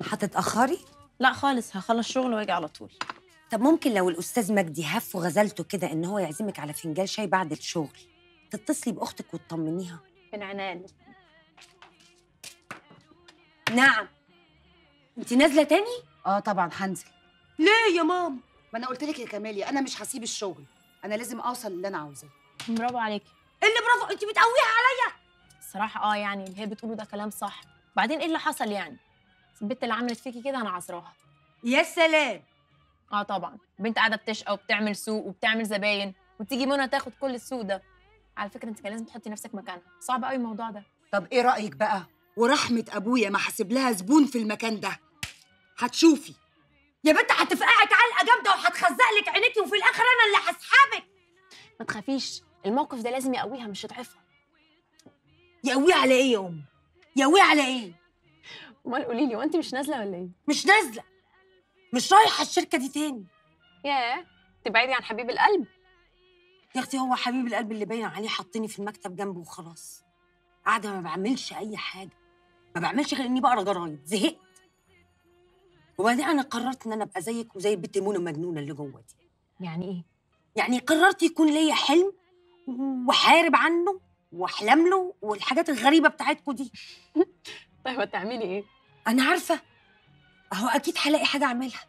هتتاخري لا خالص هخلص شغل واجي على طول طب ممكن لو الاستاذ مجدي هف وغزلته كده ان هو يعزمك على فنجان شاي بعد الشغل تتصلي باختك وتطمنيها من عنان نعم انت نازله تاني اه طبعا هنزل ليه يا ماما ما انا قلت لك يا كماليا انا مش هسيب الشغل انا لازم اوصل اللي انا عاوزاه برافو عليكي اللي برافو انت بتقويها عليا الصراحه اه يعني اللي هي بتقوله ده كلام صح بعدين ايه اللي حصل يعني البنت اللي عملت فيكي كده انا عذراها يا سلام اه طبعا بنت قاعده بتشقى وبتعمل سوق وبتعمل زباين وتيجي منى تاخد كل السوق ده على فكره انت كان لازم تحطي نفسك مكانها صعب قوي الموضوع ده طب ايه رايك بقى ورحمه ابويا ما حاسب لها زبون في المكان ده هتشوفي يا بنت هتفقعك علقه جامده وهتخزق لك عينيكي وفي الاخر انا اللي هسحبك ما تخافيش الموقف ده لازم يقويها مش يضعفها يقويه على ايه يا ام يقويه على ايه امال قولي لي وانت مش نازله ولا ايه مش نازله مش رايحه الشركه دي تاني ياه تبعدي عن حبيب القلب يا اختي هو حبيب القلب اللي باين عليه حاطيني في المكتب جنبه وخلاص قاعده ما بعملش اي حاجه ما بعملش غير اني بقرا جرايد زهقت وبعدين انا قررت ان انا ابقى زيك وزي البت منى المجنونه اللي جوه دي يعني ايه يعني قررت يكون ليا حلم واحارب عنه واحلم له والحاجات الغريبه بتاعتكم دي طيب هتعملي ايه انا عارفه اهو اكيد هلاقي حاجه اعملها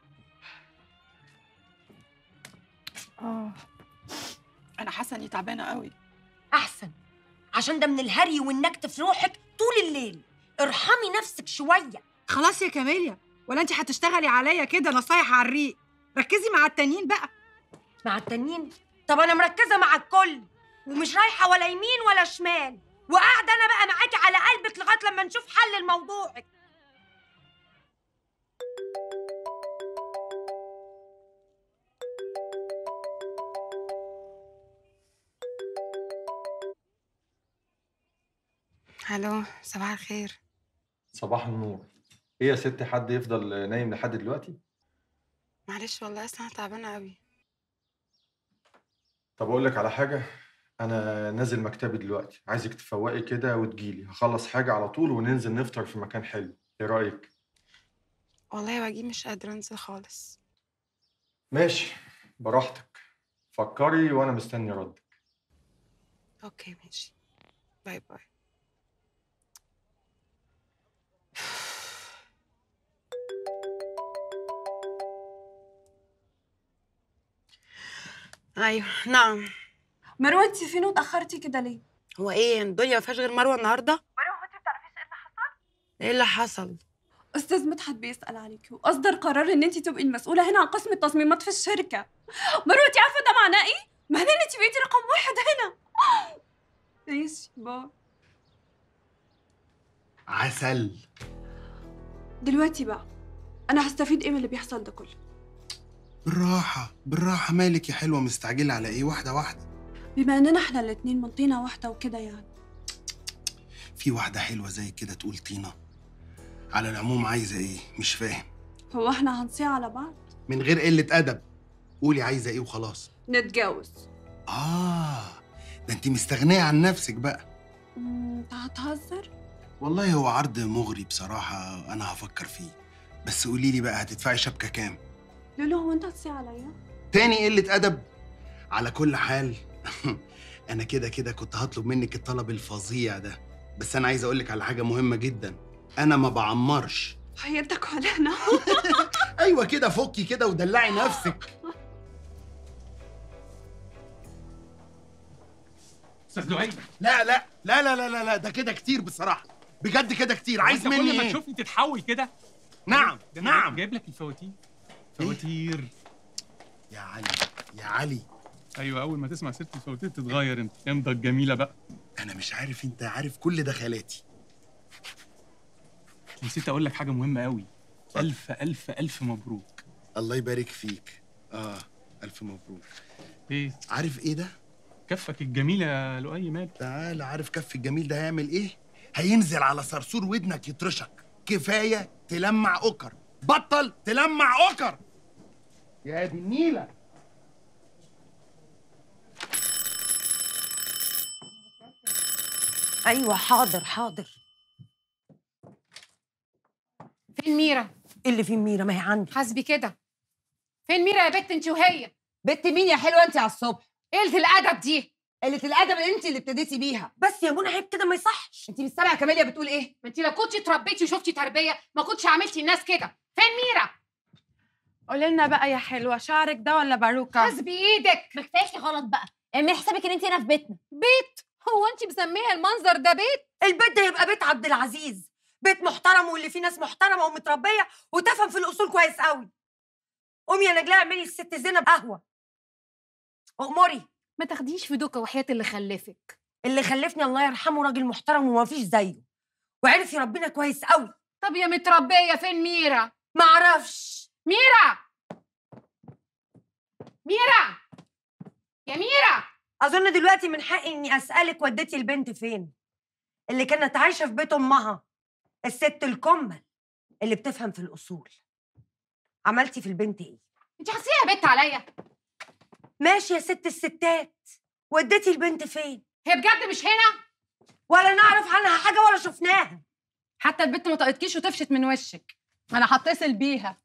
اه انا حاسه اني تعبانه قوي احسن عشان ده من الهري والنكت في روحك طول الليل ارحمي نفسك شويه خلاص يا كاميليا ولا انت هتشتغلي عليا كده نصايح على الريق ركزي مع التانيين بقى مع التانيين طب انا مركزه مع الكل ومش رايحه ولا يمين ولا شمال وقاعده انا بقى معاكي على قلبك لغايه لما نشوف حل لموضوعك الو صباح الخير صباح النور ايه يا ستي حد يفضل نايم لحد دلوقتي معلش والله اصل انا تعبانه قوي طب اقول لك على حاجه انا نازل مكتبي دلوقتي عايزك تفوقي كده وتجيلي هخلص حاجه على طول وننزل نفطر في مكان حلو ايه رايك والله يا وجيه مش قادره انزل خالص ماشي براحتك فكري وانا مستني ردك اوكي ماشي باي باي ايوه نعم مروه انت فين وتاخرتي كده ليه هو ايه الدنيا ما فيهاش غير مروه النهارده مروه انت بتعرفيش ايه اللي حصل ايه اللي حصل استاذ مدحت بيسال عليكي واصدر قرار ان انت تبقي المسؤوله هنا عن قسم التصميمات في الشركه مروه انت عارفه ده معناه ايه معناه ان انت بقيتي رقم واحد هنا ماشي باي عسل دلوقتي بقى انا هستفيد ايه من اللي بيحصل ده كله بالراحة بالراحة مالك يا حلوة مستعجلة على ايه واحدة واحدة بما اننا احنا الاتنين من طينه واحده وكده يعني في واحدة حلوة زي كده تقول طينة على العموم عايزة ايه مش فاهم هو احنا هنصيع على بعض من غير قلة أدب قولي عايزة ايه وخلاص نتجوز آه ده انت مستغنية عن نفسك بقى أمم، انت هتهزر والله هو عرض مغري بصراحة أنا هفكر فيه بس قولي لي بقى هتدفعي شبكة كام لولو هو انت هتصيع عليا تاني قلة أدب على كل حال أنا كده كده كنت هطلب منك الطلب الفظيع ده بس أنا عايز أقولك على حاجة مهمة جدا أنا ما بعمرش حياتك ولا انا أيوة كده فكي كده ودلعي نفسك استاذ لؤي لا لا لا لا لا لا, لا ده كده كتير بصراحة بجد كده كتير عايز وأنت مني كل ما إيه؟ تشوفني تتحول كده نعم ده أنا نعم جايب لك الفواتير فواتير يا علي يا علي ايوه اول ما تسمع سيره الفواتير تتغير انت امضى الجميله بقى أنا مش عارف أنت عارف كل دخلاتي نسيت اقول لك حاجه مهمه قوي الف الف الف مبروك الله يبارك فيك آه ألف مبروك ايه عارف إيه ده؟ كفك الجميله يا لؤي مال تعال عارف كف الجميل ده هيعمل ايه؟ هينزل على صرصور ودنك يطرشك كفايه تلمع اوكر بطل تلمع اوكر يا دي النيله ايوه حاضر حاضر فين ميرا إيه اللي فيه ميرا ما هي عندي حاسبي كده فين ميرا يا بت انت وهي بنت مين يا حلوه انت على الصبح قله الادب دي قله الادب اللي انت اللي ابتديتي بيها بس يا منى عيب كده ما يصحش انت مش سامعه كاميليا بتقول ايه ما انت لو كنتش اتربيتي وشفتي تربيه ما كنتش عملتي الناس كده فين ميرا قولي لنا بقى يا حلوه شعرك ده ولا باروكه حاسبي ايدك ما كفايش غلط بقى اعملي حسابك ان انت هنا في بيتنا بيت هو انت مسميه المنظر ده بيت البيت ده يبقى بيت عبد العزيز بيت محترم واللي فيه ناس محترمه ومتربيه وتفهم في الاصول كويس قوي قومي يا نجلاء اعملي الست زينب قهوه اغمري ما تاخديش في دوكا وحياه اللي خلفك اللي خلفني الله يرحمه راجل محترم وما فيش زيه وعرف يربينا كويس قوي طب يا متربيه فين ميرا ما اعرفش ميرا ميرا يا ميرا اظن دلوقتي من حقي اني اسالك وديتي البنت فين اللي كانت عايشه في بيت امها الست الكمل اللي بتفهم في الاصول عملتي في البنت ايه انت حاسيه يا بت عليا ماشي يا ست الستات وديتي البنت فين هي بجد مش هنا ولا نعرف عنها حاجه ولا شفناها حتى البت ما طقتكيش وطفشت من وشك انا هتصل بيها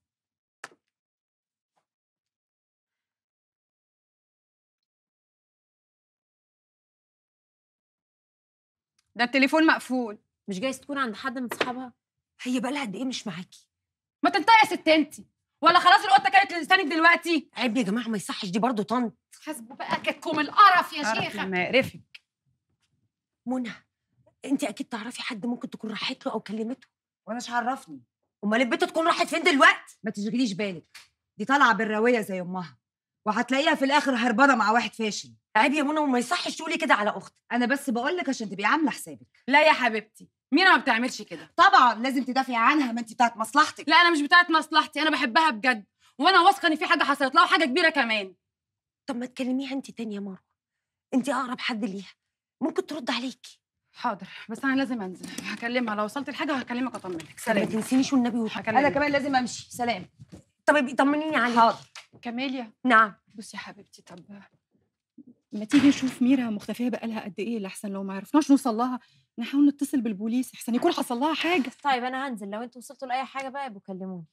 ده التليفون مقفول مش جايز تكون عند حد من صحابها هي بقى لها قد ايه مش معاكي ما تنطقي يا ست انتي ولا خلاص القطه كانت لسانك دلوقتي عيب يا جماعه ما يصحش دي برضه طنط حاسبوا بقى كتكم القرف يا عارف شيخه لما يقرفك منى انت اكيد تعرفي حد ممكن تكون راحت له او كلمته وانا مش عرفني امال البنت تكون راحت فين دلوقتي ما تشغليش بالك دي طالعه بالراويه زي امها وهتلاقيها في الاخر هربانه مع واحد فاشل عيب يا منى وما يصحش تقولي كده على اختك انا بس بقول لك عشان تبقي عامله حسابك لا يا حبيبتي ميرا ما بتعملش كده طبعا لازم تدافعي عنها ما انت بتاعت مصلحتك لا انا مش بتاعت مصلحتي انا بحبها بجد وانا واثقه ان في حاجه حصلت لها وحاجه كبيره كمان طب ما تكلميها انت تاني يا مروه انت اقرب حد ليها ممكن ترد عليكي حاضر بس انا لازم انزل هكلمها لو وصلت لحاجه هكلمك اطمنك طب ما سلام تنسينيش والنبي وت... هكلمك انا كمان لازم امشي سلام طب ابقي طمنيني عليها حاضر كاميليا نعم بصي يا حبيبتي طب ما تيجي نشوف ميرا مختفيه بقالها قد ايه لحسن لو ما عرفناش نوصل لها نحاول نتصل بالبوليس احسن يكون حصل لها حاجه طيب انا هنزل لو انتوا وصلتوا لاي حاجه بقى يبقوا كلموني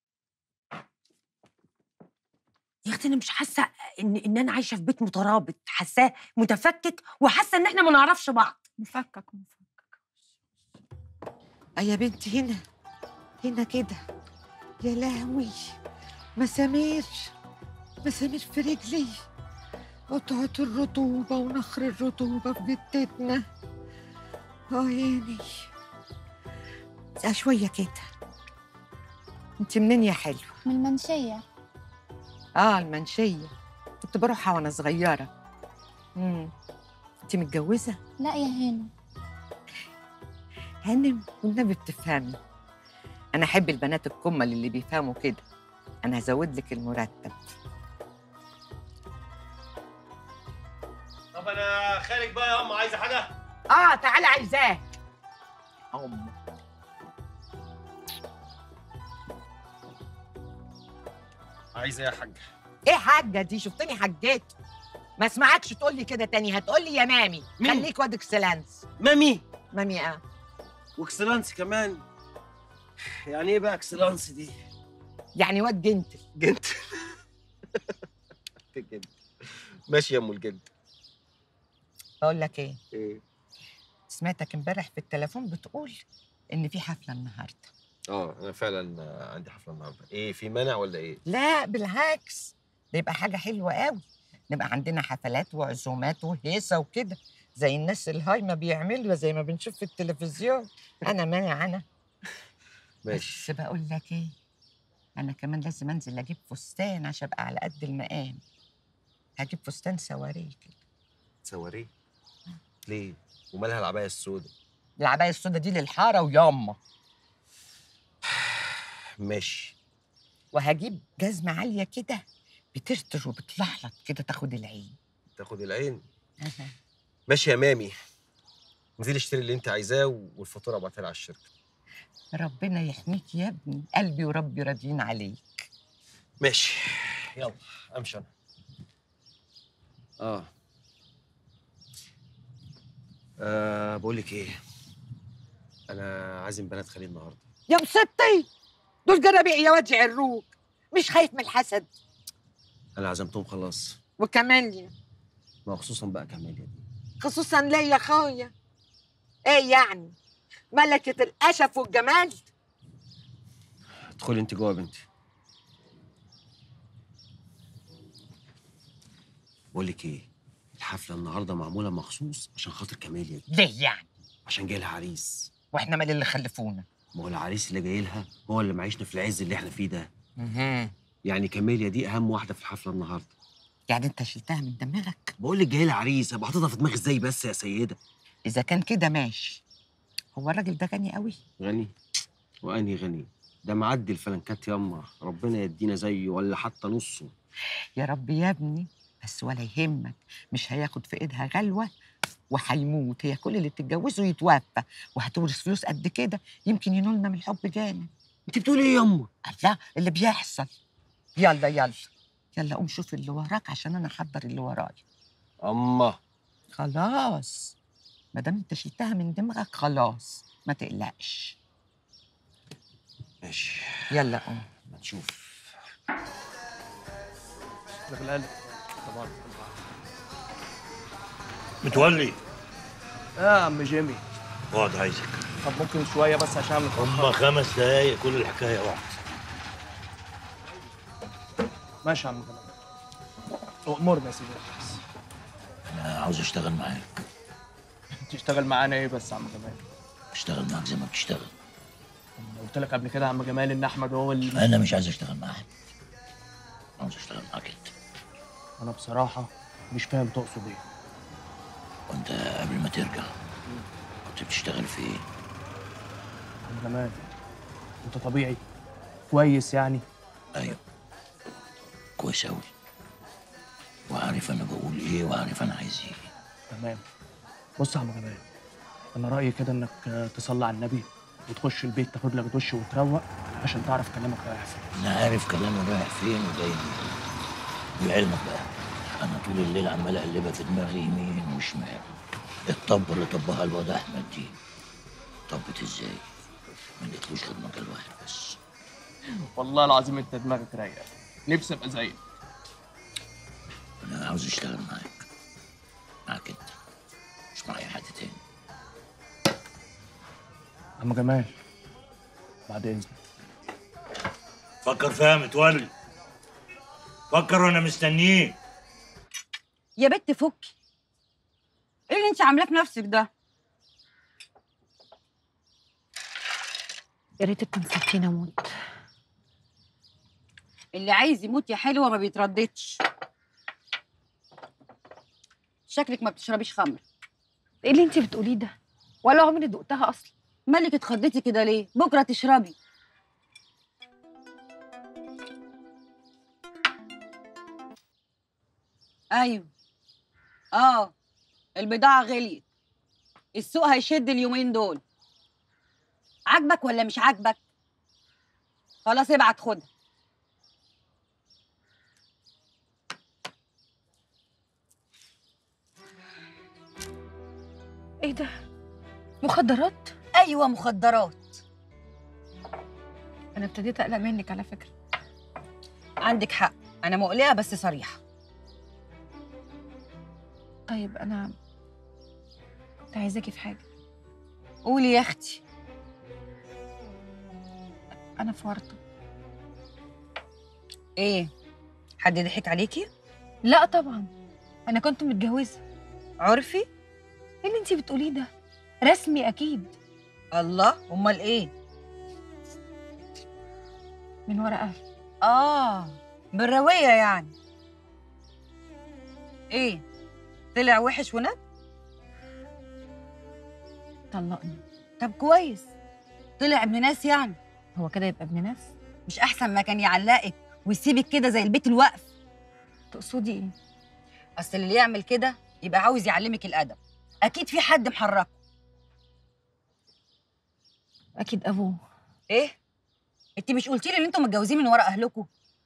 يا اختي انا مش حاسه ان ان انا عايشه في بيت مترابط حاساه متفكك وحاسه ان احنا ما نعرفش بعض مفكك مفكك آه يا بنتي هنا هنا كده يا لهوي مسامير مسامير في رجلي قطعة الرطوبة ونخر الرطوبة في جتتنا اه ياني آه شوية كده انت منين يا حلو؟ من المنشيه اه المنشية كنت بروحها وانا صغيرة امم انت متجوزة؟ لا يا هاني هانم والنبي بتفهمي انا احب البنات الكمل اللي بيفهموا كده انا هزود لك المرتب طب انا خارج بقى يا ام عايزه حاجه اه تعالى عايزاك ام عايزه ايه يا حاج ايه حاجه دي شفتني حجيت ما اسمعكش تقول لي كده تاني هتقول لي يا مامي مين؟ خليك واد اكسلانس مامي مامي اه واكسلانس كمان يعني ايه بقى اكسلانس دي يعني واد جنتل جد جد ماشي يا ام الجد بقول لك ايه ايه سمعتك امبارح في التليفون بتقول ان في حفله النهارده اه انا فعلا عندي حفله النهارده ايه في مانع ولا ايه لا بالعكس ده يبقى حاجه حلوه قوي نبقى عندنا حفلات وعزومات وهيصه وكده زي الناس الهايمه بيعملوا زي ما بنشوف في التلفزيون انا مانع انا ماشي بس بقول لك ايه انا كمان لازم انزل اجيب فستان عشان ابقى على قد المقام هجيب فستان سواريه كده تصوريه ليه ومالها العبايه السوداء العبايه السودا دي للحاره وياما ماشي وهجيب جزمه عاليه كده بترتر وبتلحلط كده تاخد العين تاخد العين ماشي يا مامي انزلي اشتري اللي انت عايزاه والفاتوره ابعتها لي على الشركه ربنا يحميك يا ابني قلبي وربي راضيين عليك ماشي يلا امشي انا اه آه بقول لك ايه انا عازم بنات خالي النهارده يا مستي دول جرابيع يا واد عروق مش خايف من الحسد انا عزمتهم خلاص وكماليا ما خصوصا بقى كماليا دي خصوصا ليا يا اخويا ايه يعني ملكة الأشف والجمال ادخلي انت جوه يا بنتي بقول لك ايه الحفله النهارده معموله مخصوص عشان خاطر كماليا دي ليه يعني عشان جاي لها عريس واحنا مال اللي خلفونا ما هو العريس اللي جاي لها هو اللي معيشنا في العز اللي احنا فيه ده مهم. يعني كماليا دي اهم واحده في الحفله النهارده يعني انت شلتها من دماغك بقول لك جاي لها عريس ابقى حاططها في دماغي ازاي بس يا سيده اذا كان كده ماشي هو الراجل ده غني قوي غني واني غني ده معدي الفلنكات ياما ربنا يدينا زيه ولا حتى نصه يا رب يا ابني بس ولا يهمك مش هياخد في ايدها غلوه وهيموت هي كل اللي تتجوزه يتوفى وهتورث فلوس قد كده يمكن ينولنا من الحب جامد انت بتقولي ايه ياما الله اللي بيحصل يلا يلا يلا قوم شوف اللي وراك عشان انا احضر اللي ورايا اما خلاص ما دام انت شلتها من دماغك خلاص ما تقلقش ماشي يلا قوم ما نشوف ده بالقلب طبعا متولي يا عم جيمي اقعد عايزك طب ممكن شويه بس عشان اعمل هما خمس دقايق كل الحكايه واحده ماشي يا عم جمال امورنا يا سيدي انا عاوز اشتغل معاك تشتغل معانا ايه بس يا عم جمال اشتغل معاك زي ما بتشتغل أنا قلت لك قبل كده يا عم جمال ان احمد هو اللي انا مش عايز اشتغل معاك عاوز اشتغل معاك انت انا بصراحه مش فاهم تقصد ايه وانت قبل ما ترجع كنت بتشتغل في ايه عم جمال انت طبيعي كويس يعني ايوه كويس اوي وعارف انا بقول ايه وعارف انا عايز ايه تمام بص يا عم جمال انا رايي كده انك آه، تصلي على النبي وتخش البيت تاخد لك دش وتروق عشان تعرف كلامك رايح فين انا عارف كلامي رايح فين وجاي منين لعلمك بقى انا طول الليل عمال اقلبها في دماغي يمين وشمال الطبه اللي طبها الواد احمد دي طبت ازاي ما اديتلوش غير مجال واحد بس والله العظيم انت دماغك رايقه نفسي ابقى زيك انا عاوز اشتغل معاك معاك انت مش مع اي حد تاني عم جمال بعد اذنك فكر فيها متولي فكر وانا مستنيك يا بت فكي ايه اللي انت عاملاه في نفسك ده يا ريتك كنت سبتيني اموت اللي عايز يموت يا حلوه ما بيترددش شكلك ما بتشربيش خمر ايه اللي انت بتقوليه ده ولا عمري دقتها اصلا مالك اتخضيتي كده ليه بكره تشربي ايوه اه البضاعه غليت السوق هيشد اليومين دول عاجبك ولا مش عاجبك خلاص ابعت خدها ايه ده مخدرات ايوه مخدرات انا ابتديت اقلق منك على فكره عندك حق انا مقلقه بس صريحه طيب انا كنت عايزاكي في حاجه قولي يا اختي انا في ورطه ايه حد ضحك عليكي لا طبعا انا كنت متجوزه عرفي ايه اللي انت بتقوليه ده رسمي اكيد الله امال ايه من ورا اهلي اه بالرويه يعني ايه طلع وحش وند طلقني طب كويس طلع ابن ناس يعني هو كده يبقى ابن ناس مش احسن ما كان يعلقك ويسيبك كده زي البيت الوقف تقصدي ايه اصل اللي يعمل كده يبقى عاوز يعلمك الادب اكيد في حد محركه اكيد ابوه ايه انت مش قلتي لي ان انتوا متجوزين من ورا اهلكم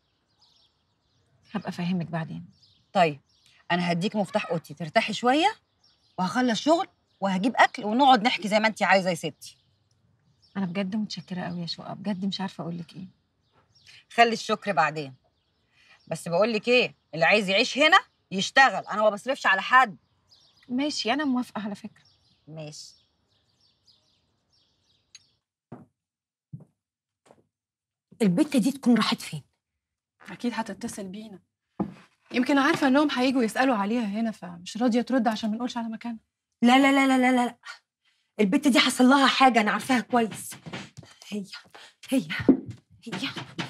هبقى افهمك بعدين طيب انا هديك مفتاح اوضتي ترتاحي شويه وهخلص شغل وهجيب اكل ونقعد نحكي زي ما انت عايزه يا ستي انا بجد متشكره قوي يا شقه بجد مش عارفه اقول لك ايه خلي الشكر بعدين بس بقول لك ايه اللي عايز يعيش هنا يشتغل انا ما بصرفش على حد ماشي انا موافقه على فكره ماشي البت دي تكون راحت فين اكيد هتتصل بينا يمكن عارفه انهم هيجوا يسالوا عليها هنا فمش راضيه ترد عشان ما نقولش على مكانها لا لا لا لا لا لا البت دي حصل لها حاجه انا عارفاها كويس هي هي هي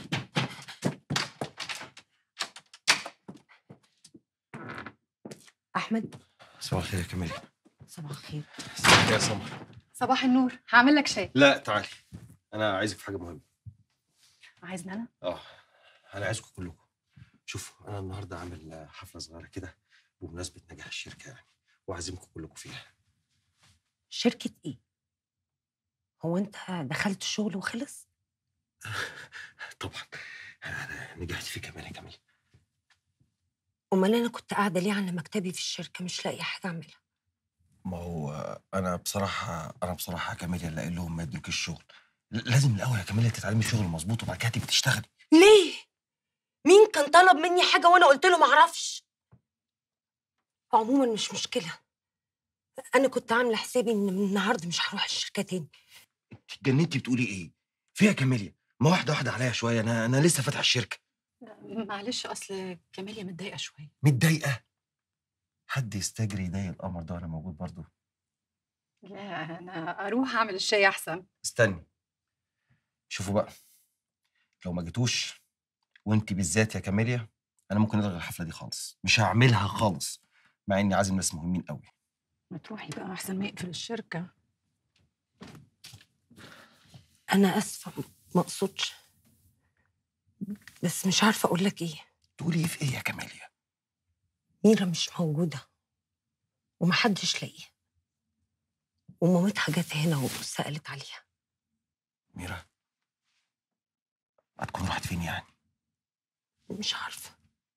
احمد صباح الخير يا كمالي صباح الخير ازيك يا سمر صباح النور هعمل لك شاي لا تعالي انا عايزك في حاجه مهمه عايزني انا اه انا عايزكم كلكم شوفوا انا النهارده عامل حفله صغيره كده بمناسبه نجاح الشركه يعني وعازمكم كلكم فيها شركه ايه هو انت دخلت الشغل وخلص طبعا انا نجحت فيه كمان يا كمال امال انا كنت قاعده ليه على مكتبي في الشركه مش لاقيه حاجه اعملها ما هو انا بصراحه انا بصراحه يا كمال اللي قايل لهم ما يدوك الشغل ل- لازم الاول يا كمال تتعلمي الشغل مظبوط وبعد كده تبقي تشتغلي ليه مين كان طلب مني حاجه وانا قلت له معرفش عموما مش مشكله انا كنت عامله حسابي ان من النهارده مش هروح الشركه تاني اتجننتي بتقولي ايه فيها كماليا ما واحده واحده عليا شويه انا انا لسه فاتح الشركه معلش اصل كماليا متضايقه شويه متضايقه حد يستجري يضايق القمر ده وانا موجود برضه لا انا اروح اعمل الشاي احسن استني شوفوا بقى لو ما جيتوش وانت بالذات يا كاميليا انا ممكن الغي الحفله دي خالص مش هعملها خالص مع اني عازم ناس مهمين قوي ما تروحي بقى احسن ما يقفل الشركه انا اسفه ما اقصدش بس مش عارفه اقول لك ايه تقولي ايه في ايه يا كاميليا ميرا مش موجوده ومحدش لاقيها ومامتها جت هنا وسالت عليها ميرا هتكون راحت فين يعني مش عارفه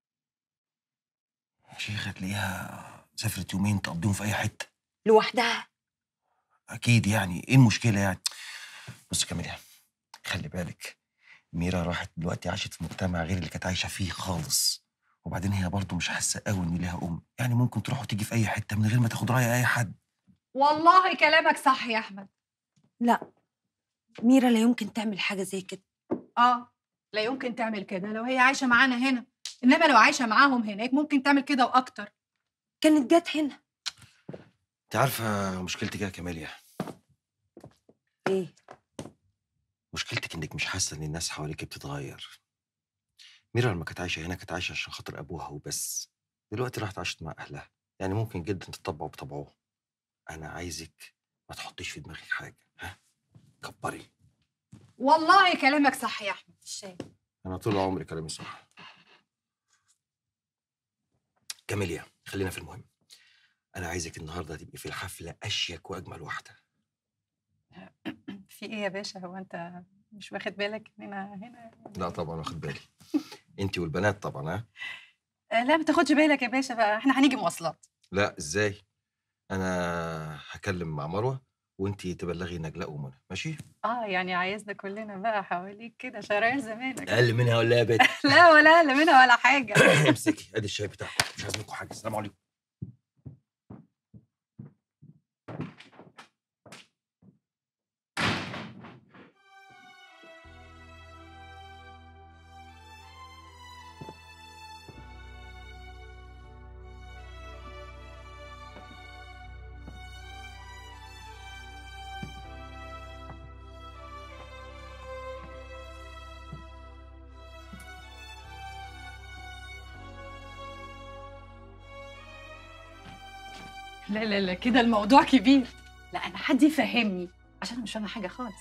يا شيخه تلاقيها سافرت يومين تقضيهم في اي حته لوحدها اكيد يعني ايه المشكله يعني بص يا كاميليا خلي بالك ميرا راحت دلوقتي عاشت في مجتمع غير اللي كانت عايشه فيه خالص وبعدين هي برضه مش حاسه قوي ان ليها ام يعني ممكن تروح وتيجي في اي حته من غير ما تاخد راي اي حد والله كلامك صح يا احمد لا ميرا لا يمكن تعمل حاجه زي كده اه لا يمكن تعمل كده لو هي عايشه معانا هنا انما لو عايشه معاهم هناك ممكن تعمل كده واكتر كانت جت هنا انت عارفه مشكلتك إيه يا كاميليا ايه مشكلتك انك مش حاسه ان الناس حواليك بتتغير ميرا لما كانت عايشه هنا كانت عايشه عشان خاطر ابوها وبس دلوقتي راحت عاشت مع اهلها يعني ممكن جدا تطبعوا بطبعهم انا عايزك ما تحطيش في دماغك حاجه ها كبري والله كلامك صح يا احمد الشاي انا طول عمري كلامي صح كاميليا خلينا في المهم انا عايزك النهارده تبقي في الحفله اشيك واجمل واحده في ايه يا باشا هو انت مش واخد بالك اننا هنا لا طبعا واخد بالي انت والبنات طبعا ها آه لا ما تاخدش بالك يا باشا بقى احنا هنيجي مواصلات لا ازاي انا هكلم مع مروه وانت تبلغي نجلاء ومنى ماشي اه يعني عايزنا كلنا بقى حواليك كده شرايين زمانك اقل منها ولا يا بنت لا ولا اقل منها ولا حاجه امسكي ادي الشاي بتاعكم مش عايز منكم حاجه السلام عليكم لا لا لا كده الموضوع كبير لا انا حد يفهمني عشان أنا مش فاهمه حاجه خالص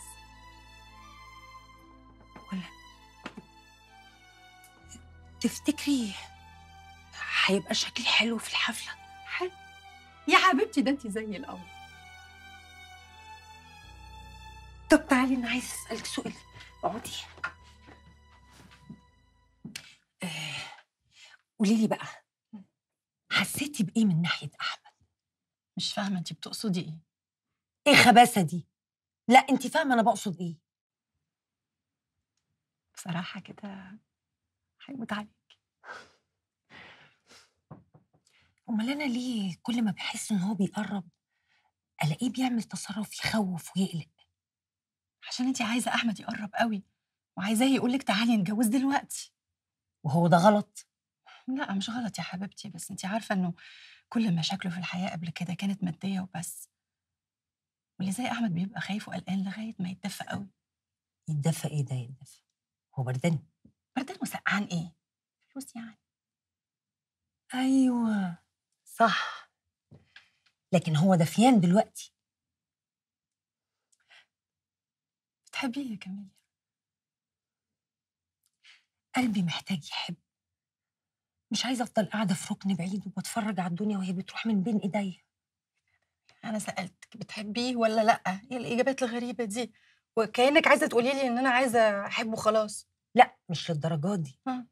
تفتكري هيبقى شكلي حلو في الحفله حلو يا حبيبتي ده انت زي القمر طب تعالي انا عايزه اسالك سؤال اقعدي آه، قولي لي بقى حسيتي بايه من ناحيه احمد مش فاهمه انت بتقصدي ايه ايه الخباثه دي لا انت فاهمه انا بقصد ايه بصراحه كده هيموت عليك امال انا ليه كل ما بحس ان هو بيقرب الاقيه بيعمل تصرف يخوف ويقلق عشان انت عايزه احمد يقرب قوي وعايزاه يقول لك تعالي نتجوز دلوقتي وهو ده غلط لا مش غلط يا حبيبتي بس انت عارفه انه كل مشاكله في الحياه قبل كده كانت ماديه وبس واللي زي احمد بيبقى خايف وقلقان لغايه ما يتدفى قوي يتدفى ايه ده يتدفى هو بردان بردان وسقعان ايه فلوس يعني ايوه صح لكن هو دفيان دلوقتي بتحبيه يا كمال قلبي محتاج يحب مش عايزه افضل قاعده في ركن بعيد وبتفرج على الدنيا وهي بتروح من بين ايديا انا سالتك بتحبيه ولا لا ايه الاجابات الغريبه دي وكانك عايزه تقولي لي ان انا عايزه احبه خلاص لا مش للدرجه دي آه.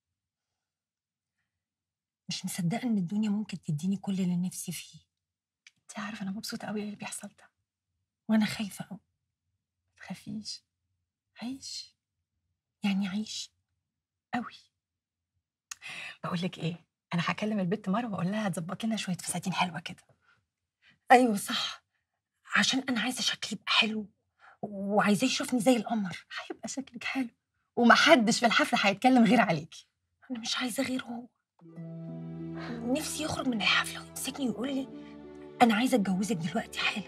مش مصدقه ان الدنيا ممكن تديني كل اللي نفسي فيه انت عارفه انا مبسوطه قوي اللي بيحصل ده وانا خايفه قوي ما تخافيش عيش يعني عيش قوي بقول لك ايه انا هكلم البت مروه واقول لها تظبط لنا شويه فساتين حلوه كده ايوه صح عشان انا عايزه شكلي يبقى حلو وعايزاه يشوفني زي القمر هيبقى شكلك حلو ومحدش في الحفله هيتكلم غير عليكي انا مش عايزه غير هو نفسي يخرج من الحفله ويمسكني ويقول لي انا عايزه اتجوزك دلوقتي حالا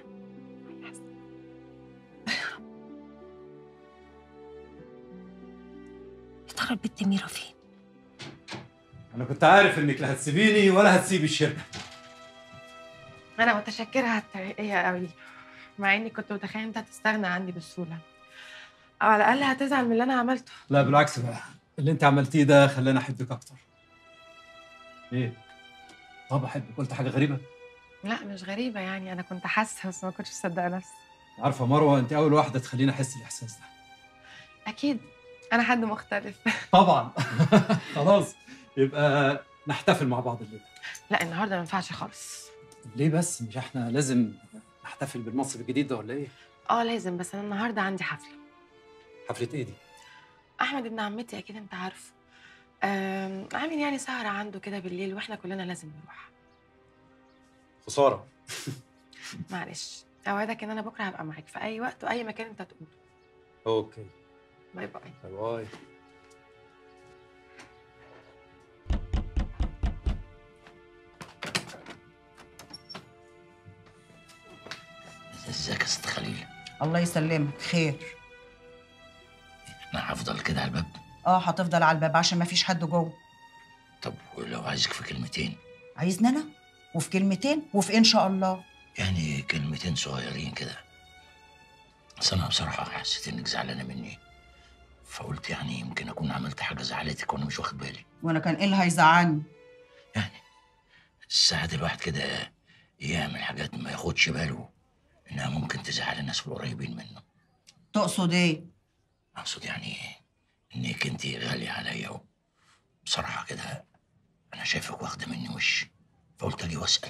يا ترى البت ميرا فين انا كنت عارف انك لا هتسيبيني ولا هتسيبي الشركه انا متشكره على الترقيه قوي مع اني كنت متخيله انت هتستغنى عني بسهوله او على الاقل هتزعل من اللي انا عملته لا بالعكس بقى اللي انت عملتيه ده خلاني احبك اكتر ايه طب احبك قلت حاجه غريبه لا مش غريبه يعني انا كنت حاسه بس ما كنتش مصدقه نفسي عارفه مروه انت اول واحده تخليني احس الاحساس ده اكيد انا حد مختلف طبعا خلاص يبقى نحتفل مع بعض الليله لا النهارده ما ينفعش خالص ليه بس مش احنا لازم نحتفل بالمنصب الجديد ده ولا ايه اه لازم بس انا النهارده عندي حفله حفله ايه دي احمد ابن عمتي اكيد انت عارفه آم، عامل يعني سهره عنده كده بالليل واحنا كلنا لازم نروح خساره معلش اوعدك ان انا بكره هبقى معاك في اي وقت واي مكان انت تقوله اوكي باي باي باي باي ازيك يا ست خليل الله يسلمك خير انا هفضل كده على الباب اه هتفضل على الباب عشان ما فيش حد جوه طب ولو عايزك في كلمتين عايزني انا وفي كلمتين وفي ان شاء الله يعني كلمتين صغيرين كده بس انا بصراحه حسيت انك زعلانه مني فقلت يعني يمكن اكون عملت حاجه زعلتك وانا مش واخد بالي وانا كان ايه اللي هيزعلني ساعات الواحد كده يعمل حاجات ما ياخدش باله انها ممكن تزعل الناس القريبين منه تقصد ايه اقصد يعني انك انت غاليه عليا بصراحه كده انا شايفك واخده مني وش فقلت اجي واسال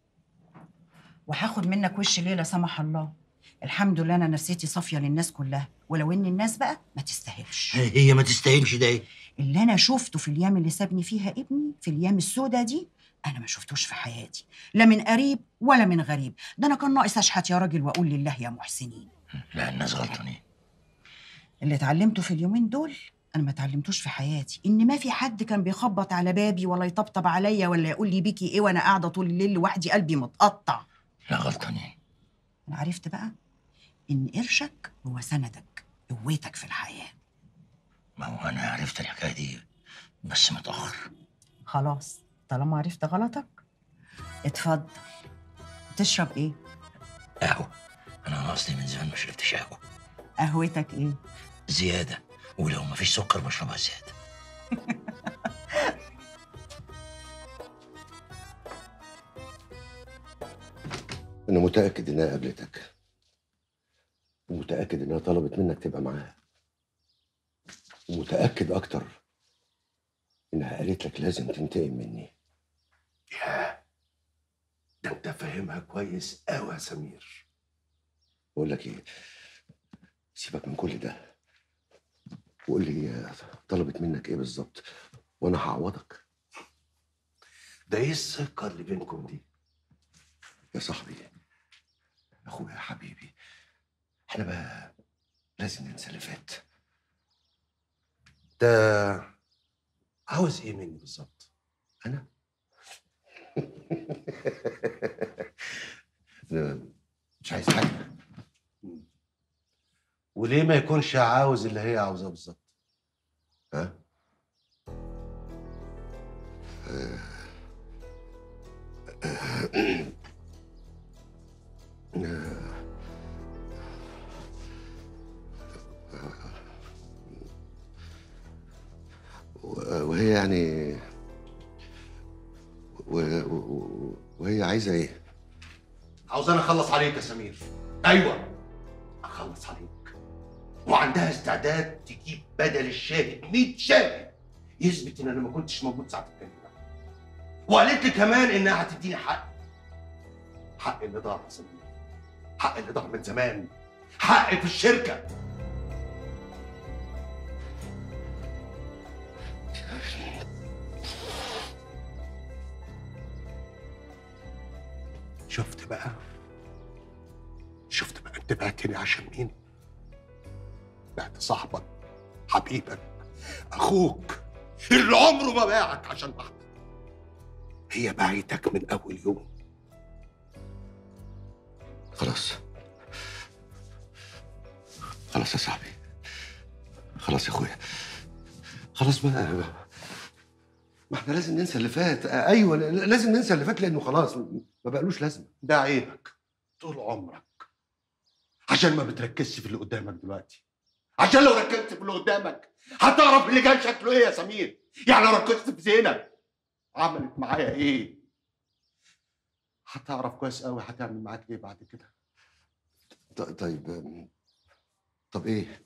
وهاخد منك وش ليه لا سمح الله الحمد لله انا نفسيتي صافيه للناس كلها ولو ان الناس بقى ما تستاهلش هي ما تستاهلش ده ايه اللي انا شفته في الايام اللي سابني فيها ابني في الايام السوداء دي انا ما شفتوش في حياتي لا من قريب ولا من غريب ده انا كان ناقص اشحت يا راجل واقول لله يا محسنين لا الناس غلطانين اللي اتعلمته في اليومين دول انا ما اتعلمتوش في حياتي ان ما في حد كان بيخبط على بابي ولا يطبطب عليا ولا يقول لي بيكي ايه وانا قاعده طول الليل لوحدي قلبي متقطع لا غلطانين انا عرفت بقى ان قرشك هو سندك قوتك في الحياه ما هو انا عرفت الحكايه دي بس متاخر خلاص طالما عرفت غلطك اتفضل تشرب ايه قهوه انا قصدي من زمان ما شربتش قهوه قهوتك ايه زياده ولو ما فيش سكر بشربها زياده أنا متأكد إنها قابلتك ومتأكد إنها طلبت منك تبقى معاها ومتأكد أكتر إنها قالت لك لازم تنتقم مني ياه ده أنت فاهمها كويس أوي يا سمير بقول لك ايه سيبك من كل ده وقول لي هي طلبت منك ايه بالظبط وانا هعوضك ده ايه الثقة اللي بينكم دي؟ يا صاحبي اخويا يا حبيبي احنا بقى لازم ننسى اللي فات ده عاوز ايه مني بالظبط؟ انا انا مش عايز حاجه وليه ما يكونش عاوز اللي هي عاوزاه بالظبط؟ ها آه. آه. و- وهي يعني و- و- وهي عايزه ايه؟ عاوز انا اخلص عليك يا سمير ايوه اخلص عليك وعندها استعداد تجيب بدل الشاهد 100 شاهد يثبت ان انا ما كنتش موجود ساعه الجريمه وقالت لي كمان انها هتديني حق حق اللي ضاع يا سمير حق اللي ضاع من زمان حق في الشركه شفت بقى شفت بقى انت بعتني عشان مين بعت صاحبك حبيبك اخوك اللي عمره ما باعك عشان واحده هي باعتك من اول يوم خلاص خلاص يا صاحبي خلاص يا اخويا خلاص بقى ما احنا لازم ننسى اللي فات آه، ايوه ل- لازم ننسى اللي فات لانه خلاص ما بقالوش لازمه ده عيبك طول عمرك عشان ما بتركزش في اللي قدامك دلوقتي عشان لو ركزت في اللي قدامك هتعرف اللي جاي شكله ايه يا سمير يعني لو ركزت في زينب عملت معايا ايه هتعرف كويس قوي هتعمل معاك ايه بعد كده ط- طيب آم، طب ايه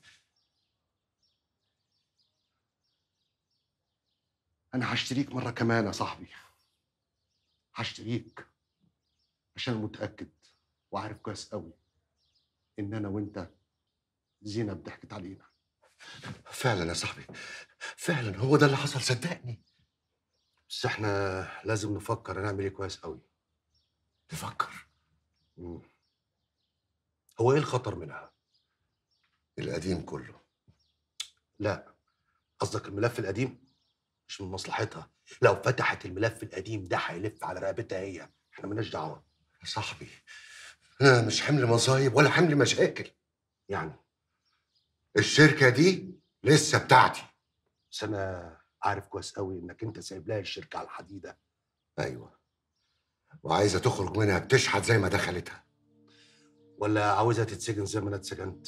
انا هشتريك مره كمان يا صاحبي هشتريك عشان متاكد وعارف كويس قوي ان انا وانت زينب ضحكت علينا فعلا يا صاحبي فعلا هو ده اللي حصل صدقني بس احنا لازم نفكر نعمل ايه كويس قوي نفكر مم. هو ايه الخطر منها القديم كله لا قصدك الملف القديم مش من مصلحتها لو فتحت الملف القديم ده هيلف على رقبتها هي احنا مالناش دعوه يا صاحبي انا مش حمل مصايب ولا حمل مشاكل يعني الشركه دي لسه بتاعتي بس انا عارف كويس قوي انك انت سايب لها الشركه على الحديده ايوه وعايزه تخرج منها بتشحت زي ما دخلتها ولا عاوزها تتسجن زي ما انا اتسجنت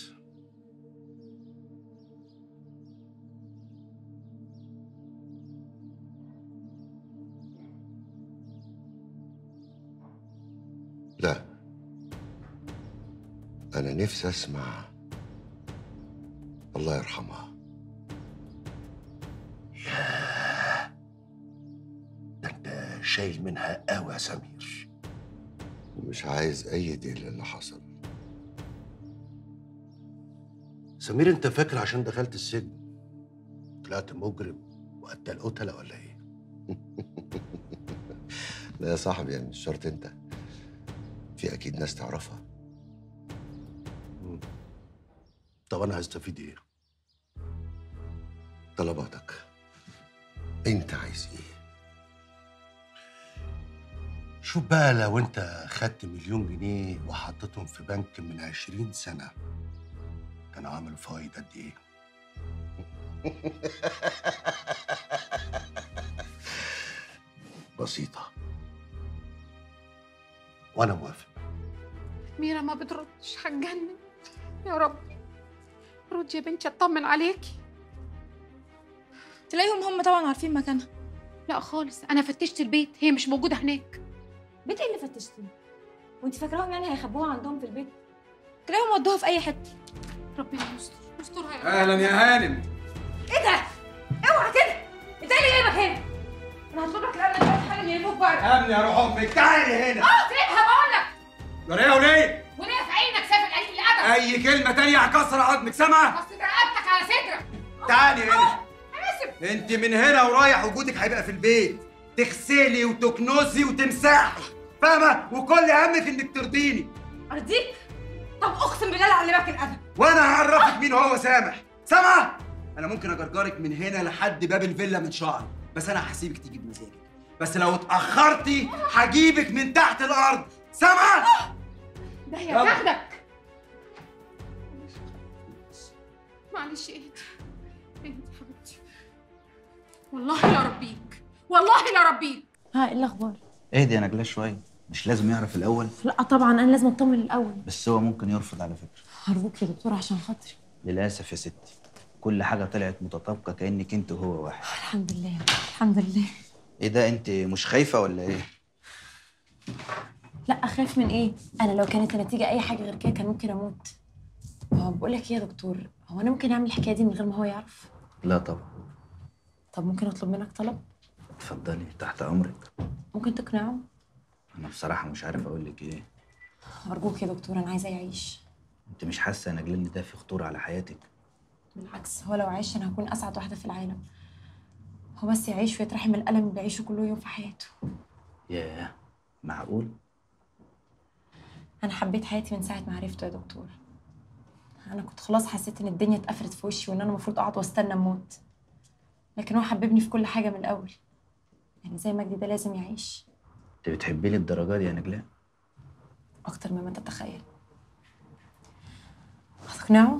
لا انا نفسي اسمع الله يرحمها ده انت شايل منها قوي يا سمير مش عايز اي دليل اللي حصل سمير انت فاكر عشان دخلت السجن طلعت مجرم وقتل قتله ولا ايه؟ لا يا صاحبي يعني مش شرط انت في اكيد ناس تعرفها طب انا هستفيد ايه؟ طلباتك انت عايز ايه شوف بقى لو انت خدت مليون جنيه وحطيتهم في بنك من عشرين سنة كانوا عملوا فوايد قد ايه؟ بسيطة وانا موافق ميرا ما بتردش هتجنن يا رب رد يا بنتي اطمن عليكي تلاقيهم هم طبعا عارفين مكانها لا خالص انا فتشت البيت هي مش موجوده هناك بيت ايه اللي فتشتيه وانت فاكراهم يعني هيخبوها عندهم في البيت تلاقيهم ودوها في اي حته ربنا يستر يسترها يا رب اهلا يا هانم ايه ده اوعى كده انت ايه اللي جايبك هنا انا هطلب لك الامن دلوقتي حالا يلموك بره ابني يا روح امك تعالي هنا اه سيبها بقول لك جريه وليه وليه في عينك سافل قليل الادب اي كلمه تانية هكسر عظمك سامعه بس رقبتك على صدرك تعالي هنا حاسب انت من هنا ورايح وجودك هيبقى في البيت تغسلي وتكنسي وتمسحي فاهمه وكل همك انك ترضيني ارضيك طب اقسم بالله لعلمك الادب وانا هعرفك مين هو سامح سامعه انا ممكن اجرجرك من هنا لحد باب الفيلا من شعري بس انا هسيبك تيجي بمزاجك بس لو اتاخرتي هجيبك من تحت الارض سامعه ده يلا. يا تاخدك معلش اهدي اهدي حبيبتي والله لا ربيك والله لا ربيك ها ايه الاخبار اهدي يا نجلاء شويه مش لازم يعرف الاول لا طبعا انا لازم اطمن الاول بس هو ممكن يرفض على فكره هرجوك يا دكتور عشان خاطري للاسف يا ستي كل حاجه طلعت متطابقه كانك انت وهو واحد الحمد لله الحمد لله ايه ده انت مش خايفه ولا ايه لا اخاف من ايه انا لو كانت النتيجه اي حاجه غير كده كان ممكن اموت هو بقول لك ايه يا دكتور هو انا ممكن اعمل الحكايه دي من غير ما هو يعرف لا طبعا طب ممكن اطلب منك طلب اتفضلي تحت امرك ممكن تقنعه انا بصراحه مش عارف اقول لك ايه ارجوك يا دكتور انا عايزه يعيش انت مش حاسه يا نجلاء ان ده في خطوره على حياتك بالعكس هو لو عاش انا هكون اسعد واحده في العالم هو بس يعيش ويترحم من الالم اللي بيعيشه كل يوم في حياته ياه معقول انا حبيت حياتي من ساعه ما عرفته يا دكتور انا كنت خلاص حسيت ان الدنيا اتقفلت في وشي وان انا المفروض اقعد واستنى اموت لكن هو حببني في كل حاجه من الاول يعني زي مجدي ده لازم يعيش انت بتحبي لي الدرجه دي يا نجلاء اكتر مما تتخيل هتقنعه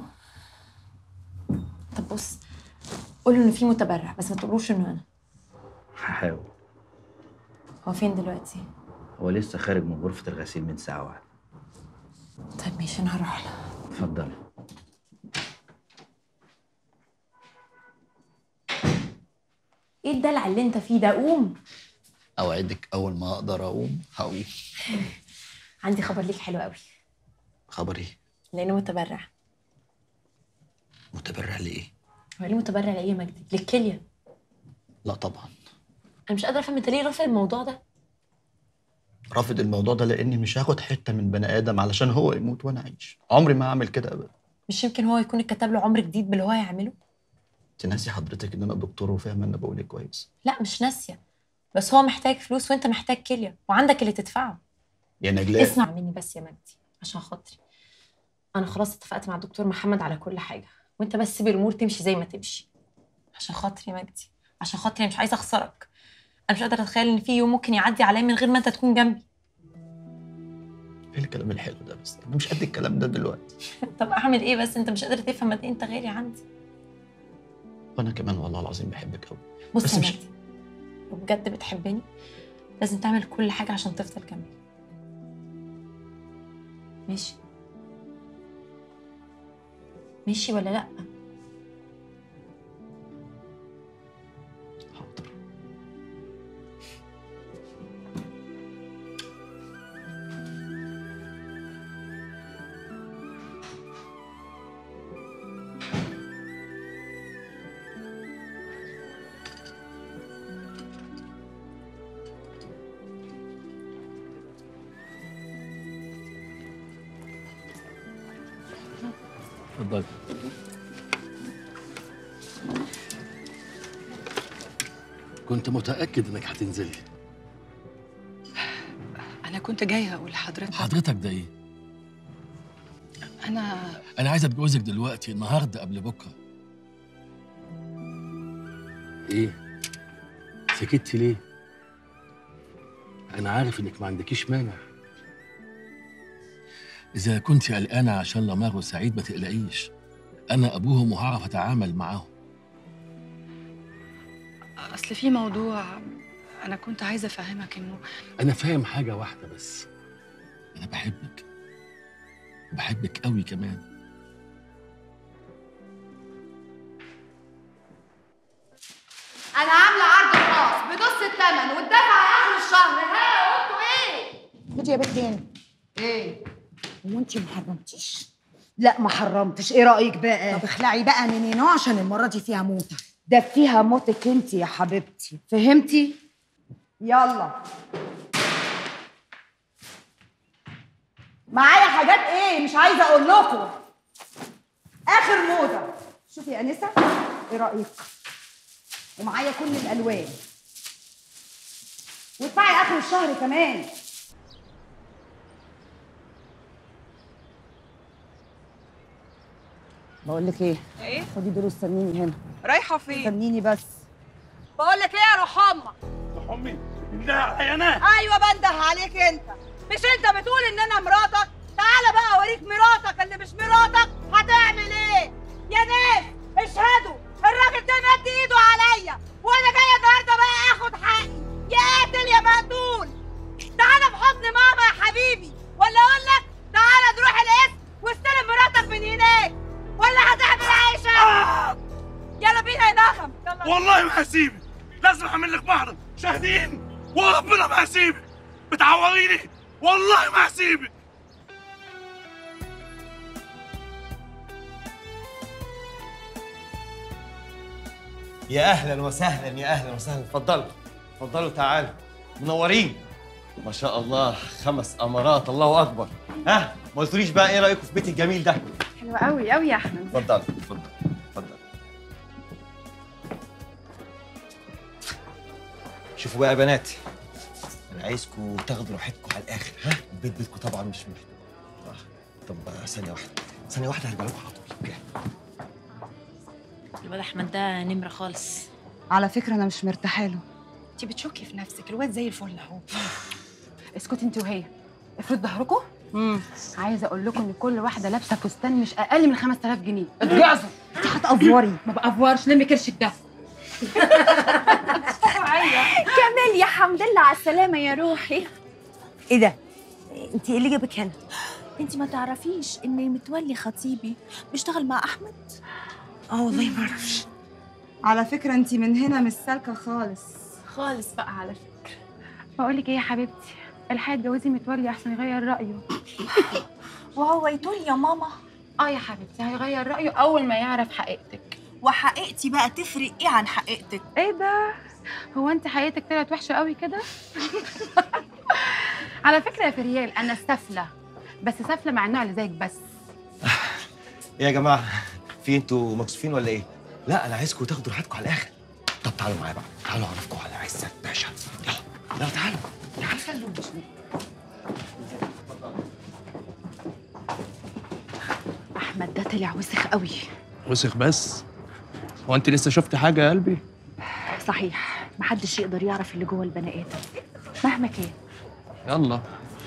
طب بص قول له ان في متبرع بس ما تقولوش انه انا هحاول هو فين دلوقتي هو لسه خارج من غرفه الغسيل من ساعه واحده طيب ماشي انا هروح له اتفضلي ايه الدلع اللي انت فيه ده قوم اوعدك اول ما اقدر اقوم هقوم عندي خبر ليك حلو قوي خبر ايه لانه متبرع متبرع لايه هو ليه متبرع لايه يا مجدي للكليه لا طبعا انا مش قادره افهم انت ليه رافض الموضوع ده رافض الموضوع ده لاني مش هاخد حته من بني ادم علشان هو يموت وانا اعيش عمري ما هعمل كده ابدا مش يمكن هو يكون اتكتب له عمر جديد باللي هو هيعمله انت ناسي حضرتك ان انا دكتور وفاهمه انا بقول ايه كويس لا مش ناسيه بس هو محتاج فلوس وانت محتاج كليه وعندك اللي تدفعه يا نجلاء اسمع مني بس يا مجدي عشان خاطري انا خلاص اتفقت مع الدكتور محمد على كل حاجه وانت بس سيب الامور تمشي زي ما تمشي عشان خاطري يا مجدي عشان خاطري أنا مش عايزه اخسرك انا مش قادره اتخيل ان في يوم ممكن يعدي عليا من غير ما انت تكون جنبي ايه الكلام الحلو ده بس انا مش قد الكلام ده دلوقتي طب اعمل ايه بس انت مش قادر تفهم قد ايه انت غالي عندي وانا كمان والله العظيم بحبك قوي بص بس يا مش مجدي لو بجد بتحبني لازم تعمل كل حاجه عشان تفضل جنبي ماشي ماشي ولا لا اتفضلي كنت متأكد إنك هتنزلي انا كنت جايه اقول لحضرتك حضرتك ده إيه؟ انا أنا عايز أتجوزك دلوقتي النهاردة قبل بكرة إيه؟ سكتي ليه؟ أنا عارف إنك ما عندكيش مانع إذا كنت قلقانة عشان لمار وسعيد ما تقلقيش أنا أبوهم وهعرف أتعامل معاهم اصل في موضوع انا كنت عايزه افهمك انه أنا فاهم حاجة واحدة بس أنا بحبك بحبك قوي كمان انا عامله عرض خاص بنص الثمن والدفع اخر الشهر ها قلتوا ايه خدي يا بنت هنا ايه هو انت ما حرمتيش لا ما حرمتش ايه رايك بقى طب اخلعي بقى من هنا عشان المره دي فيها موته ده فيها موتك انت يا حبيبتي فهمتي يلا معايا حاجات ايه مش عايزه اقول لكم اخر موضه شوفي يا انسه ايه رايك ومعايا كل الالوان وادفعي اخر الشهر كمان بقول لك ايه ايه خدي دول واستنيني هنا رايحه فين استنيني بس بقول لك ايه يا روح امك امي لا يا ناس ايوه بنده عليك انت مش انت بتقول ان انا مراتك تعالى بقى اوريك مراتك اللي مش مراتك هتعمل ايه يا ناس اشهدوا الراجل ده مد ايده عليا وانا جايه النهارده بقى اخد حقي يا قاتل يا مقتول تعالى في حضن ماما يا حبيبي ولا اقول لك تعالى نروح القسم واستلم مراتك من هناك ولا هتعمل عيشه يلا بينا يا نغم يلا والله ما هسيبك لازم اعمل لك محضر شاهدين وربنا ما هسيبك بتعوريني والله ما هسيبك يا اهلا وسهلا يا اهلا وسهلا اتفضلوا اتفضلوا تعالوا منورين ما شاء الله خمس امارات الله اكبر ها ما قلتوليش بقى ايه رايكم في بيتي الجميل ده حلوه قوي قوي يا احمد اتفضلوا اتفضلوا اتفضلوا شوفوا بقى يا بنات انا عايزكم تاخدوا راحتكم على الاخر ها البيت بيتكم طبعا مش محتاج آه. طب آه، ثانيه واحده ثانيه واحده هرجع لكم على طول الواد احمد ده نمره خالص على فكره انا مش مرتاحه له انت بتشكي في نفسك الواد زي الفل اهو اسكتي انت وهي افرض ظهركم عايزه اقول لكم ان كل واحده لابسه فستان مش اقل من 5000 جنيه اتجعزوا انت هتقفوري ما بقفورش لمي كرشك ده كمال يا حمد لله على السلامه يا روحي ايه ده انت ايه اللي جابك هنا انت ما تعرفيش ان متولي خطيبي بيشتغل مع احمد اه والله ما اعرفش على فكره انت من هنا مش سالكه خالص خالص بقى على فكره بقول لك ايه يا حبيبتي الحقي اتجوزي متولي احسن يغير رايه وهو يطول يا ماما اه يا حبيبتي هيغير رايه اول ما يعرف حقيقتك وحقيقتي بقى تفرق ايه عن حقيقتك ايه ده هو انت حقيقتك طلعت وحشه قوي كده على فكره يا فريال انا سافله بس سافله مع النوع اللي زيك بس ايه يا جماعه في انتوا مكسوفين ولا ايه لا انا عايزكم تاخدوا راحتكم على الاخر طب تعالوا معايا بقى تعالوا اعرفكم على عزت باشا يلا يلا تعالوا تعالوا احمد ده طلع وسخ قوي وسخ بس هو انت لسه شفت حاجه يا قلبي صحيح محدش يقدر يعرف اللي جوه البني ادم مهما كان يلا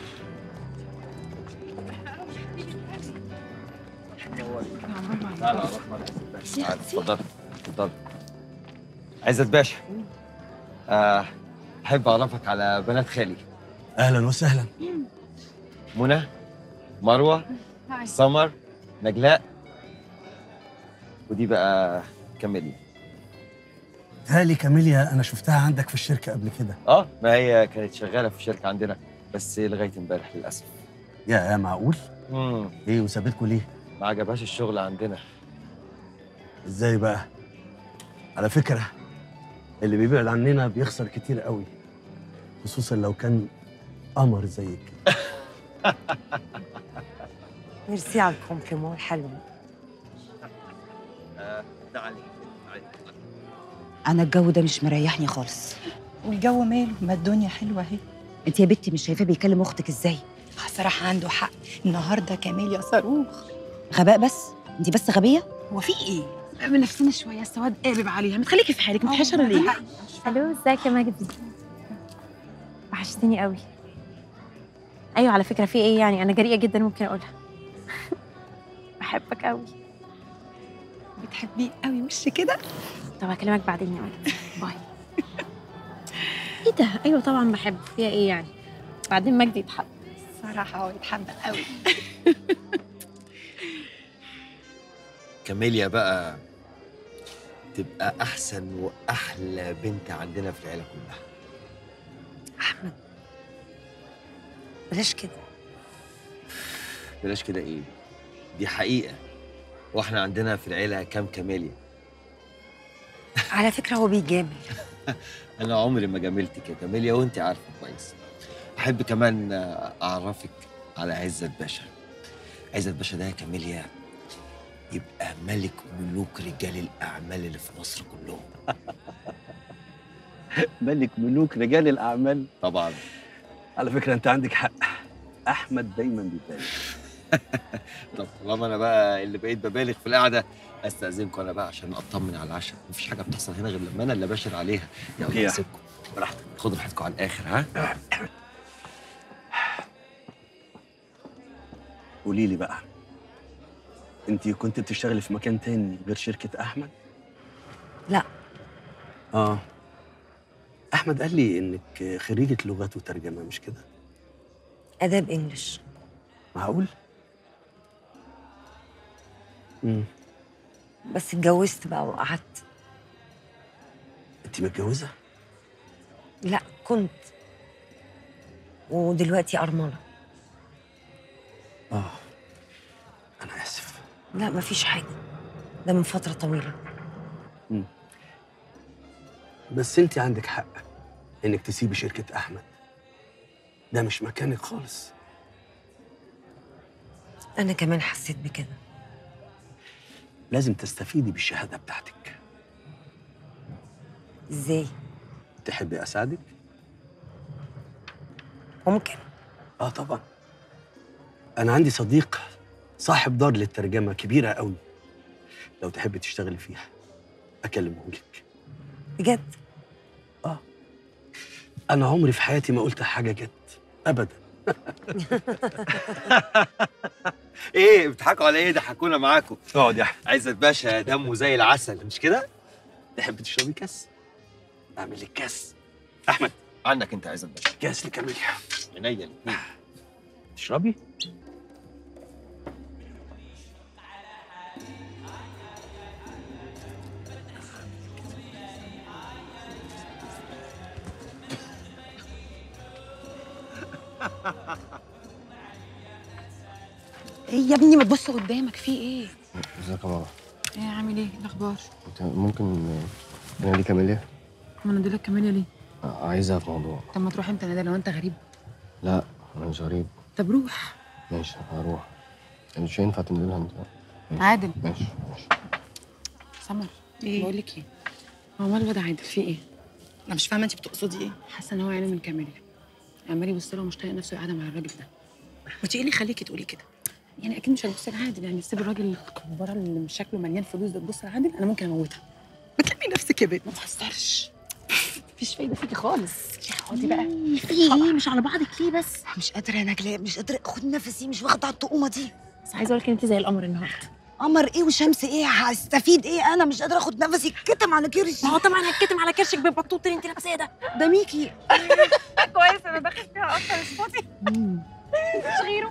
تعالوا عرفنا تعالوا اتفضل اتفضل عزت باشا آه، احب اعرفك على بنات خالي اهلا وسهلا منى مروه هاي. سمر نجلاء ودي بقى كملي تالي كاميليا انا شفتها عندك في الشركه قبل كده اه ما هي كانت شغاله في الشركه عندنا بس لغايه امبارح للاسف يا يا معقول امم ايه وسابتكوا ليه ما عجبهاش الشغل عندنا ازاي بقى على فكره اللي بيبعد عننا بيخسر كتير قوي خصوصا لو كان قمر زيك ميرسي على الكومبليمون الحلو آه، تعالي انا الجو ده مش مريحني خالص والجو ماله ما الدنيا حلوه اهي انت يا بنتي مش شايفاه بيكلم اختك ازاي صراحه عنده حق النهارده كمال يا صاروخ غباء بس انت بس غبيه هو في ايه من نفسنا شويه السواد قابب عليها ما تخليكي في حالك متحشره ليه الو ازيك يا مجدي وحشتني قوي ايوه على فكره في ايه يعني انا جريئه جدا ممكن اقولها بحبك قوي بتحبيه قوي مش كده طب هكلمك بعدين يا مجدي باي ايه ده ايوه طبعا بحب فيها ايه يعني بعدين مجدي يتحب صراحه هو يتحب قوي كاميليا بقى تبقى احسن واحلى بنت عندنا في العيله كلها احمد بلاش كده بلاش كده ايه دي حقيقه واحنا عندنا في العيله كام كاميليا على فكره هو بيجامل انا عمري ما جاملتك يا كاميليا وانت عارفه كويس احب كمان اعرفك على عزت باشا عزت باشا ده يا كاميليا يبقى ملك ملوك رجال الاعمال اللي في مصر كلهم ملك ملوك رجال الاعمال طبعا على فكره انت عندك حق احمد دايما بيبالغ طب طالما انا بقى اللي بقيت ببالغ في القعده استاذنكم انا بقى عشان اطمن على العشاء مفيش حاجه بتحصل هنا غير لما انا اللي باشر عليها أوكي. يلا اسيبكم براحتك خدوا راحتكم على الاخر ها قولي لي بقى انت كنت بتشتغلي في مكان تاني غير شركه احمد لا اه احمد قال لي انك خريجه لغات وترجمه مش كده اداب انجلش معقول امم بس اتجوزت بقى وقعدت انت متجوزه لا كنت ودلوقتي ارمله اه انا اسف لا مفيش حاجه ده من فتره طويله مم. بس انت عندك حق انك تسيبي شركه احمد ده مش مكانك خالص انا كمان حسيت بكده لازم تستفيدي بالشهاده بتاعتك ازاي تحبي اساعدك ممكن اه طبعا انا عندي صديق صاحب دار للترجمه كبيره قوي لو تحبي تشتغلي فيها اكلمه لك بجد اه انا عمري في حياتي ما قلت حاجه جد ابدا ايه بتضحكوا على ايه ضحكونا معاكم اقعد يا احمد عزت باشا دمه زي العسل مش كده تحبي تشربي كاس اعمل لك كاس احمد عنك انت يا عزت باشا كاس لكاميليا عينيا الاتنين تشربي ايه يا ابني ما تبص قدامك في ايه ازيك يا ماما ايه عامل ايه الاخبار انت ممكن انا ليه كاميليا ما انا لك كاميليا ليه عايزها في موضوع طب ما تروح انت نادى لو انت غريب لا انا مش غريب طب روح ماشي هروح مش هينفع تنزلها انت عادل ماشي ماشي سمر ايه بقول لك ايه هو مال الواد عادل في ايه انا مش فاهمه انت بتقصدي ايه حاسه ان هو يعني من كاميليا عمال يبص له ومش طايق نفسه قاعده مع الراجل ده وانت ايه اللي يخليكي تقولي كده يعني اكيد مش هتبصي لعادل يعني سيب الراجل الكباره اللي مش شكله مليان فلوس ده تبص لعادل انا ممكن اموتها بتلمي نفسك يا بنت ما تهزرش مفيش فايده فيكي خالص يا اقعدي بقى في ايه مش على بعضك ليه بس مش قادره يا نجلاء مش قادره اخد نفسي مش واخده على الطقومه دي بس عايزه اقول لك انت زي القمر النهارده قمر ايه وشمس ايه هستفيد ايه انا مش قادره اخد نفسي كتم على كرشي ما هو طبعا هتكتم على كرشك بالبطوط اللي انت لابساه ده ده ميكي كويس انا داخل فيها اكتر سبوتي مش غيره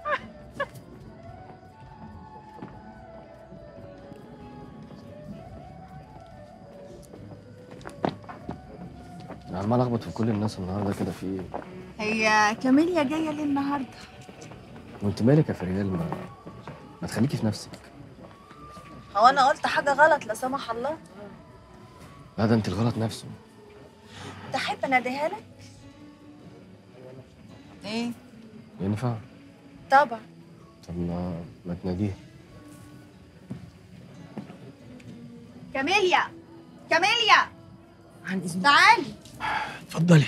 انا عمال اخبط في كل الناس النهارده كده في ايه هي كاميليا جايه ليه النهارده وانت مالك يا فريال ما, ما تخليكي في نفسك هو انا قلت حاجه غلط لا سمح الله لا ده انت الغلط نفسه تحب اناديها لك ايه ينفع طبعا طب ما ما تناديها كاميليا كاميليا عن اذنك تعالي اتفضلي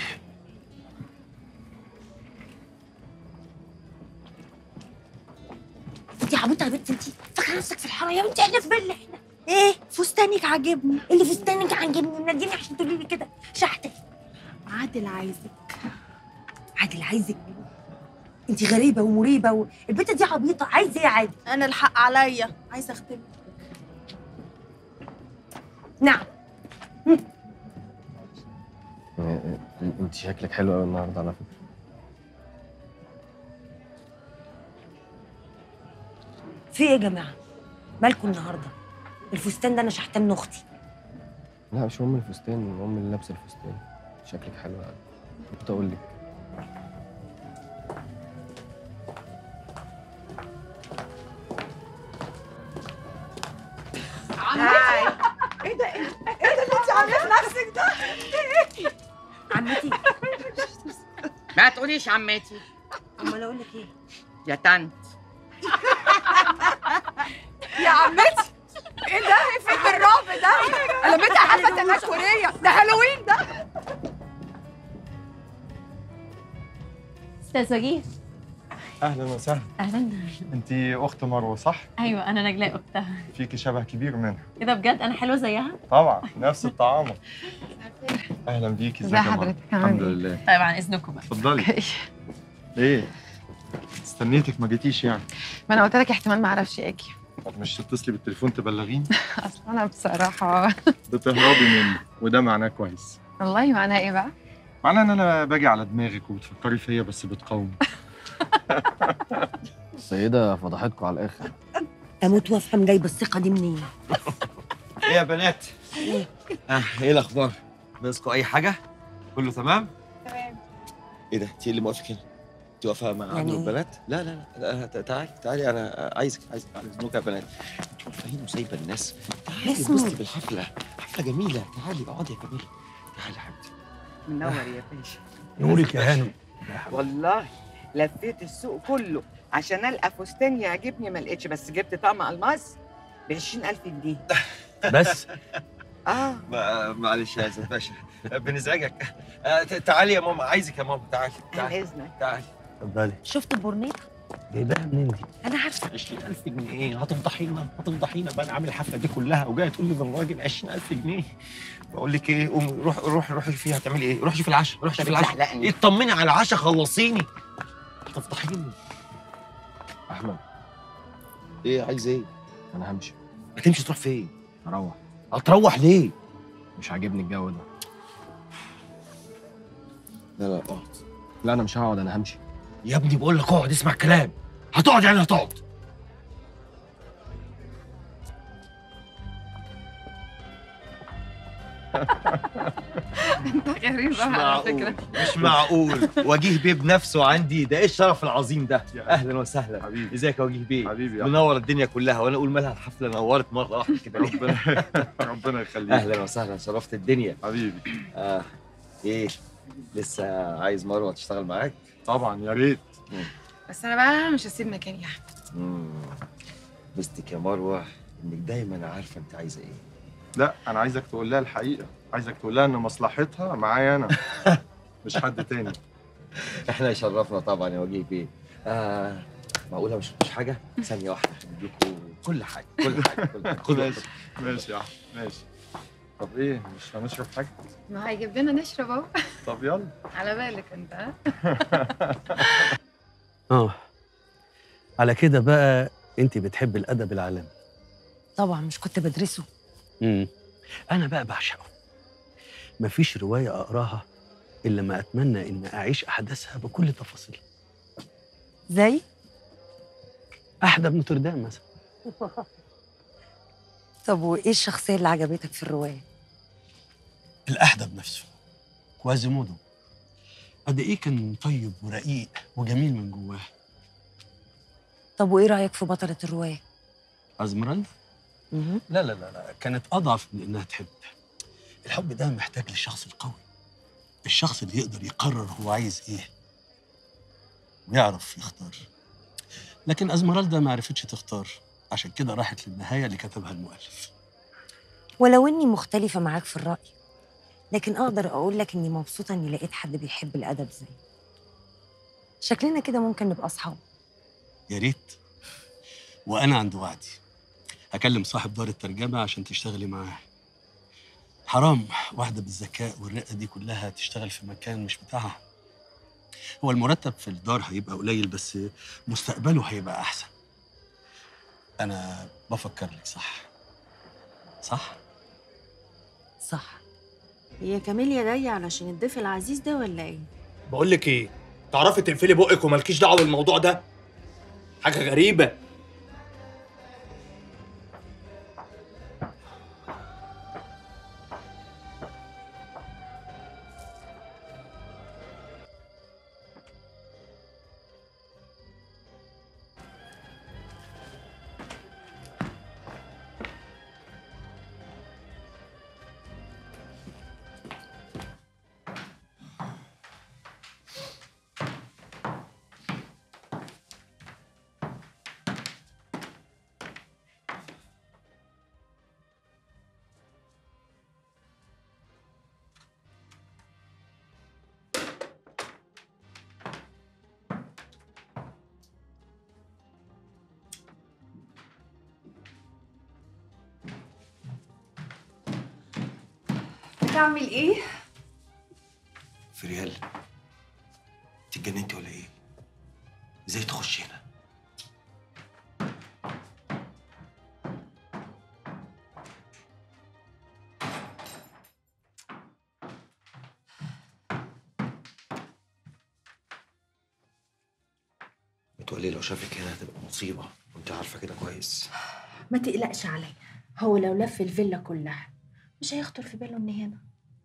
انت عبيطه يا بنت انت فاكره نفسك في الحاره يا بنتي احنا في بالنا احنا ايه فستانك عاجبني اللي فستانك عاجبني مناديني عشان تقولي لي كده شحتك عادل عايزك عادل عايزك انت غريبه ومريبه و... البنت دي عبيطه عايزه ايه يا عادل انا الحق عليا عايزه اختبر نعم يعني انت شكلك حلو قوي النهارده على فكره في ايه يا جماعه مالكم النهارده الفستان ده انا شحتاه من اختي لا مش ام الفستان ام اللي لابسه الفستان شكلك حلو قوي كنت اقول لك عمتي ايه ده ايه ايه ده اللي انت عاملاه في نفسك ده ايه عمتي ما تقوليش عمتي امال اقول لك ايه يا تانت يا عمتي ايه ده ايه فيلم الرعب ده قلبتها حفله النشوريه ده هالوين ده استاذ وجيه اهلا وسهلا اهلا انت اخت مروه صح ايوه انا نجلاء اختها فيكي شبه كبير منها ايه ده بجد انا حلوه زيها طبعا نفس الطعامه اهلا بيكي ازي ازيك يا مروة؟ حضرتك؟ عامل الحمد ايه؟ لله طيب عن اذنكم بقى اتفضلي ايه استنيتك ما جيتيش يعني ما انا قلت لك احتمال ما اعرفش اجي طب مش تتصلي بالتليفون تبلغيني اصل انا بصراحه بتهربي مني وده معناه كويس والله معناها ايه بقى معناه ان انا باجي على دماغك وبتفكري فيا بس بتقاومي السيدة فضحتكم على الآخر اموت وافهم جايبه الثقه دي منين ايه يا بنات؟ اه ايه الاخبار؟ ناقصكم اي حاجه؟ كله تمام؟ تمام ايه ده؟ انت اللي موافق هنا؟ انت واقفه مع يعني عبد إيه؟ البنات؟ لا لا لا لا ت- تعالي تعالي انا عايزك عايزك على اذنك يا بنات انت واقفه هنا وسايبه الناس تعالي اسمه. اتبسطي بالحفله حفله جميله تعالي اقعدي يا جميله تعالي يا حبيبتي منور يا باشا نورك يا هانم والله لفيت السوق كله عشان القى فستان يعجبني ما لقيتش بس جبت طقم الماس ب 20000 جنيه بس اه ما- معلش يا استاذ باشا بنزعجك آه، ت- تعالي يا ماما عايزك يا ماما تعالي تعالي اذنك تعالي اتفضلي شفت البورنيطه جايباها منين دي؟ انا عارفه 20000 جنيه ايه هتفضحينا هتفضحينا بقى انا عامل الحفله دي كلها وجايه تقول لي ده الراجل 20000 جنيه بقول لك ايه قومي روح روح روحي فيها هتعملي ايه؟ روحي شوفي العشاء روحي شوفي العشاء بتزحلقني. اطمني على العشاء خلصيني تفضحيني أحمد ايه عايز ايه؟ أنا همشي هتمشي تروح فين؟ هروح هتروح ليه؟ مش عاجبني الجو ده لا لا اقعد لا أنا مش هقعد أنا همشي يا ابني بقول لك اقعد اسمع الكلام هتقعد يعني هتقعد انت غريب مش قوي على معقول فكره مش معقول وجيه بيه بنفسه عندي ده ايه الشرف العظيم ده اهلا وسهلا حبيبي ازيك يا وجيه بيه حبيبي منور الدنيا كلها وانا اقول مالها الحفله نورت مره واحده كده ربنا ربنا يخليك اهلا وسهلا شرفت الدنيا حبيبي اه ايه لسه عايز مروه تشتغل معاك طبعا يا ريت بس انا بقى مش هسيب مكاني يا احمد مم. بستك يا مروه انك دايما عارفه انت عايزه ايه لا انا عايزك تقول لها الحقيقه عايزك تقول لها ان مصلحتها معايا انا مش حد تاني احنا يشرفنا طبعا يا وجيه بيه آه معقوله مش مش حاجه ثانيه واحده هنديكوا كل حاجه كل حاجه كل حاجه خدوا ماشي ماشي يا احمد ماشي طب ايه مش هنشرب حاجه ما هيجيب لنا نشرب اهو طب يلا على بالك انت ها اه على كده بقى انت بتحب الادب العالمي طبعا مش كنت بدرسه امم انا بقى بعشقه مفيش روايه اقراها الا ما اتمنى ان اعيش احداثها بكل تفاصيلها زي احدى بنوتردام مثلا طب وايه الشخصيه اللي عجبتك في الروايه الاحدب نفسه كوازيمودو قد ايه كان طيب ورقيق وجميل من جواه طب وايه رايك في بطله الروايه ازمرالد مهم. لا لا لا لا كانت اضعف من انها تحب الحب ده محتاج للشخص القوي الشخص اللي يقدر يقرر هو عايز ايه ويعرف يختار لكن ازمرالدا ما عرفتش تختار عشان كده راحت للنهايه اللي كتبها المؤلف ولو اني مختلفه معاك في الراي لكن اقدر اقول لك اني مبسوطه اني لقيت حد بيحب الادب زيي شكلنا كده ممكن نبقى اصحاب يا ريت وانا عند وعدي هكلم صاحب دار الترجمه عشان تشتغلي معاه حرام واحده بالذكاء والرقه دي كلها تشتغل في مكان مش بتاعها هو المرتب في الدار هيبقى قليل بس مستقبله هيبقى احسن انا بفكر لك صح صح صح هي كاميليا جاية علشان الضيف العزيز ده ولا ايه؟ بقول لك ايه تعرفي تقفلي بقك ومالكيش دعوه بالموضوع ده حاجه غريبه هتعمل ايه؟ فريال انت اتجننتي ولا ايه؟ ازاي تخش هنا؟ متولي لو شافك هنا هتبقى مصيبة وانت عارفة كده كويس ما تقلقش عليا هو لو لف الفيلا كلها مش هيخطر في باله اني هنا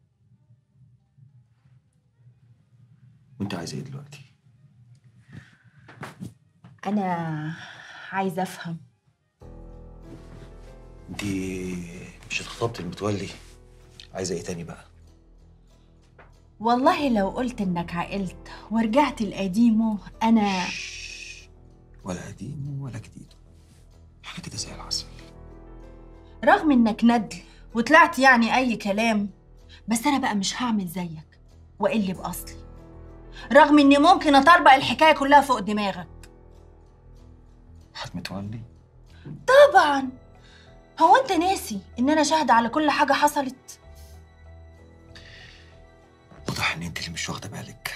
وانت عايزة ايه دلوقتي؟ انا عايزه افهم انت مش اتخطبتي المتولي عايزة ايه تاني بقى؟ والله لو قلت انك عقلت ورجعت لقديمه انا ولا قديم ولا جديد حاجة كده زي العسل رغم انك ندل وطلعت يعني اي كلام بس انا بقى مش هعمل زيك واقل باصلي رغم اني ممكن اطربق الحكايه كلها فوق دماغك حد متولي؟ طبعا هو انت ناسي ان انا شاهده على كل حاجه حصلت واضح ان انت اللي مش واخدة بالك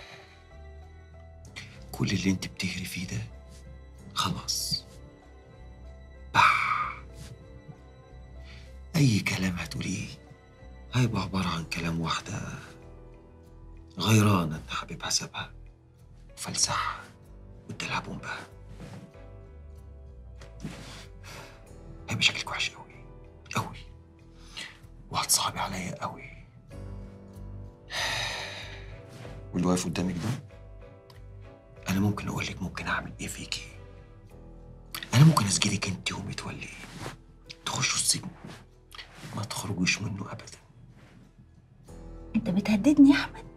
كل اللي انت بتجري فيه ده خلاص بح اي كلام هتقوليه هيبقى عبارة عن كلام واحدة غيرانة ان حبيبها سابها وفلسعها وادالها بومبها هيبقى شكلك وحش قوي قوي وهتصعبي عليا قوي واللي واقف قدامك ده انا ممكن اقول لك ممكن اعمل ايه فيكي انا ممكن اسجلك انت ومتولي تخشوا السجن ما تخرجوش منه ابدا انت بتهددني يا احمد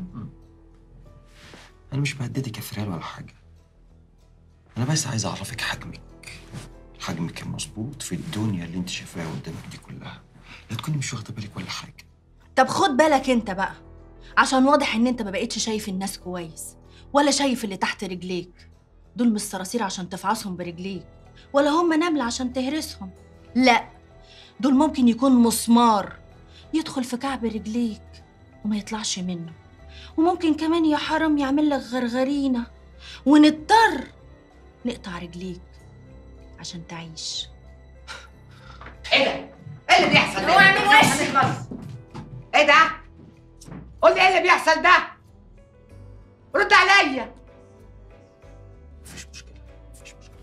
انا مش بهددك يا فريال ولا حاجه انا بس عايز اعرفك حجمك حجمك المظبوط في الدنيا اللي انت شايفاها قدامك دي كلها لا تكوني مش واخده بالك ولا حاجه طب خد بالك انت بقى عشان واضح ان انت ما بقتش شايف الناس كويس ولا شايف اللي تحت رجليك دول مش صراصير عشان تفعصهم برجليك ولا هم نملة عشان تهرسهم لا دول ممكن يكون مسمار يدخل في كعب رجليك وما يطلعش منه وممكن كمان يا حرام يعمل لك غرغرينة ونضطر نقطع رجليك عشان تعيش ايه ده؟ ايه اللي بيحصل ده؟ اوعي من وشي. هنخلص. ايه ده؟ قول لي ايه اللي بيحصل ده؟ رد عليا مفيش مشكله مفيش مشكله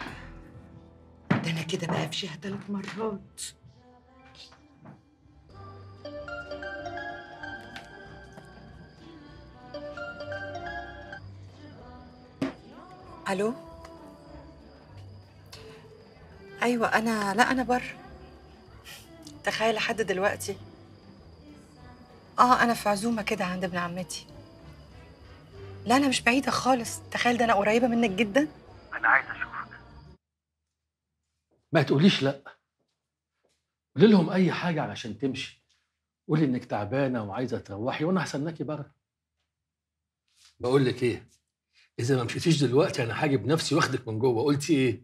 ده انا كده بقى فيها ثلاث مرات الو ايوه انا لا انا بره تخيل لحد دلوقتي اه انا في عزومه كده عند ابن عمتي لا انا مش بعيده خالص تخيل ده انا قريبه منك جدا انا عايز اشوفك ما تقوليش لا قولي لهم اي حاجه علشان تمشي قولي انك تعبانه وعايزه تروحي وانا هستناكي بره بقول لك ايه اذا ما مشيتيش دلوقتي انا هاجي بنفسي واخدك من جوه قلتي ايه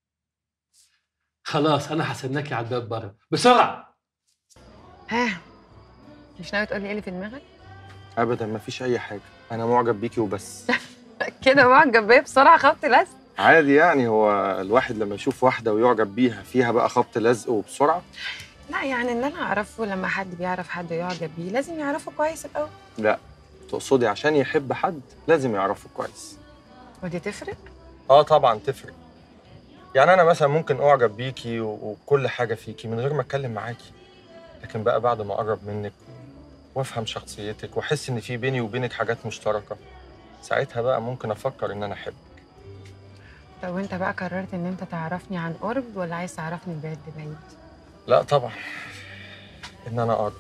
خلاص انا هستناكي على الباب بره بسرعه ها مش ناوي تقولي ايه اللي في دماغك ابدا مفيش اي حاجه انا معجب بيكي وبس كده معجب بيا بسرعه خبط لزق عادي يعني هو الواحد لما يشوف واحده ويعجب بيها فيها بقى خبط لزق وبسرعه لا يعني اللي انا اعرفه لما حد بيعرف حد يعجب بيه لازم يعرفه كويس الاول لا تقصدي عشان يحب حد لازم يعرفه كويس ودي تفرق اه طبعا تفرق يعني انا مثلا ممكن اعجب بيكي و- وكل حاجه فيكي من غير ما اتكلم معاكي لكن بقى بعد ما اقرب منك وافهم شخصيتك واحس ان في بيني وبينك حاجات مشتركه ساعتها بقى ممكن افكر ان انا احب طب وانت بقى قررت ان انت تعرفني عن قرب ولا عايز تعرفني بعيد بعيد لا طبعا ان انا اقرب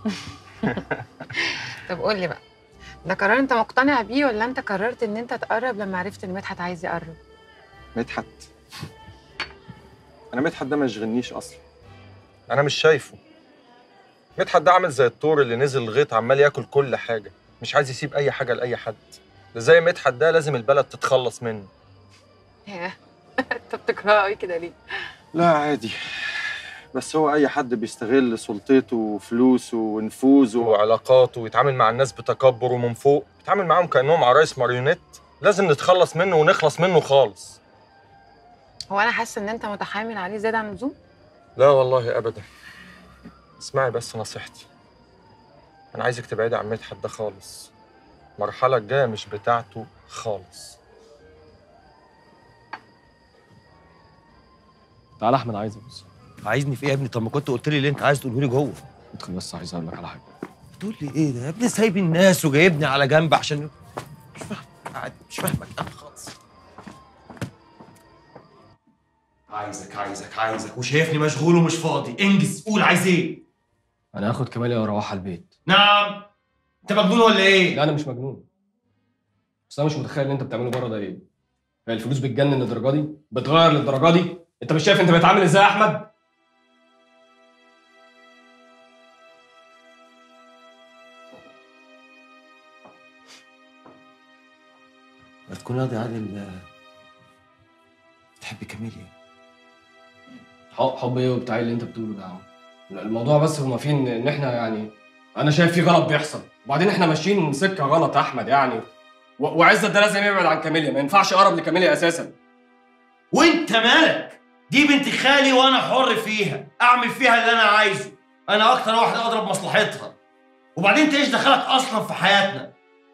طب قول لي بقى ده قرار انت مقتنع بيه ولا انت قررت ان انت تقرب لما عرفت ان مدحت عايز يقرب مدحت انا مدحت ده ما يشغلنيش اصلا انا مش شايفه مدحت ده عامل زي الطور اللي نزل الغيط عمال ياكل كل حاجه مش عايز يسيب اي حاجه لاي حد ده زي مدحت ده لازم البلد تتخلص منه ياه انت بتكرهه قوي كده ليه لا عادي بس هو اي حد بيستغل سلطته وفلوسه ونفوذه وعلاقاته ويتعامل مع الناس بتكبر ومن فوق بيتعامل معاهم كانهم عرايس ماريونيت لازم نتخلص منه ونخلص منه خالص هو انا حاسه ان انت متحامل عليه زياده عن اللزوم لا والله ابدا اسمعي بس نصيحتي انا عايزك تبعدي عن مدحت ده خالص المرحله الجايه مش بتاعته خالص تعالى احمد عايزك بس عايزني في ايه يا ابني طب ما كنت قلت لي اللي انت عايز تقوله لي جوه ادخل بس عايز اقول لك على حاجه تقول لي ايه ده يا ابني سايب الناس وجايبني على جنب عشان مش فاهم قاعد مش فاهمك انا خالص عايزك عايزك عايزك وشايفني مشغول ومش فاضي انجز قول عايز ايه انا هاخد كمالي واروحها البيت نعم انت مجنون ولا ايه لا انا مش مجنون بس انا مش متخيل اللي انت بتعمله بره ده ايه هي الفلوس بتجنن للدرجه دي بتغير للدرجه دي انت مش شايف انت بتعامل ازاي يا احمد ما تكون راضي عادل آه، بتحب كاميليا حب حب ايه وبتاع اللي انت بتقوله ده يا عم لا، الموضوع بس هما فيه ان إن احنا يعني انا شايف في غلط بيحصل وبعدين احنا ماشيين سكه غلط يا احمد يعني و- وعزت ده لازم يبعد عن كاميليا ما ينفعش يقرب لكاميليا اساسا وانت مالك دي بنت خالي وانا حر فيها اعمل فيها اللي انا عايزه انا اكتر واحد اضرب مصلحتها وبعدين انت ايش دخلك اصلا في حياتنا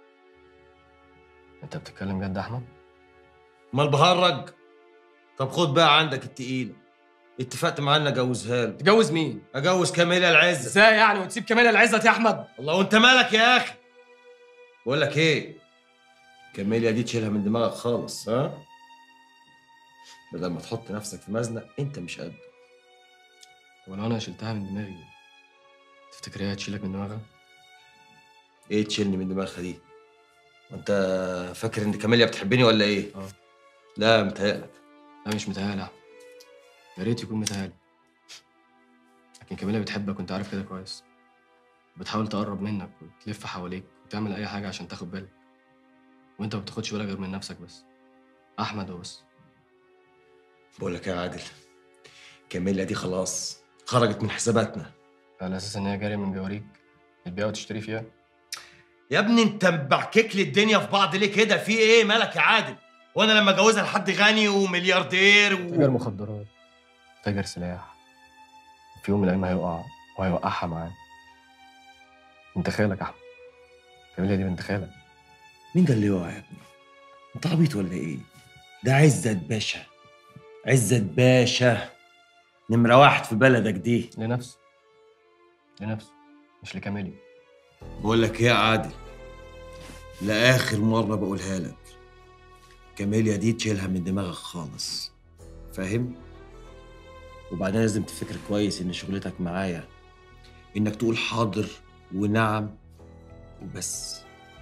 انت بتتكلم جد يا احمد امال بهرج طب خد بقى عندك التقيله اتفقت معاه اني اجوزها له تجوز مين اجوز كاميليا العزه ازاي يعني وتسيب كاميليا العزت يا احمد الله وانت مالك يا اخي بقول لك ايه كاميليا دي تشيلها من دماغك خالص ها بدل ما تحط نفسك في مزنق انت مش قده طب لو انا شلتها من دماغي تفتكر هي هتشيلك من دماغها ايه تشيلني من دماغها دي وانت فاكر ان كاميليا بتحبني ولا ايه اه لا متهيألك لا مش متهيألي يا أحمد. يا ريت يكون متهيألي لكن كاميليا بتحبك وانت عارف كده كويس بتحاول تقرب منك وتلف حواليك وتعمل اي حاجه عشان تاخد بالك وانت ما بتاخدش بالك غير من نفسك بس احمد وبس بقول لك يا عادل كاميليا دي خلاص خرجت من حساباتنا على اساس ان هي جاريه من جواريك تبيعها وتشتري فيها يا ابني انت مبعكك لي الدنيا في بعض ليه كده في ايه مالك يا عادل وانا لما اجوزها لحد غني وملياردير و... تاجر مخدرات تاجر سلاح في يوم من الايام هيقع وهيوقعها معاه انت خالك يا احمد كاميليا دي بنت خالك مين ده اللي يقع يا ابني انت عبيط ولا ايه ده عزت باشا عزت باشا نمرة واحد في بلدك دي لنفسه لنفسه مش لكاميليا بقول لك ايه يا عادل لآخر مرة بقولها لك كاميليا دي تشيلها من دماغك خالص فاهم؟ وبعدين لازم تفكر كويس ان شغلتك معايا انك تقول حاضر ونعم وبس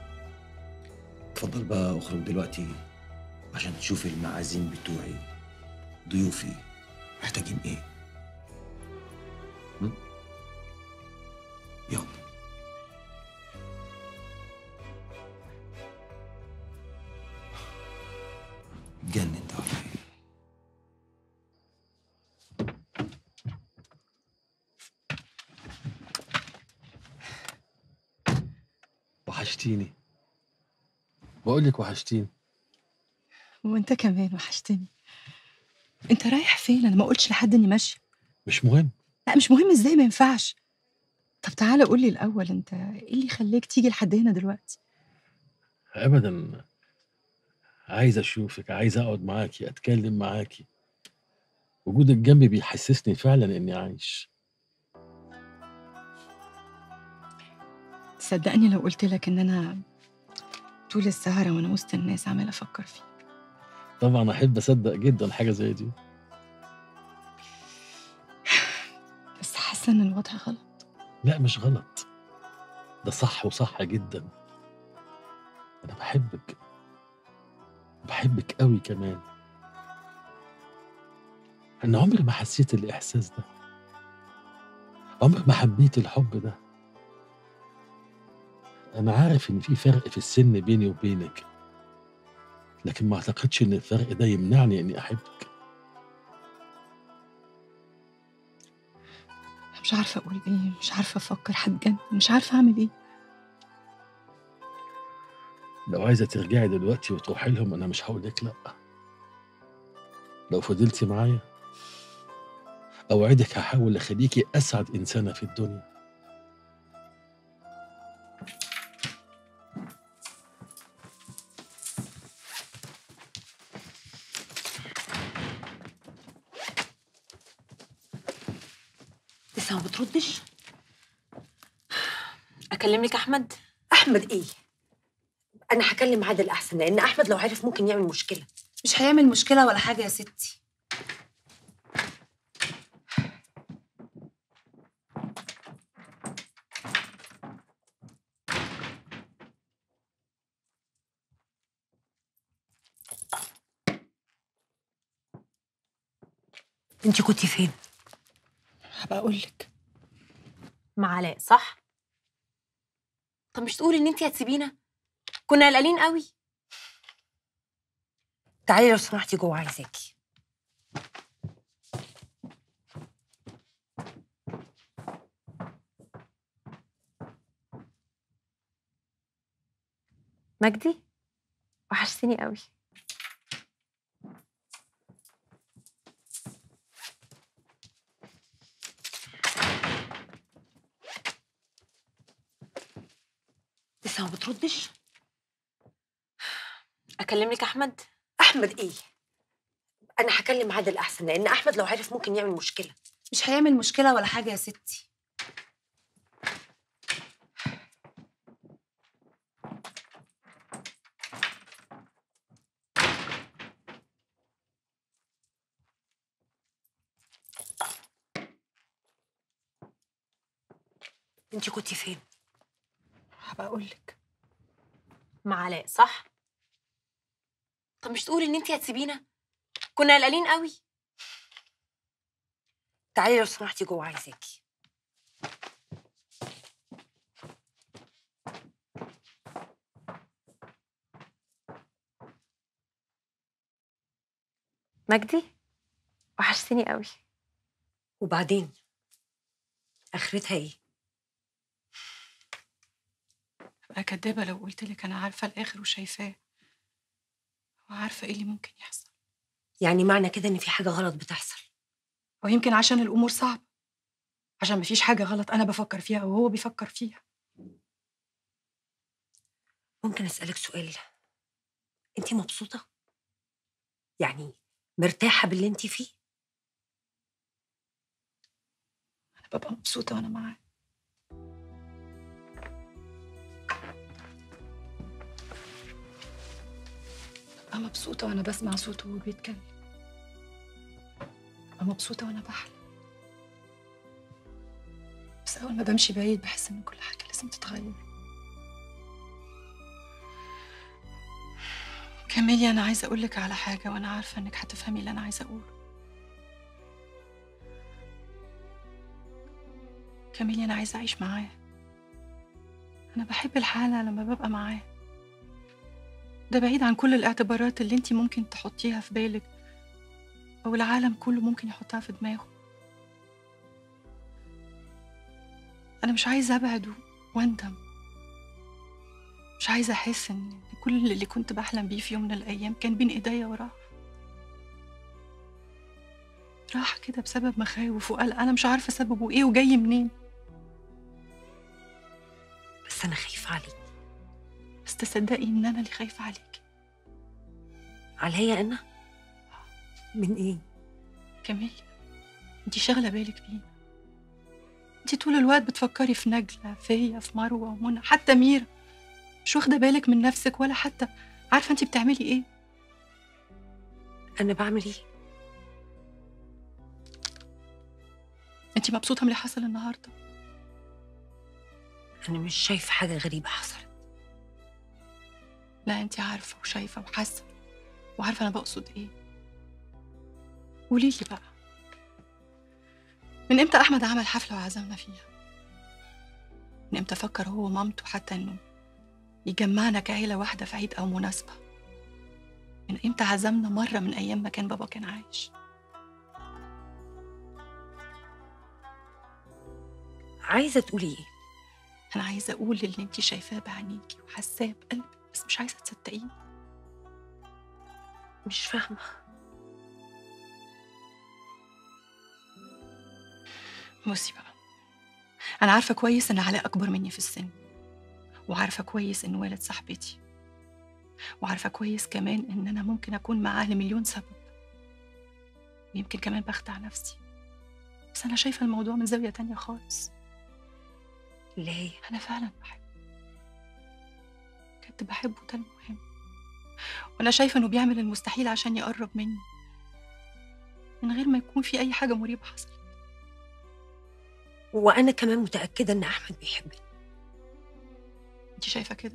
اتفضل بقى اخرج دلوقتي عشان تشوف المعازيم بتوعي ضيوفي محتاجين ايه م? يلا اتجنن ده ولا ايه وحشتيني بقول لك وحشتيني وانت كمان وحشتني انت رايح فين انا ما قلتش لحد اني ماشيه مش مهم لا مش مهم ازاي ما ينفعش طب تعالى قول لي الاول انت ايه اللي خلاك تيجي لحد هنا دلوقتي ابدا عايز اشوفك عايز اقعد معاكي اتكلم معاكي وجودك جنبي بيحسسني فعلا اني عايش صدقني لو قلت لك ان انا طول السهره وانا وسط الناس عماله افكر فيك طبعا احب اصدق جدا حاجه زي دي بس حاسه ان الوضع غلط لا مش غلط ده صح وصح جدا انا بحبك بحبك قوي كمان انا عمري ما حسيت الاحساس ده عمري ما حبيت الحب ده انا عارف ان في فرق في السن بيني وبينك لكن ما اعتقدش ان الفرق ده يمنعني اني احبك مش عارفه اقول ايه مش عارفه افكر هتجنن مش عارفه اعمل ايه لو عايزه ترجعي دلوقتي وتروحي لهم انا مش هقول لك لا لو فضلتي معايا اوعدك هحاول اخليكي اسعد انسانه في الدنيا لسه ما بتردش اكلم لك احمد احمد ايه انا هكلم عادل احسن لان احمد لو عرف ممكن يعمل مشكله مش هيعمل مشكله ولا حاجه يا ستي انت كنتي فين هبقى اقول لك مع علاء صح طب مش تقولي ان انت هتسيبينا كنا قلقانين قوي تعالي لو سمحتي جوه عايزاكي مجدي وحشتني قوي لسه ما بتردش اكلم لك احمد احمد ايه انا هكلم عادل احسن لان احمد لو عرف ممكن يعمل مشكله مش هيعمل مشكله ولا حاجه يا ستي انت كنتي فين هبقى اقول لك مع علاء صح طب مش تقولي ان انت هتسيبينا كنا قلقانين قوي تعالي لو سمحتي جوه عايزاكي مجدي وحشتني قوي وبعدين اخرتها ايه ابقى كدابه لو قلت لك انا عارفه الاخر وشايفاه وعارفه ايه اللي ممكن يحصل يعني معنى كده ان في حاجه غلط بتحصل او يمكن عشان الامور صعبه عشان مفيش حاجه غلط انا بفكر فيها وهو بيفكر فيها ممكن اسالك سؤال انت مبسوطه يعني مرتاحه باللي انت فيه انا ببقى مبسوطه وانا معاه ببقى مبسوطه وانا بسمع صوته وهو بيتكلم ببقى مبسوطه وانا بحلم بس اول ما بمشي بعيد بحس ان كل حاجه لازم تتغير كاميليا انا عايزه اقول لك على حاجه وانا عارفه انك هتفهمي اللي انا عايزه اقوله كاميليا انا عايزه اعيش معاه انا بحب الحاله لما ببقى معاه ده بعيد عن كل الاعتبارات اللي انت ممكن تحطيها في بالك او العالم كله ممكن يحطها في دماغه انا مش عايزه ابعد و- واندم مش عايزه احس ان كل اللي كنت بحلم بيه في يوم من الايام كان بين ايديا وراح راح كده بسبب مخاوف وقلق انا مش عارفه سببه ايه وجاي منين بس انا خايفه عليك بس تصدقي ان انا اللي خايفه عليك عليا انا من ايه كمية انت شاغله بالك بيه انت طول الوقت بتفكري في نجلة فيا في مروة ومنى حتى ميرا مش واخدة بالك من نفسك ولا حتى عارفة انت بتعملي ايه انا بعمل ايه انت مبسوطة من اللي حصل النهاردة انا مش شايفه حاجه غريبه حصلت لا انت عارفة وشايفة وحاسة وعارفة انا بقصد ايه قوليلي بقى من امتى احمد عمل حفلة وعزمنا فيها من امتى فكر هو ومامته حتى انه يجمعنا كعيلة واحدة في عيد او مناسبة من امتى عزمنا مرة من ايام ما كان بابا كان عايش عايزه تقولي ايه انا عايزه اقول اللي انت شايفاه بعينيكي وحاساه بقلبك بس مش عايزه تصدقيني مش فاهمه بصي بقى انا عارفه كويس ان علاء اكبر مني في السن وعارفه كويس انه والد صاحبتي وعارفه كويس كمان ان انا ممكن اكون معاه لمليون سبب ويمكن كمان بخدع نفسي بس انا شايفه الموضوع من زاويه تانية خالص ليه انا فعلا بحبه كنت بحبه ده المهم وانا شايفه انه بيعمل المستحيل عشان يقرب مني من غير ما يكون في اي حاجه مريبه حصلت وانا كمان متاكده ان احمد بيحبني انت شايفه كده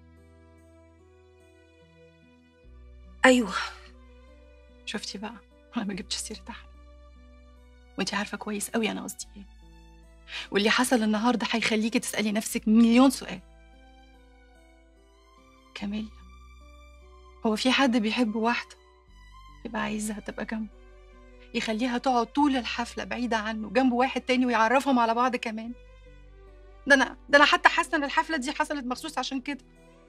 ايوه شفتي بقى انا ما جبتش سيره احمد وانت عارفه كويس قوي انا قصدي ايه واللي حصل النهارده هيخليكي تسالي نفسك مليون سؤال كاميليا هو في حد بيحب واحده يبقى عايزها تبقى جنبه يخليها تقعد طول الحفله بعيده عنه جنب واحد تاني ويعرفهم على بعض كمان ده انا ده انا حتى حاسه ان الحفله دي حصلت مخصوص عشان كده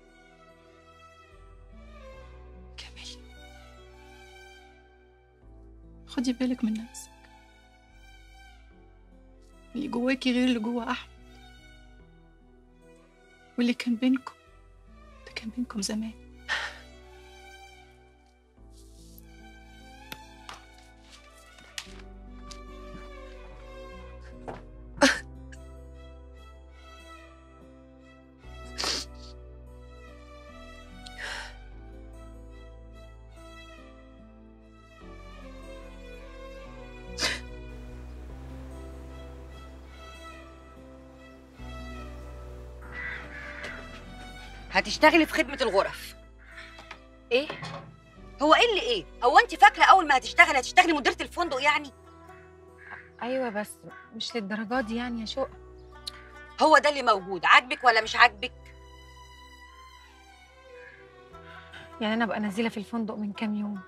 كاميليا خدي بالك من نفسك اللي جواكي غير اللي جوا احمد واللي كان بينكم ده كان بينكم زمان هتشتغلي في خدمه الغرف ايه هو ايه اللي ايه هو انت فاكره اول ما هتشتغلي هتشتغلي مديره الفندق يعني ايوه بس مش للدرجات دي يعني يا شوق هو ده اللي موجود عاجبك ولا مش عاجبك يعني انا ابقى نازله في الفندق من كام يوم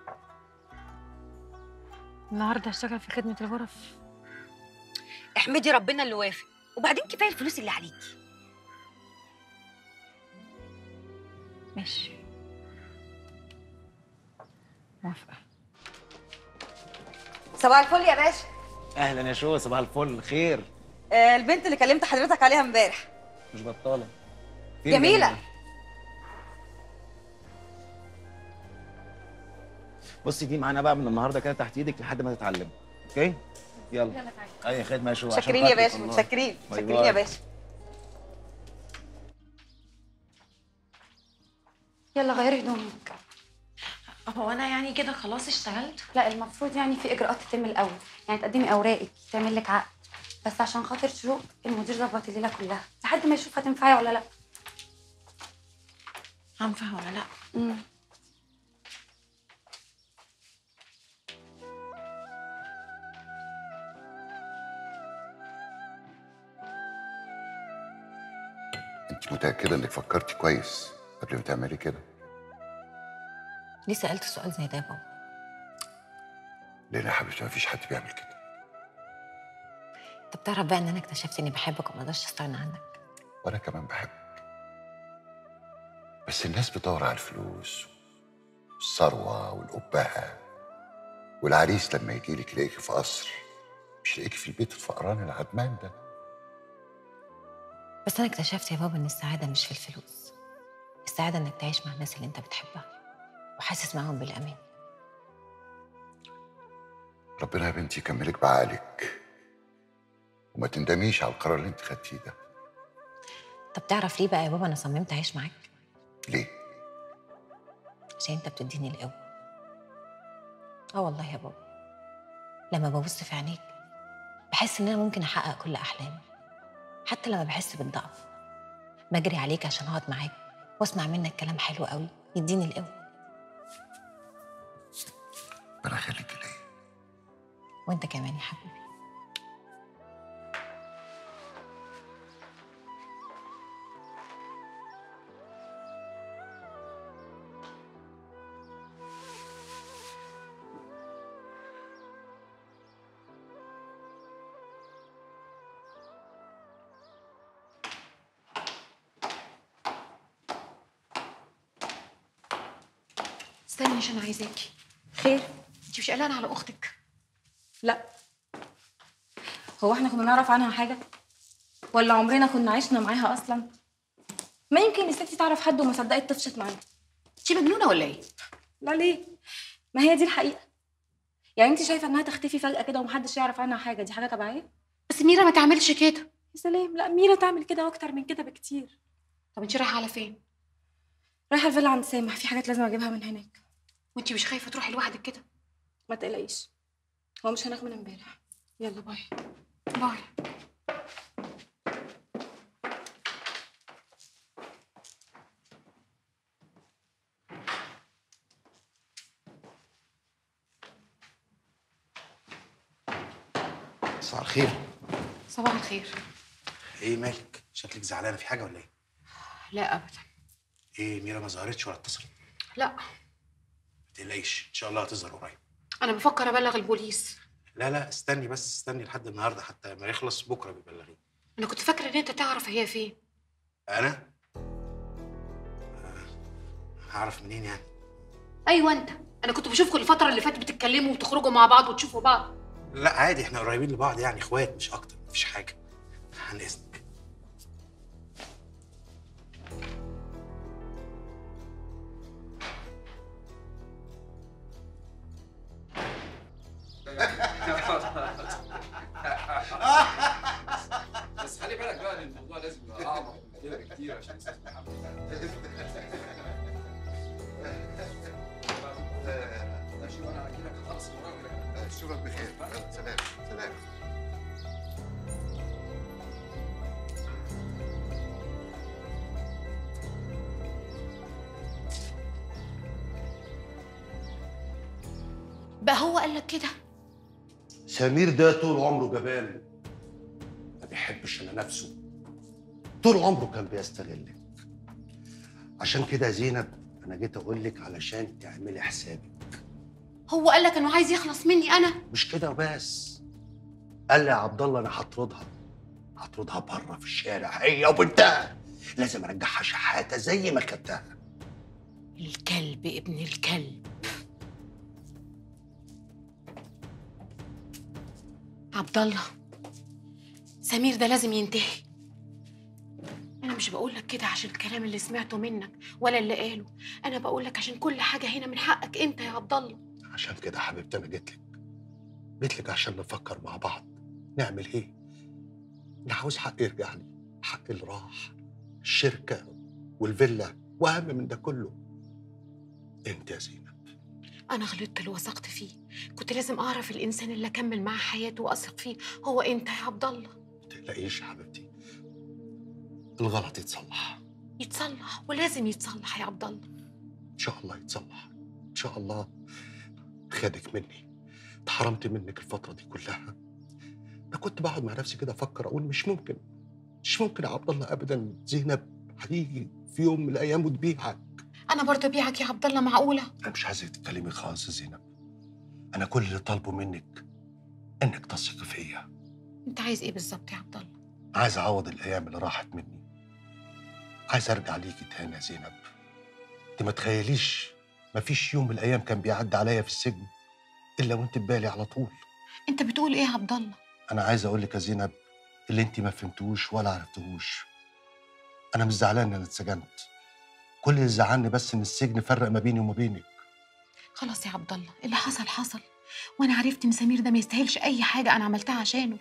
النهارده هشتغل في خدمه الغرف احمدي ربنا اللي وافق وبعدين كفايه الفلوس اللي عليكي ماشي موافقه صباح الفل يا باشا اهلا يا شو صباح الفل خير آه البنت اللي كلمت حضرتك عليها امبارح مش بطاله فين جميلة. بصي دي معانا بقى من النهارده كده تحت ايدك لحد ما تتعلم اوكي يلا اي خدمه يا شو عشان متشكرين يا خاطرك باشا والله. متشكرين باي متشكرين يا باي. باشا يلا غيري هدومك هو انا يعني كده خلاص اشتغلت لا المفروض يعني في اجراءات تتم الاول يعني تقدمي اوراقك تعمل لك عقد بس عشان خاطر شروق المدير ظبط الليله كلها لحد ما يشوف هتنفعي ولا لا هنفع ولا لا امم انت متاكده انك فكرتي كويس قبل ما تعملي كده ليه سالت سؤال زي ده يا بابا ليه يا حبيبتي مفيش حد بيعمل كده طب تعرف بقى ان انا اكتشفت اني بحبك وما اقدرش استغنى عنك وانا كمان بحبك بس الناس بتدور على الفلوس والثروه والأبهة والعريس لما يجيلك يلاقيكي في قصر مش يلاقيكي في البيت الفقران العدمان ده بس انا اكتشفت يا بابا ان السعاده مش في الفلوس السعاده انك تعيش مع الناس اللي انت بتحبها وحاسس معاهم بالامان ربنا يا بنتي يكملك بعقلك وما تندميش على القرار اللي انت خدتيه ده طب تعرف ليه بقى يا بابا انا صممت اعيش معاك ليه عشان انت بتديني القوه اه والله يا بابا لما ببص في عينيك بحس ان انا ممكن احقق كل احلامي حتى لما بحس بالضعف بجري عليك عشان اقعد معاك واسمع منك كلام حلو قوي يديني القوه ربنا يخليك ليا وانت كمان يا حبيبي استني عشان عايزاكي خير انت مش قلقانه على اختك لا هو احنا كنا نعرف عنها حاجه ولا عمرنا كنا عشنا معاها اصلا ما يمكن الست تعرف حد وما صدقت تفشت معاه انت مجنونه ولا ايه لا ليه ما هي دي الحقيقه يعني انت شايفه انها تختفي فجاه كده ومحدش يعرف عنها حاجه دي حاجه طبيعيه بس ميرا ما تعملش كده يا سلام لا ميرا تعمل كده واكتر من كده بكتير طب انت رايحه على فين رايحه الفيلا عند سامح في حاجات لازم اجيبها من هناك وانت مش خايفه تروحي لوحدك كده ما تقلقيش هو مش هناك من امبارح يلا باي باي صباح الخير صباح الخير ايه مالك شكلك زعلانه في حاجه ولا ايه لا ابدا ايه ميرا ما ظهرتش ولا اتصلت لا ما تقلقيش ان شاء الله هتظهر قريب انا بفكر ابلغ البوليس لا لا استني بس استني لحد النهارده حتى ما يخلص بكره بيبلغيني انا كنت فاكره ان انت تعرف هي فين انا آه، هعرف منين يعني ايوه انت انا كنت بشوفكم الفتره اللي فاتت بتتكلموا وتخرجوا مع بعض وتشوفوا بعض لا عادي احنا قريبين لبعض يعني اخوات مش اكتر مفيش حاجه عن اذنك بس خلي بالك بقى ان الموضوع لازم يبقى اعمق من كده بكتير عشان استاذ محمد ماشي وانا هجي لك خلاص اشوفك بخير يلا، سلام سلام بقى هو قال لك كده سمير ده طول عمره جبان ما بيحبش الا نفسه طول عمره كان بيستغلك عشان كده يا زينب انا جيت اقول لك علشان تعملي حسابك هو قال لك انه عايز يخلص مني انا مش كده وبس قال لي يا عبد الله انا هطردها هطردها بره في الشارع هي وبنتها لازم ارجعها شحاته زي ما خدتها الكلب ابن الكلب عبد الله سمير ده لازم ينتهي انا مش بقول لك كده عشان الكلام اللي سمعته منك ولا اللي قاله انا بقول لك عشان كل حاجه هنا من حقك انت يا عبد الله عشان كده يا حبيبتي انا جيت لك جيت لك عشان نفكر مع بعض نعمل ايه انا عاوز حقي يرجع لي حق اللي راح الشركه والفيلا واهم من ده كله انت يا زينب انا غلطت اللي وثقت فيه كنت لازم اعرف الانسان اللي اكمل معاه حياته واثق فيه هو انت يا عبد الله ما تقلقيش يا حبيبتي الغلط يتصلح يتصلح ولازم يتصلح يا عبد الله ان شاء الله يتصلح ان شاء الله خدك مني اتحرمت منك الفتره دي كلها انا كنت بقعد مع نفسي كده افكر اقول مش ممكن مش ممكن يا عبد الله ابدا زينب هيجي في يوم من الايام وتبيعك انا برضه بيعك يا عبد الله معقوله انا مش عايزك تتكلمي خالص يا زينب انا كل اللي طالبه منك انك تثقي فيا انت عايز ايه بالظبط يا عبد الله عايز اعوض الايام اللي راحت مني عايز ارجع ليكي تاني يا زينب انت ما تخيليش مفيش يوم من الايام كان بيعدي عليا في السجن الا وانت ببالي على طول انت بتقول ايه يا عبد الله انا عايز اقول لك يا زينب اللي انت ما فهمتوش ولا عرفتهوش انا مش زعلان ان انا اتسجنت كل اللي زعلني بس ان السجن فرق ما بيني وما بينك خلاص يا عبد الله اللي حصل حصل وانا عرفت ان سمير ده ما يستاهلش اي حاجه انا عملتها عشانه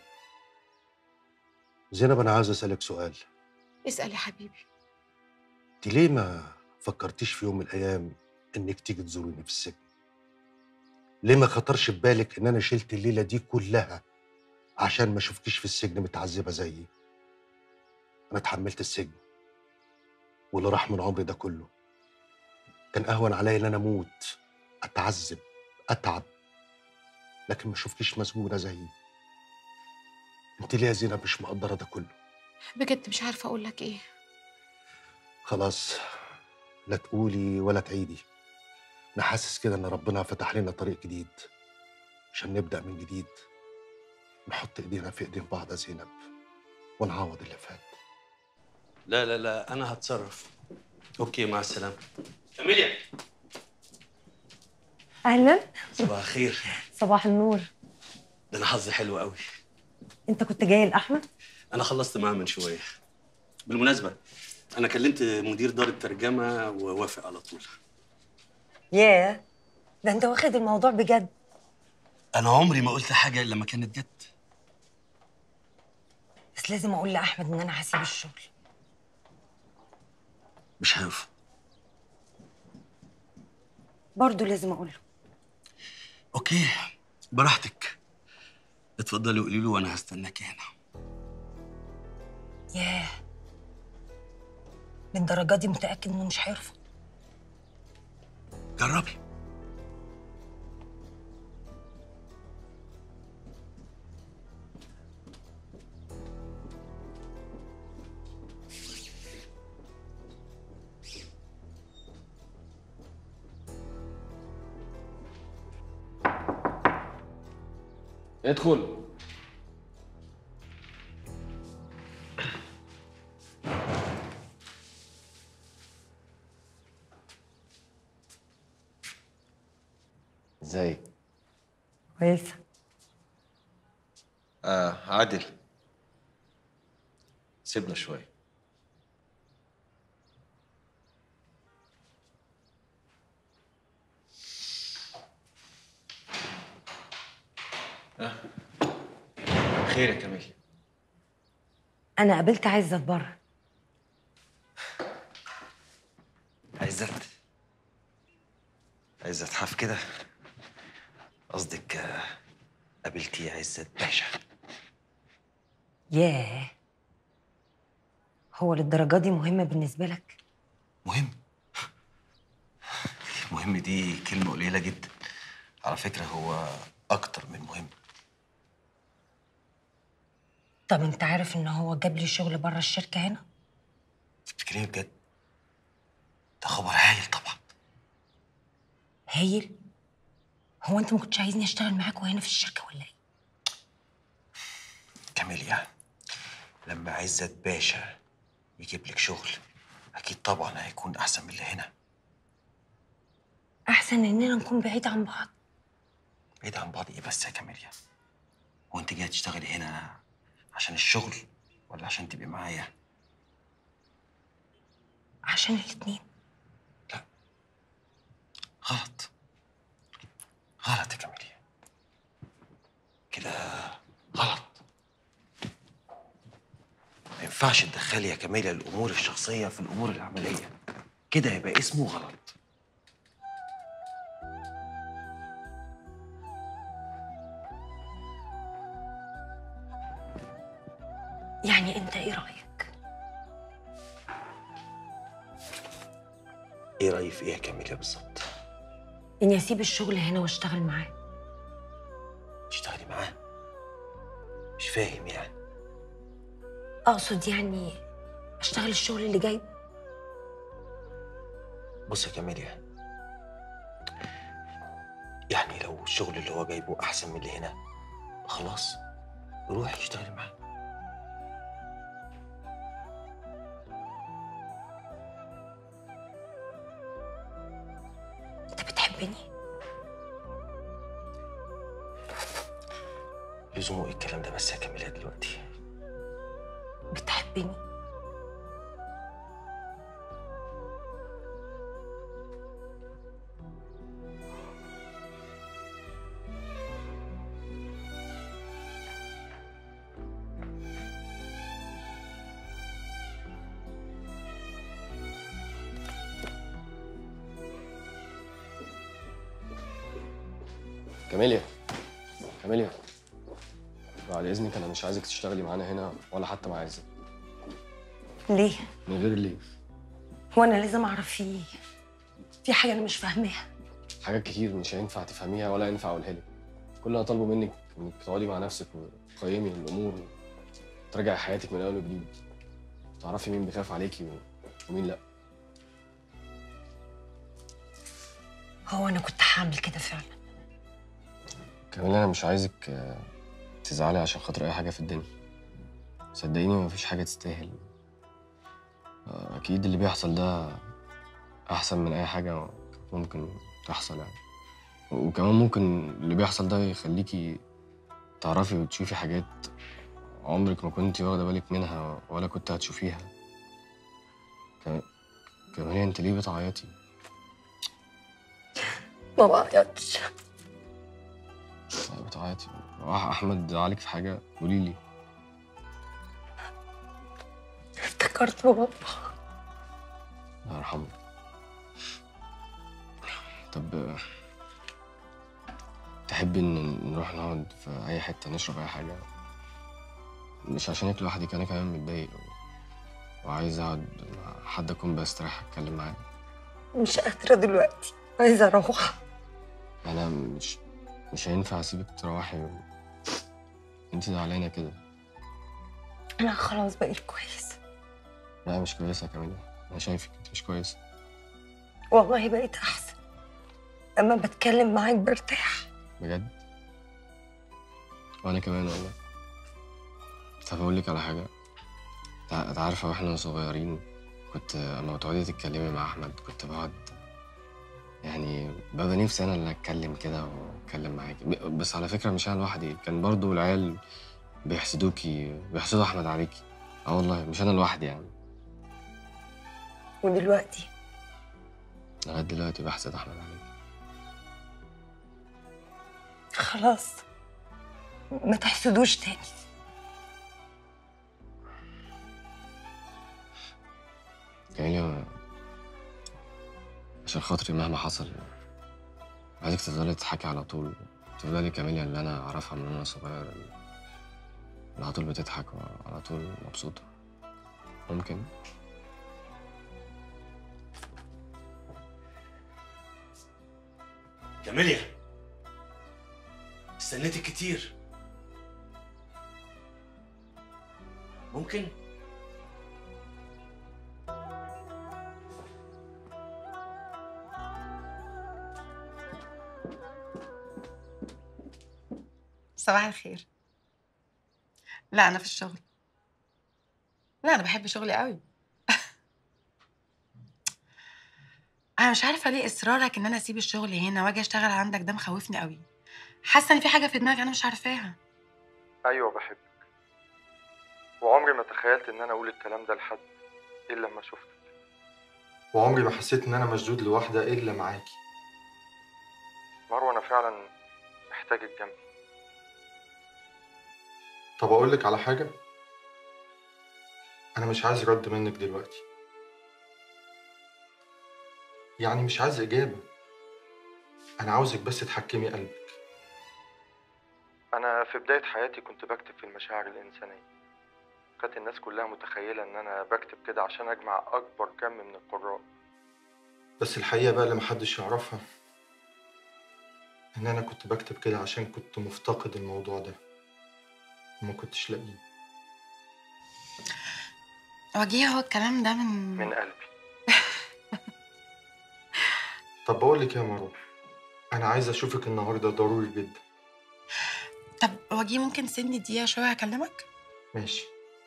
زينب انا عايز اسالك سؤال اسال يا حبيبي انت ليه ما فكرتيش في يوم من الايام انك تيجي تزوريني في السجن ليه ما خطرش في بالك ان انا شلت الليله دي كلها عشان ما اشوفكيش في السجن متعذبه زيي انا اتحملت السجن واللي راح من عمري ده كله كان اهون عليا ان انا اموت اتعذب اتعب لكن ما اشوفكيش مسجونه زيي انت ليه يا زينب مش مقدره ده كله بجد مش عارفه اقول لك ايه خلاص لا تقولي ولا تعيدي انا حاسس كده ان ربنا فتح لنا طريق جديد عشان نبدا من جديد نحط ايدينا في ايدين بعض يا زينب ونعوض اللي فات لا لا لا انا هتصرف اوكي مع السلامه اميليا اهلا صباح الخير صباح النور ده انا حظي حلو قوي انت كنت جاي لاحمد انا خلصت معاه من شويه بالمناسبه انا كلمت مدير دار الترجمه ووافق على طول ياه ده انت واخد الموضوع بجد انا عمري ما قلت حاجه الا لما كانت جد بس لازم اقول لاحمد ان انا هسيب الشغل مش هينفع برضه لازم اقول له اوكي براحتك اتفضلي قولي له وانا هستناكي هنا ياه للدرجه دي متاكد انه مش هيرفض جربي ادخل ازيك كويسه آه عادل سيبنا شوية آه. خير يا كمال انا قابلت عزت بره عزت عزت حاف كده قصدك آه، قابلتي عزت باشا ياه هو للدرجه دي مهمه بالنسبه لك مهم مهم دي كلمة قليلة جدا على فكرة هو أكتر من مهم طب انت عارف ان هو جاب لي شغل بره الشركه هنا تفتكريه بجد ده خبر هايل طبعا هايل هو انت ما كنتش عايزني اشتغل معاك وهنا في الشركه ولا ايه كاميليا لما عزت باشا يجيب لك شغل أكيد طبعا هيكون أحسن من اللي هنا احسن اننا نكون بعيد عن بعض بعيد عن بعض إيه بس يا كاميليا هو أنت جاية تشتغلي هنا عشان الشغل ولا عشان تبقي معايا عشان الاتنين غلط غلط يا كاميليا كده غلط ما ينفعش تدخلي يا كاميليا الأمور الشخصية في الأمور العملية كده يبقى اسمه غلط يعني انت ايه رايك إيه رأيي في إيه يا كاميليا بالظبط؟ اني اسيب الشغل هنا واشتغل معاه تشتغلي معاه مش فاهم يعني اقصد يعني اشتغل الشغل اللي جاي بص يا كاميليا يعني لو الشغل اللي هو جايبه أحسن من اللي هنا خلاص روحي اشتغلي معاه انت بتحبني لزومه إيه الكلام ده بس يا كاميليا دلوقتي بتحبني كاميليا كاميليا بعد اذنك انا مش عايزك تشتغلي معانا هنا ولا حتى مع عزت ليه من غير ليه هو انا لازم اعرف في ايه في حاجه انا مش فاهماها حاجات كتير مش هينفع تفهميها ولا ينفع اقولها لك كل اللي انا طالبه منك انك تقعدي مع نفسك وتقيمي الامور وتراجعي حياتك من اول وجديد تعرفي مين بيخاف عليكي و- ومين لا هو انا كنت هعمل كده فعلا كمان انا مش عايزك آه، تزعلي عشان خاطر اي حاجه في الدنيا صدقيني مفيش حاجه تستاهل آه، اكيد اللي بيحصل ده احسن من اي حاجه ممكن تحصل يعني وكمان ممكن اللي بيحصل ده يخليكي تعرفي وتشوفي حاجات عمرك ما كنتي واخدة بالك منها ولا كنت هتشوفيها كمان كمان انت ليه بتعيطي؟ ما بعيطش لا بتعيطي لو احمد عليك في حاجة قولي لي افتكرت بابا الله يرحمه طب تحبي ان نروح نقعد في اي حته نشرب اي حاجه مش عشانك لوحدك انا كمان متضايق وعايز اقعد مع حد اكون بستريح اتكلم معاه مش قادرة دلوقتي عايزة أروح انا مش مش هينفع اسيبك تروحي و... انت زعلانه كده أنا خلاص بقيت كويس لا مش كويسه كمان انا شايفك انت مش كويسه والله بقيت أحسن أما بتكلم معاك برتاح بجد وانا كمان والله طب اقول لك على حاجه تع- انت عارفه واحنا صغيرين كنت اما بتقعدي تتكلمي مع احمد كنت بقعد يعني ببقى نفسي انا اللي اتكلم كده واتكلم معاكي ب- بس على فكره مش انا لوحدي كان برضو العيال بيحسدوكي بيحسدوا احمد عليكي اه والله مش انا لوحدي يعني ودلوقتي لغايه دلوقتي بحسد احمد عليكي خلاص ما تحسدوش تاني جميلة عشان خاطري مهما حصل عايزك تفضلي تضحكي على طول تفضلي كاميليا اللي انا اعرفها من وانا صغير اللي على طول بتضحك وعلى طول مبسوطة ممكن كاميليا استنيتك كتير ممكن صباح الخير لا انا في الشغل لا انا بحب شغلي قوي انا مش عارفه ليه اصرارك ان انا اسيب الشغل هنا واجي اشتغل عندك ده مخوفني قوي حاسه ان في حاجه في دماغي انا مش عارفاها ايوه بحبك وعمري ما تخيلت ان انا اقول الكلام ده لحد الا لما شفتك وعمري ما حسيت ان انا مشدود لواحده الا معاكي مروه انا فعلا محتاجك جنبي طب اقول لك على حاجه انا مش عايز رد منك دلوقتي يعني مش عايز اجابه انا عاوزك بس تحكمي قلبك انا في بدايه حياتي كنت بكتب في المشاعر الانسانيه كانت الناس كلها متخيله ان انا بكتب كده عشان اجمع اكبر كم من القراء بس الحقيقه بقى اللي محدش يعرفها ان انا كنت بكتب كده عشان كنت مفتقد الموضوع ده وما كنتش لاقيه وجيه هو الكلام ده من من قلبي طب بقول لك يا مروه انا عايز اشوفك النهارده ضروري جدا طب وجيه ممكن تسيبني دقيقه شويه اكلمك ماشي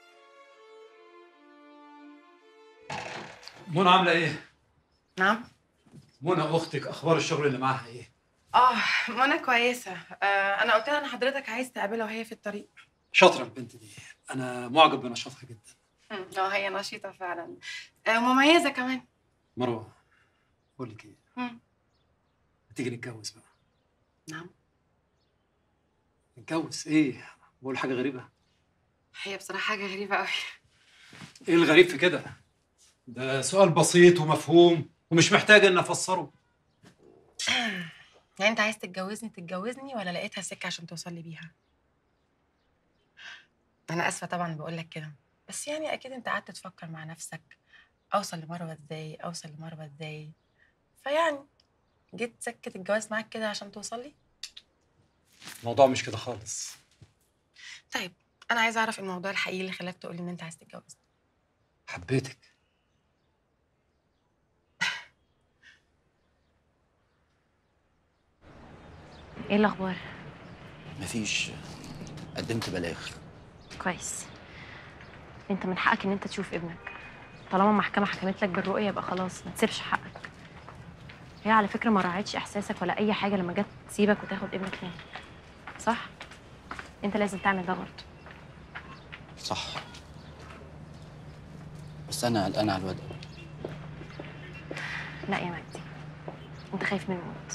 منى عامله ايه نعم منى اختك اخبار الشغل اللي معاها ايه اه منى كويسه آه انا قلت لها ان حضرتك عايز تقابلها وهي في الطريق شاطره البنت دي انا معجب بنشاطها جدا مم، اه هي نشيطه فعلا آه مميزه كمان مروه بقول لك ايه مم. ما تيجي نتجوز بقى نعم نتجوز ايه بقول حاجه غريبه هي بصراحه حاجه غريبه قوي ايه الغريب في كده ده سؤال بسيط ومفهوم ومش محتاج ان افسره يعني انت عايز تتجوزني تتجوزني ولا لقيتها سكه عشان توصل لي بيها انا اسفه طبعا بقول لك كده بس يعني اكيد انت قعدت تفكر مع نفسك اوصل لمروه ازاي اوصل لمروه ازاي فيعني جيت سكه الجواز معاك كده عشان توصل لي الموضوع مش كده خالص طيب انا عايزه اعرف الموضوع الحقيقي اللي خلاك تقول ان انت عايز تتجوزني حبيتك ايه الاخبار مفيش قدمت بلاغ كويس انت من حقك ان انت تشوف ابنك طالما المحكمه حكمت لك بالرؤيه يبقى خلاص ما تسيبش حقك هي على فكره ما راعتش احساسك ولا اي حاجه لما جت تسيبك وتاخد ابنك منك صح انت لازم تعمل ده برضه صح بس انا قلقان على الواد أوي. لا يا مجدي انت خايف من الموت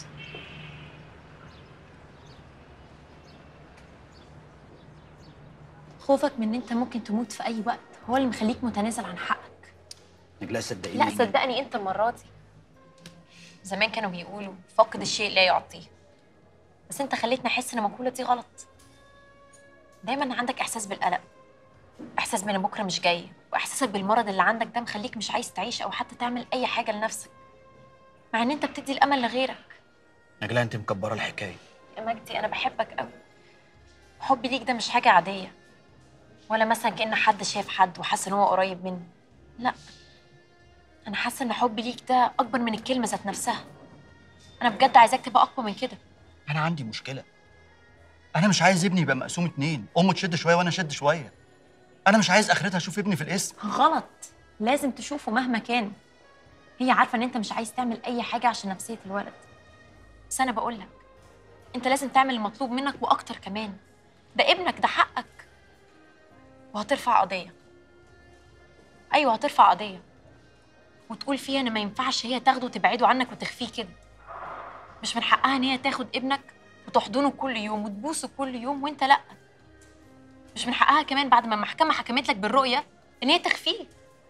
خوفك من ان انت ممكن تموت في اي وقت هو اللي مخليك متنازل عن حقك نجلاء صدقيني لا صدقني انت المره دي زمان كانوا بيقولوا فقد الشيء لا يعطيه بس انت خليتني احس ان المقوله دي غلط دايما عندك احساس بالقلق احساس بان بكره مش جاي واحساسك بالمرض اللي عندك ده مخليك مش عايز تعيش او حتى تعمل اي حاجه لنفسك مع ان انت بتدي الامل لغيرك نجلاء انت مكبره الحكايه يا مجدي انا بحبك قوي حبي ليك ده مش حاجه عاديه ولا مثلا كأن حد شاف حد وحس ان هو قريب منه لا انا حاسه ان حبي ليك ده اكبر من الكلمه ذات نفسها انا بجد عايزاك تبقى اقوى من كده انا عندي مشكله انا مش عايز ابني يبقى مقسوم اتنين امه تشد شويه وانا اشد شويه انا مش عايز اخرتها اشوف ابني في الاسم غلط لازم تشوفه مهما كان هي عارفه ان انت مش عايز تعمل اي حاجه عشان نفسيه الولد بس انا بقول لك انت لازم تعمل المطلوب منك واكتر كمان ده ابنك ده حقك وهترفع قضيه ايوه هترفع قضيه وتقول فيها ان ما ينفعش هي تاخده وتبعده عنك وتخفيه كده مش من حقها ان هي تاخد ابنك وتحضنه كل يوم وتبوسه كل يوم وانت لا مش من حقها كمان بعد ما المحكمه حكمت لك بالرؤيه ان هي تخفيه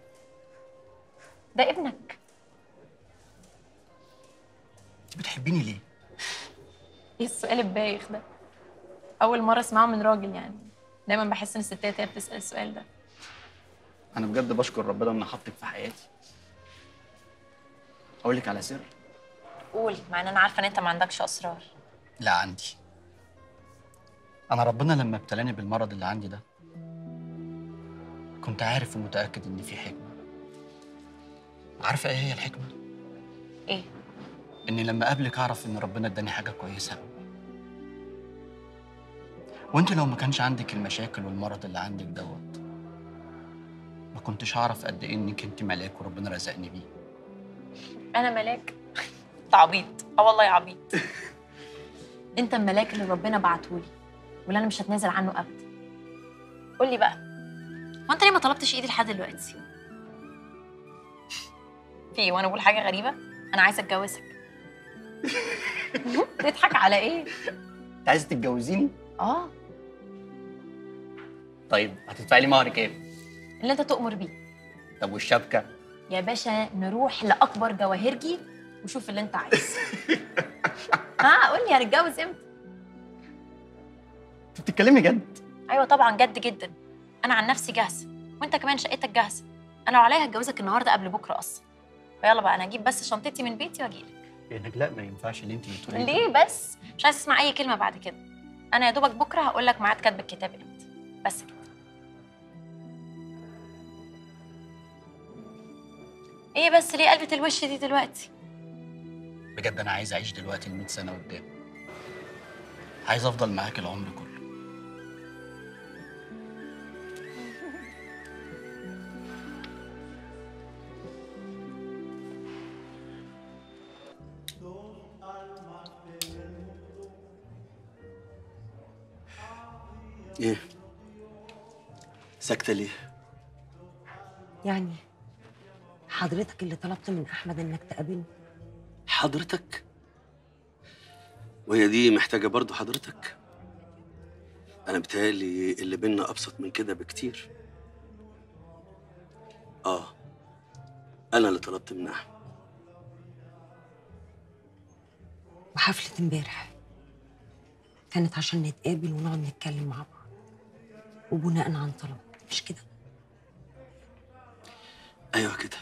ده ابنك انت بتحبيني ليه ايه السؤال البايخ ده اول مره اسمعه من راجل يعني دايما بحس ان الستات هي بتسال السؤال ده انا بجد بشكر ربنا ان حطك في حياتي اقول لك على سر قول مع ان انا عارفه ان انت ما عندكش اسرار لا عندي انا ربنا لما ابتلاني بالمرض اللي عندي ده كنت عارف ومتاكد ان في حكمه عارفه ايه هي الحكمه ايه اني لما اقابلك اعرف ان ربنا اداني حاجه كويسه وانت لو ما كانش عندك المشاكل والمرض اللي عندك دوت ما كنتش هعرف قد ايه انك انت ملاك وربنا رزقني بيه انا ملاك انت عبيط اه والله يا عبيط انت الملاك اللي ربنا بعتهولي واللي انا مش هتنازل عنه ابدا قول لي بقى هو انت ليه ما طلبتش ايدي لحد دلوقتي في ايه وانا بقول حاجه غريبه انا عايزه اتجوزك تضحك على ايه انت عايزه تتجوزيني اه طيب هتدفعي لي مهر كام اللي انت تؤمر بيه طب والشبكه يا باشا نروح لاكبر جواهرجي وشوف اللي انت عايزه ها قول لي هنتجوز امتى انت بتتكلمي جد ايوه طبعا جد جدا انا عن نفسي جاهزه وانت كمان شقتك جاهزه انا لو عليا هتجوزك النهارده قبل بكره اصلا فيلا بقى انا اجيب بس شنطتي من بيتي واجيلك يا نجلاء ما ينفعش اللي انت بتقوليه ده. ليه بس مش عايز اسمع اي كلمه بعد كده انا يا دوبك بكره هقول لك ميعاد كاتب الكتاب امتى بس كده ايه بس ليه قلبة الوش دي دلوقتي بجد انا عايز اعيش دلوقتي ل 100 سنه قدام عايز افضل معاك العمر كله ايه ساكته ليه يعني حضرتك اللي طلبت من احمد انك تقابلني حضرتك وهي دي محتاجه برضو حضرتك انا بتهيألي اللي بينا ابسط من كده بكتير اه انا اللي طلبت من احمد وحفله امبارح كانت عشان نتقابل ونقعد نتكلم مع بعض وبناء عن طلب مش كده ايوه كده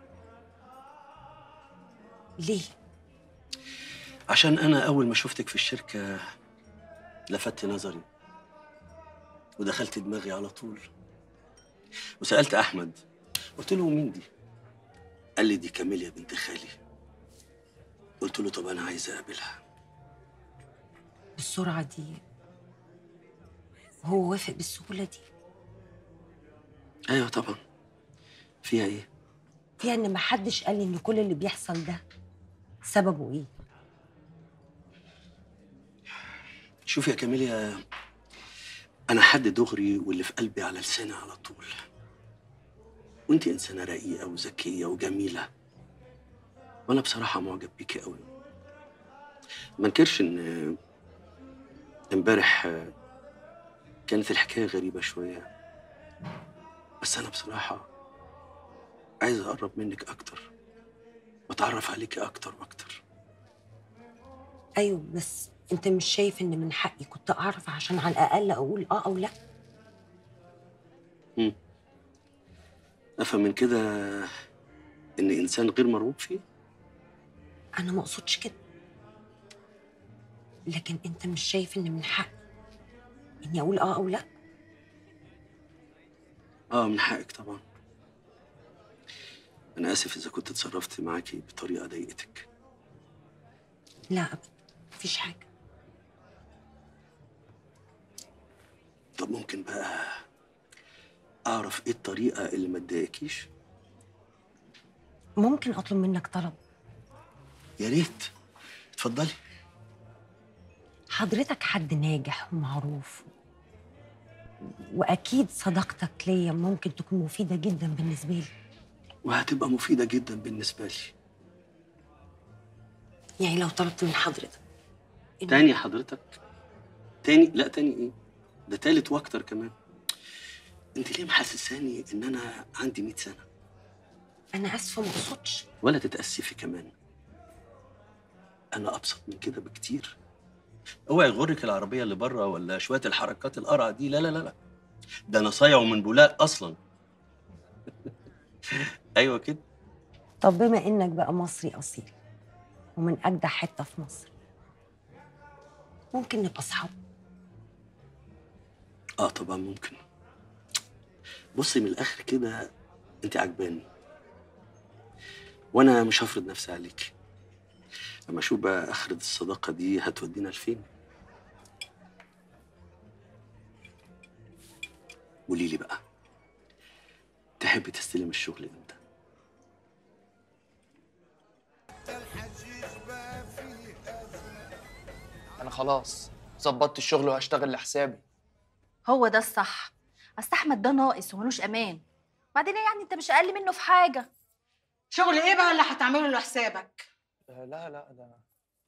ليه عشان انا اول ما شفتك في الشركه لفت نظري ودخلت دماغي على طول وسالت احمد قلت له مين دي قال لي دي كاميليا بنت خالي قلت له طب انا عايز اقابلها بالسرعه دي هو وافق بالسهوله دي ايوه طبعا فيها ايه فيها ان محدش قال لي ان كل اللي بيحصل ده سببه ايه شوفي يا كاميليا انا حد دغري واللي في قلبي على لساني على طول وانت انسانه رقيقه وذكيه وجميله وانا بصراحه معجب بيكي قوي ما انكرش ان امبارح كانت الحكايه غريبه شويه بس انا بصراحه عايز اقرب منك اكتر واتعرف عليكي اكتر واكتر ايوه بس انت مش شايف ان من حقي كنت اعرف عشان على الاقل اقول اه او لا مم. افهم من كده ان انسان غير مرغوب فيه انا ما اقصدش كده لكن انت مش شايف ان من حقي اني اقول اه او لا اه من حقك طبعا انا اسف اذا كنت اتصرفت معاكي بطريقه ضايقتك لا ابدا مفيش حاجه طب ممكن بقى اعرف ايه الطريقه اللي ما تضايقكيش ممكن اطلب منك طلب يا ريت اتفضلي حضرتك حد ناجح ومعروف واكيد صداقتك ليا ممكن تكون مفيده جدا بالنسبه لي وهتبقى مفيده جدا بالنسبه لي يعني لو طلبت من حضرتك إن- تاني حضرتك تاني لا تاني ايه ده تالت واكتر كمان انت ليه محسساني ان انا عندي 100 سنه انا اسفه ما اقصدش ولا تتاسفي كمان انا ابسط من كده بكتير اوعي يغرك العربيه اللي بره ولا شويه الحركات القرع دي لا لا لا لا ده انا صايع ومن بولاق اصلا ايوه كده طب بما انك بقى مصري اصيل ومن اجدع حته في مصر ممكن نبقى اصحاب اه طبعا ممكن بصي من الاخر كده انت عجباني وانا مش هفرض نفسي عليك اما اشوف بقى اخرة الصداقه دي هتودينا لفين قولي لي بقى تحبي تستلم الشغل امتى انا خلاص ظبطت الشغل وهشتغل لحسابي هو ده الصح اصل احمد ده ناقص وملوش امان بعدين يعني انت مش اقل منه في حاجه شغل ايه بقى اللي هتعمله لحسابك لا لا ده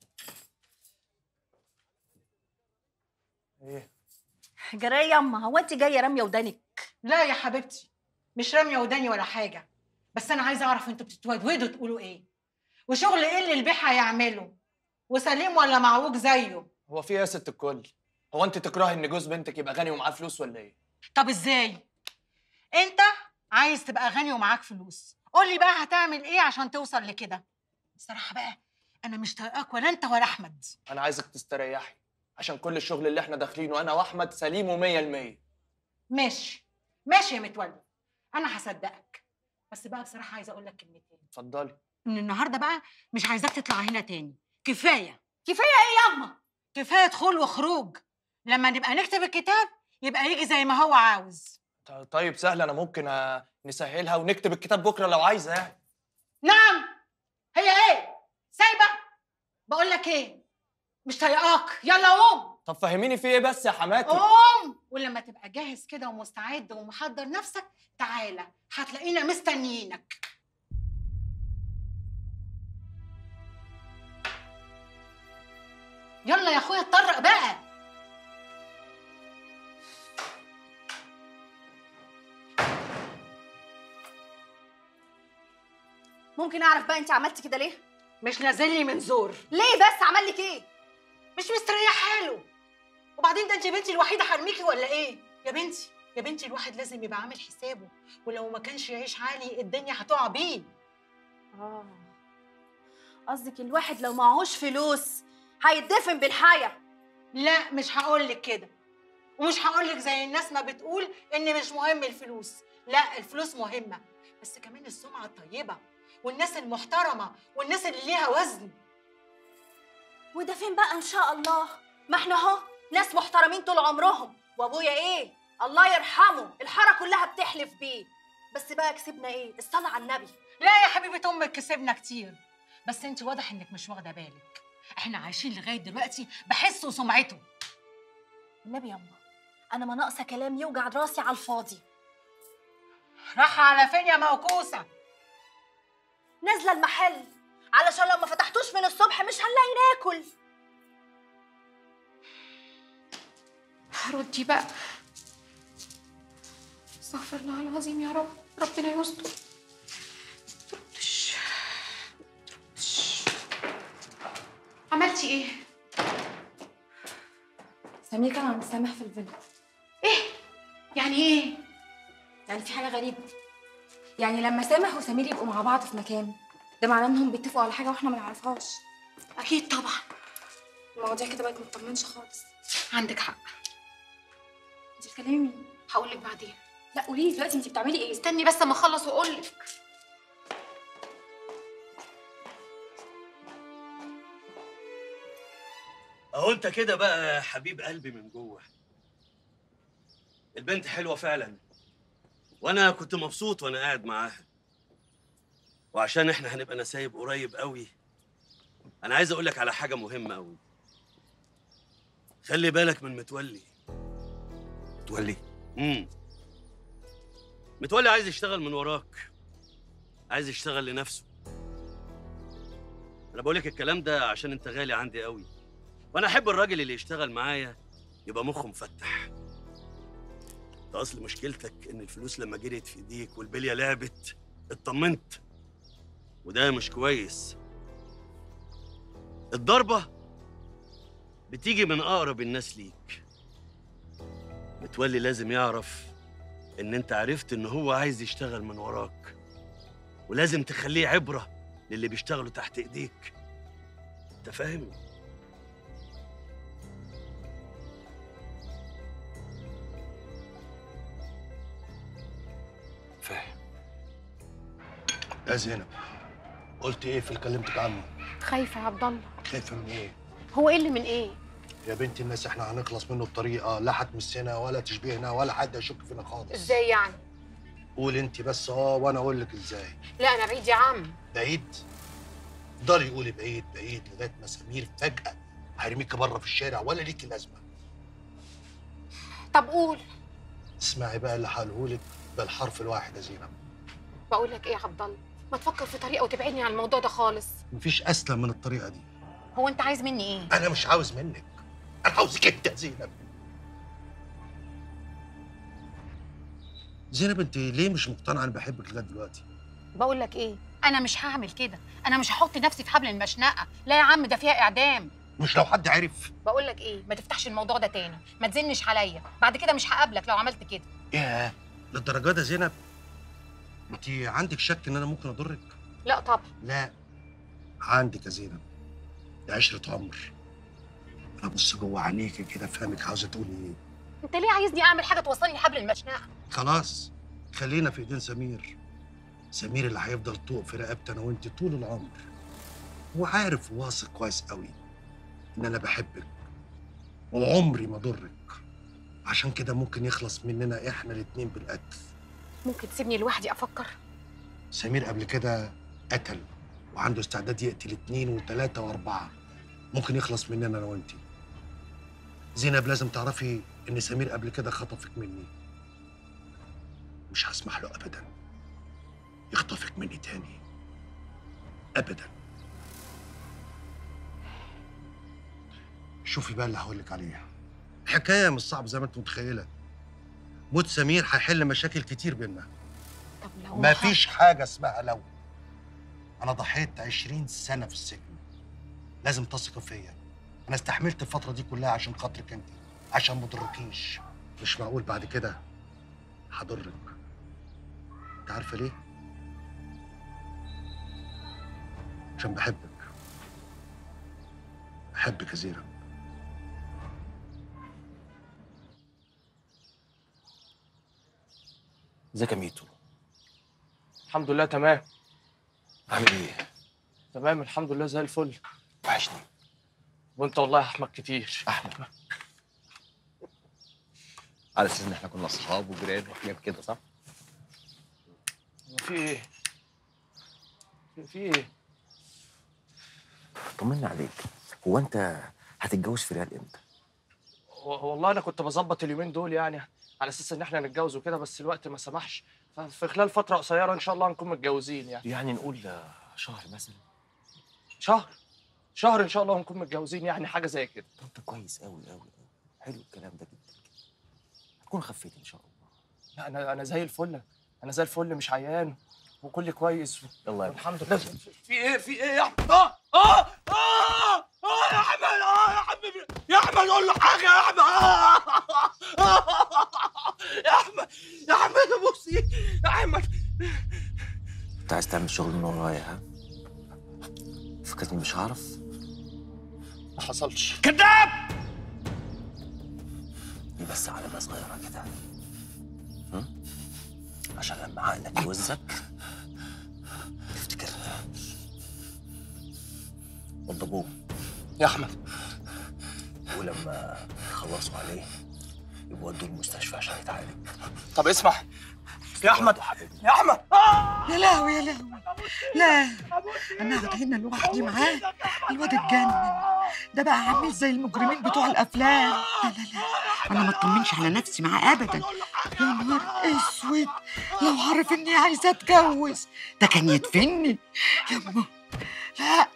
ايه جرايه ياما هو انت جايه راميه ودانك لا يا حبيبتي مش راميه وداني ولا حاجه بس انا عايزه اعرف انتوا بتتودودوا تقولوا ايه وشغل ايه اللي البيع هيعمله وسليم ولا معوج زيه هو في ايه يا ست الكل هو انت تكرهي ان جوز بنتك يبقى غني ومعاه فلوس ولا ايه طب ازاي انت عايز تبقى غني ومعاك فلوس قول لي بقى هتعمل ايه عشان توصل لكده بصراحه بقى انا مش طايقاك ولا انت ولا احمد انا عايزك تستريحي عشان كل الشغل اللي احنا داخلينه انا واحمد سليم ومية المية ماشي ماشي يا متولي انا هصدقك بس بقى بصراحه عايزه اقول لك كلمتين اتفضلي من النهارده بقى مش عايزاك تطلع هنا تاني كفايه كفايه ايه ياما كفايه دخول وخروج لما نبقى نكتب الكتاب يبقى يجي زي ما هو عاوز ط- طيب سهل انا ممكن آه، نسهلها ونكتب الكتاب بكره لو عايزه يعني نعم هي ايه سايبه بقول لك ايه مش طايقاك يلا قوم طب فهميني في ايه بس يا حماتي قوم ولما تبقى جاهز كده ومستعد ومحضر نفسك تعالى هتلاقينا مستنيينك يلا يا اخويا اتطرق بقى ممكن اعرف بقى انت عملتي كده ليه مش نازل لي من زور ليه بس عمل لك ايه مش مستريحه له وبعدين ده انت بنتي الوحيده حرميكي ولا ايه يا بنتي يا بنتي الواحد لازم يبقى عامل حسابه ولو ما كانش يعيش عالي الدنيا هتقع بيه اه قصدك الواحد لو معهوش فلوس هيتدفن بالحياه لا مش هقول لك كده ومش هقول لك زي الناس ما بتقول ان مش مهم الفلوس لا الفلوس مهمه بس كمان السمعه الطيبه والناس المحترمه والناس اللي ليها وزن وده فين بقى ان شاء الله ما احنا اهو ناس محترمين طول عمرهم وابويا ايه الله يرحمه الحاره كلها بتحلف بيه بس بقى كسبنا ايه الصلاه على النبي لا يا حبيبه امك كسبنا كتير بس انت واضح انك مش واخده بالك احنا عايشين لغايه دلوقتي بحس وسمعته النبي يما انا ما ناقصه كلام يوجع راسي على الفاضي راح على فين يا موكوسه نازله المحل علشان لو ما فتحتوش من الصبح مش هنلاقي ناكل ردي بقى استغفر الله العظيم يا رب ربنا يستر تردش تردش. عملتي ايه؟ سمير كان عند سامح في الفيلا يعني ايه؟ يعني في حاجه غريبه يعني لما سامح وسمير يبقوا مع بعض في مكان ده معناه انهم بيتفقوا على حاجه واحنا ما نعرفهاش اكيد طبعا المواضيع كده بقت مطمنش خالص عندك حق انت بتكلمي مين هقول لك بعدين لا قولي لي دلوقتي انت بتعملي ايه استني بس اما اخلص واقول لك اهو انت كده بقى يا حبيب قلبي من جوه البنت حلوه فعلا وانا كنت مبسوط وانا قاعد معاها وعشان احنا هنبقى نسايب قريب قوي انا عايز اقول لك على حاجه مهمه قوي خلي بالك من متولي متولي امم متولي عايز يشتغل من وراك عايز يشتغل لنفسه انا بقول لك الكلام ده عشان انت غالي عندي قوي وانا احب الراجل اللي يشتغل معايا يبقى مخه مفتح ده اصل مشكلتك ان الفلوس لما جريت في ايديك والبليه لعبت اطمنت وده مش كويس الضربه بتيجي من اقرب الناس ليك متولي لازم يعرف ان انت عرفت ان هو عايز يشتغل من وراك ولازم تخليه عبره للي بيشتغلوا تحت ايديك انت فاهم فاهم يا زينب قلت ايه في اللي كلمتك عنه خايفه يا عبد الله خايفه من ايه هو ايه اللي من ايه؟ يا بنت الناس احنا هنخلص منه بطريقه لا هتمسنا ولا تشبهنا ولا حد يشك فينا خالص ازاي يعني؟ قول انت بس اه وانا اقول لك ازاي لا انا بعيد يا عم بعيد ضل يقولي بعيد بعيد لغايه ما سمير فجاه هيرميكي بره في الشارع ولا ليكي لازمه طب قول اسمعي بقى اللي هقولهولك بالحرف الواحد يا زينب بقول لك ايه يا عبد الله ما تفكر في طريقه وتبعدني عن الموضوع ده خالص مفيش اسلم من الطريقه دي هو انت عايز مني ايه انا مش عاوز منك انا عاوزك انت يا زينب زينب انت ليه مش مقتنعه انا بحبك لغايه دلوقتي بقول لك ايه انا مش هعمل كده انا مش هحط نفسي في حبل المشنقه لا يا عم ده فيها اعدام مش لو حد عرف بقول لك ايه ما تفتحش الموضوع ده تاني ما تزنش عليا بعد كده مش هقابلك لو عملت كده ياه للدرجه ده زينب انت عندك شك ان انا ممكن اضرك لا طبعا لا عندك يا زينب دي عشرة عمر انا بص جوه عينيكي كده افهمك عاوزه تقولي ايه انت ليه عايزني اعمل حاجه توصلني لحبل المشنقه خلاص خلينا في ايدين سمير سمير اللي هيفضل طوق في رقبتي انا وانت طول العمر هو عارف وواثق كويس قوي ان انا بحبك وعمري ما ضرك عشان كده ممكن يخلص مننا احنا الاتنين بالقتل ممكن تسيبني لوحدي افكر سمير قبل كده قتل وعنده استعداد يقتل اتنين وتلاتة واربعة ممكن يخلص مننا انا وانتي زينب لازم تعرفي ان سمير قبل كده خطفك مني مش هسمح له ابدا يخطفك مني تاني ابدا شوفي بقى اللي هقولك عليه الحكايه مش صعب زي ما انت متخيله موت سمير هيحل مشاكل كتير بينا طب لو مفيش حاجه اسمها لو انا ضحيت 20 سنه في السجن لازم تثقي فيا انا استحملت الفتره دي كلها عشان خاطرك انت عشان ما اضركيش مش معقول بعد كده هضرك انت عارفه ليه عشان بحبك بحبك يا زينب ازيك يا ميتو الحمد لله تمام عامل ايه؟ تمام الحمد لله زي الفل وحشني وانت والله يا احمد كتير احمد على اساس ان احنا كنا اصحاب وجيران وحاجات كده صح؟ في ايه في- في ايه طمني عليك هو انت هتتجوز في ريال امتى و- والله انا كنت بظبط اليومين دول يعني على اساس ان احنا نتجوز وكده بس الوقت ما سمحش ففي خلال فتره قصيره ان شاء الله هنكون متجوزين يعني يعني نقول آه، شهر مثلا شهر شهر ان شاء الله هنكون متجوزين يعني حاجه زي كده انت كويس قوي قوي قوي حلو الكلام ده جدا هتكون خفيت ان شاء الله لا انا انا زي الفل انا زي الفل مش عيان وكل كويس يلا يا الحمد لله في ايه في ايه يا احمد اه اه اه اه يا احمد اه يا حبيبي يا احمد قول له حاجه يا احمد آه يا احمد يا احمد ابوس إيدك. يا احمد انت عايز تعمل شغل من ورايا ها فكرتني مش هعرف ما حصلش كذاب دي بس علامة صغيرة كده هم؟ عشان لما عقلك يوزك تفتكرني وضبوه يا احمد ولما يخلصوا عليه يبقوا ودوه المستشفى عشان يتعالج طب اسمع يا احمد يا احمد يا لهوي يا لهوي لا انا قاعد هنا لوحدي معاه الواد اتجنن ده بقى عامل زي المجرمين بتوع الافلام لا لا لا انا ما اطمنش على نفسي معاه ابدا يا نهار اسود لو عارف اني عايزه اتجوز ده كان يدفني يما لا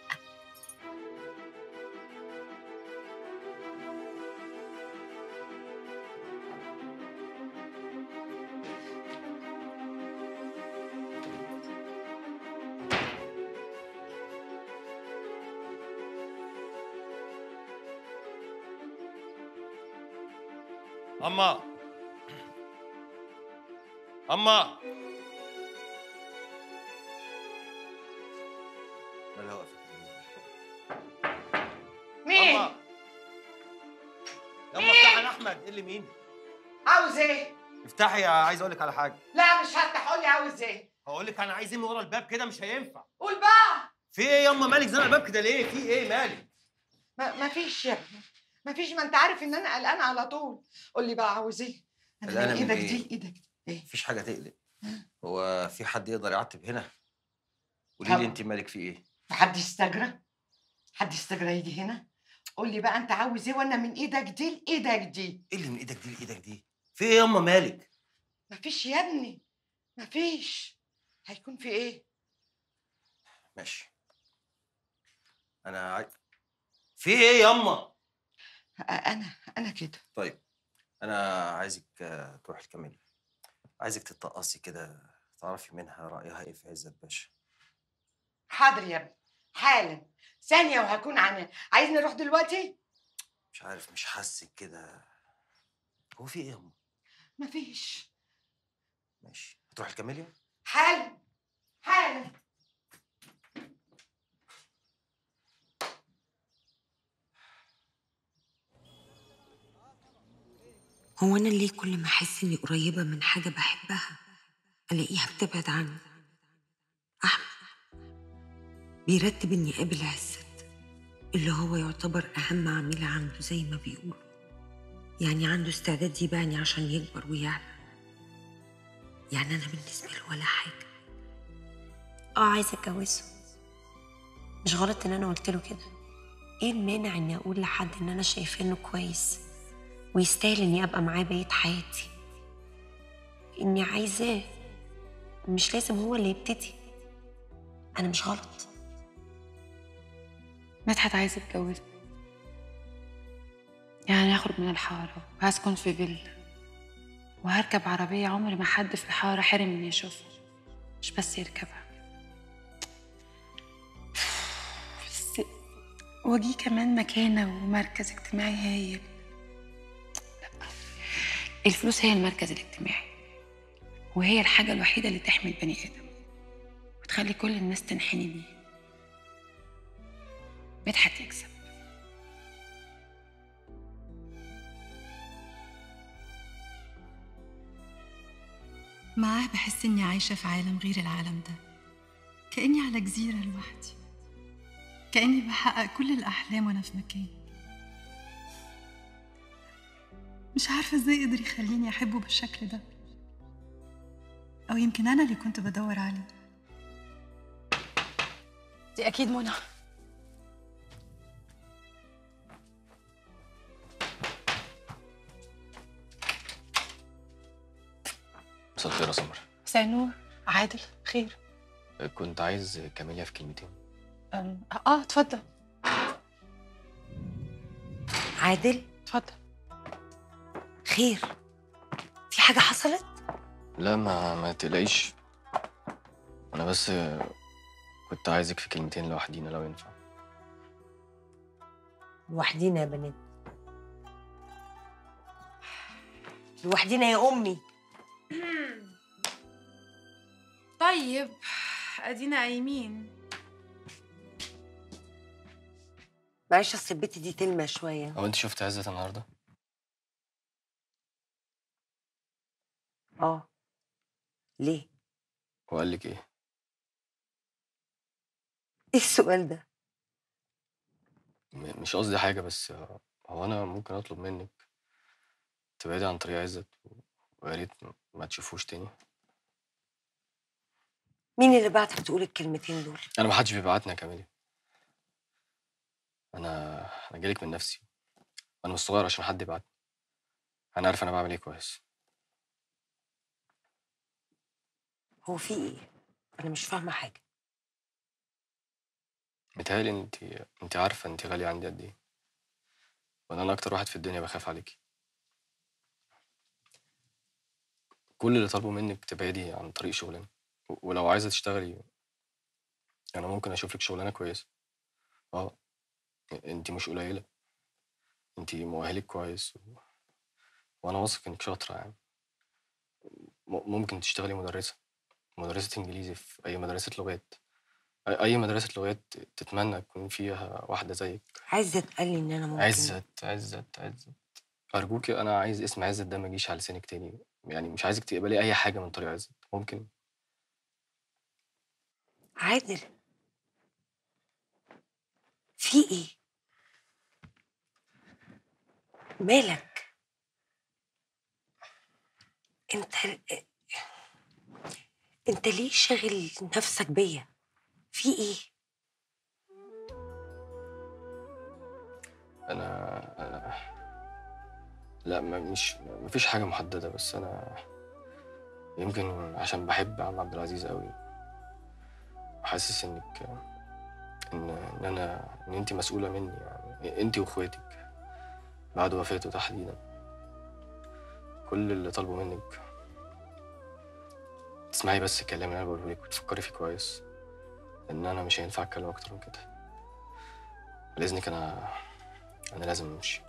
أما أما مالها واقفة مين؟ أما يلا افتحي انا احمد ايه اللي مين عاوز ايه؟ افتحي عايز اقول لك على حاجه لا مش هفتح قول لي عاوز ايه؟ هقول لك انا عايز ايه من ورا الباب كده مش هينفع قول بقى في ايه ياما مالك زي الباب كده ليه في ايه مالك ما ما فيش يا ابني ما فيش ما انت عارف ان انا قلقانه على طول قول لي بقى عاوز ايه؟ انا قلقانة من من ايدك إيه؟ دي لايدك ايه؟ مفيش حاجه تقلق هو في حد يقدر يعتب هنا قولي لي طبعا. انت مالك في ايه حد يستجرى؟ حد يستجرى يجي هنا؟ قول لي بقى انت عاوز ايه وانا من ايدك دي لايدك دي؟ ايه اللي من ايدك دي لايدك دي في ايه ياما مالك مفيش يا ابني مفيش هيكون في ايه؟ ماشي انا عايز في ايه ياما انا انا كده طيب انا عايزك آه، تروحي الكاميليا عايزك تتقصي كده تعرفي منها رايها ايه في عزت باشا حاضر يا ابني حالا ثانية وهكون عن عايزني اروح دلوقتي؟ مش عارف مش حاسك كده هو في ايه ياما مفيش ماشي هتروحي الكاميليا حالا حالا هو أنا ليه كل ما أحس إني قريبة من حاجة بحبها ألاقيها بتبعد عني أحمد بيرتب إني أقابل عزت اللي هو يعتبر أهم عميل عنده زي ما بيقولوا يعني عنده استعداد يبيعني عشان يكبر ويعلى يعني أنا بالنسبة له ولا حاجة اه عايزه اتجوزه مش غلط ان انا قلت له كده ايه المانع اني اقول لحد ان انا شايفاه انه كويس ويستاهل اني ابقى معاه بقيه حياتي اني عايزاه مش لازم هو اللي يبتدي انا مش غلط مدحت عايز يتجوز يعني هخرج من الحارة وهسكن في فيلا وهركب عربية عمر ما حد في الحارة حرم إني أشوفها مش بس يركبها بس واجي كمان مكانة ومركز اجتماعي هايل لا الفلوس هي المركز الاجتماعي وهي الحاجة الوحيدة اللي تحمي البني آدم وتخلي كل الناس تنحني ليه مدحت يكسب معاه بحس إني عايشة في عالم غير العالم ده كأني على جزيرة لوحدي كأني بحقق كل الأحلام وأنا في مكان مش عارفة إزاي قدر يخليني أحبه بالشكل ده أو يمكن أنا اللي كنت بدور عليه دي اكيد منى مساء الخير يا سمر مساء النور عادل خير كنت عايز كاميليا في كلمتين أم، اه اتفضل عادل اتفضل خير في حاجه حصلت لا ما ما تقلقيش انا بس كنت عايزك في كلمتين لوحدينا لو ينفع لوحدينا يا بنات لوحدينا يا امي طيب ادينا قايمين معلش اصل البت دي تلمع شويه هو انت شفت عزت النهارده اه ليه وقال لك ايه ايه السؤال ده م- مش قصدي حاجه بس هو انا ممكن اطلب منك تبعدي عن طريق عزت ويا ريت ما تشوفوش تاني مين اللي بعتك تقول الكلمتين دول انا ما حدش بيبعتني يا كاميليا انا انا جايلك من نفسي انا مش صغير عشان حد يبعتني انا عارف انا بعمل ايه كويس هو في ايه انا مش فاهمه حاجه متهيألي انت انت عارفه انت غاليه عندي قد ايه وانا انا اكتر واحد في الدنيا بخاف عليكي كل اللي طالبه منك تبعدي عن طريق شغلنا و- ولو عايزه تشتغلي انا ممكن اشوف لك شغلانه كويسه اه انت مش قليله انت مؤهلك كويس و... وانا واثق انك شاطره يعني م- ممكن تشتغلي مدرسه مدرسه انجليزي في اي مدرسه لغات أي- اي مدرسه لغات تتمنى يكون فيها واحده زيك عزت قال لي ان انا ممكن عزت عزت عزت أرجوكي أنا عايز اسم عزت ده ما يجيش على لسانك تاني يعني مش عايزك تقبلي أي حاجة من طريق عزت ممكن عادل في ايه مالك انت انت ليه شاغل نفسك بيا في ايه أنا, أنا لا ما مش ما فيش حاجة محددة بس أنا يمكن عشان بحب عم عبد العزيز قوي حاسس إنك إن إن أنا إن أنت مسؤولة مني يعني أنت وإخواتك بعد وفاته تحديدا كل اللي طالبه منك تسمعي بس الكلام اللي أنا بقوله لك وتفكري فيه كويس لأن أنا مش هينفع أتكلم أكتر من كده بإذنك أنا أنا لازم أمشي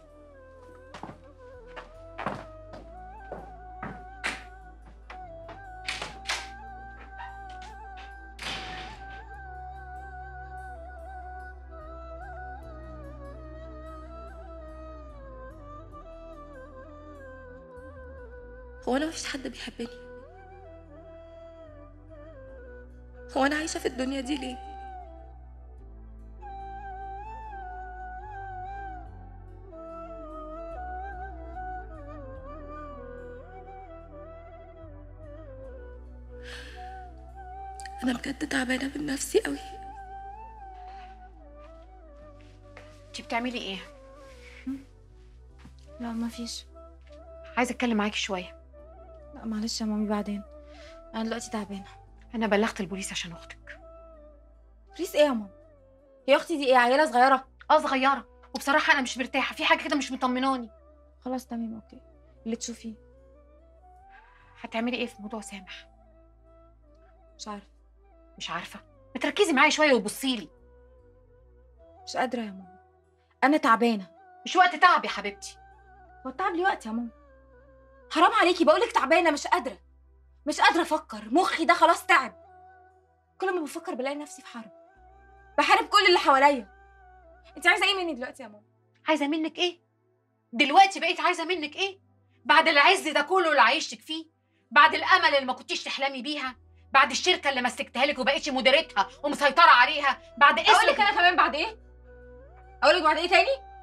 هو انا مفيش حد بيحبني هو انا عايشه في الدنيا دي ليه انا بجد تعبانه من نفسي قوي انت بتعملي ايه لا مفيش عايزه اتكلم معاكي شويه لا معلش يا مامي بعدين انا دلوقتي تعبانه انا بلغت البوليس عشان اختك بوليس ايه يا ماما هي اختي دي ايه عيله صغيره اه صغيره وبصراحه انا مش مرتاحه في حاجه كده مش مطمناني خلاص تمام اوكي اللي تشوفيه هتعملي ايه في موضوع سامح مش عارفه مش عارفه ما تركزي معايا شويه وبصي لي مش قادره يا ماما انا تعبانه مش وقت تعب يا حبيبتي هو التعب ليه وقت يا ماما حرام عليكي بقولك تعبانه مش قادره مش قادره افكر مخي ده خلاص تعب كل ما بفكر بلاقي نفسي في حرب بحارب كل اللي حواليا انت عايزه ايه مني دلوقتي يا ماما عايزه منك ايه دلوقتي بقيت عايزه منك ايه بعد العز ده كله اللي عايشتك فيه بعد الامل اللي ما كنتيش تحلمي بيها بعد الشركه اللي مسكتها لك وبقيتي مديرتها ومسيطره عليها بعد اسمك اقول لك انا كمان بعد ايه اقول لك بعد ايه تاني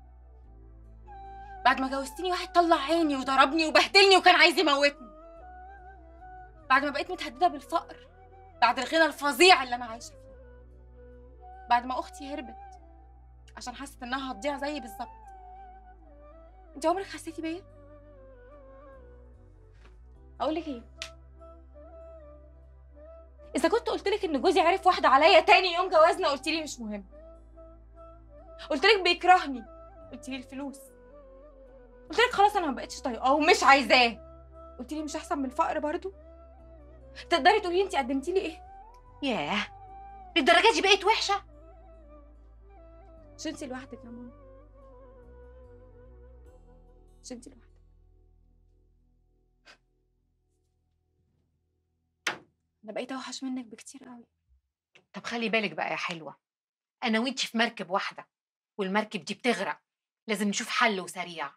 بعد ما جوزتني واحد طلع عيني وضربني وبهدلني وكان عايز يموتني بعد ما بقيت متهدده بالفقر بعد الغنى الفظيع اللي انا عايشه فيه بعد ما اختي هربت عشان حست انها هتضيع زيي بالظبط انت عمرك حسيتي بيا اقول لك ايه اذا كنت قلت لك ان جوزي عرف واحده عليا تاني يوم جوازنا قلت لي مش مهم قلت لك بيكرهني قلت لي الفلوس قلت لك خلاص انا ما بقتش طايقاه ومش عايزاه قلت لي مش احسن من الفقر برضو تقدري تقولي انت قدمتي لي ايه ياه للدرجه دي بقيت وحشه مش انت لوحدك يا ماما مش انت لوحدك انا بقيت اوحش منك بكتير قوي طب خلي بالك بقى يا حلوه انا وانتي في مركب واحده والمركب دي بتغرق لازم نشوف حل وسريع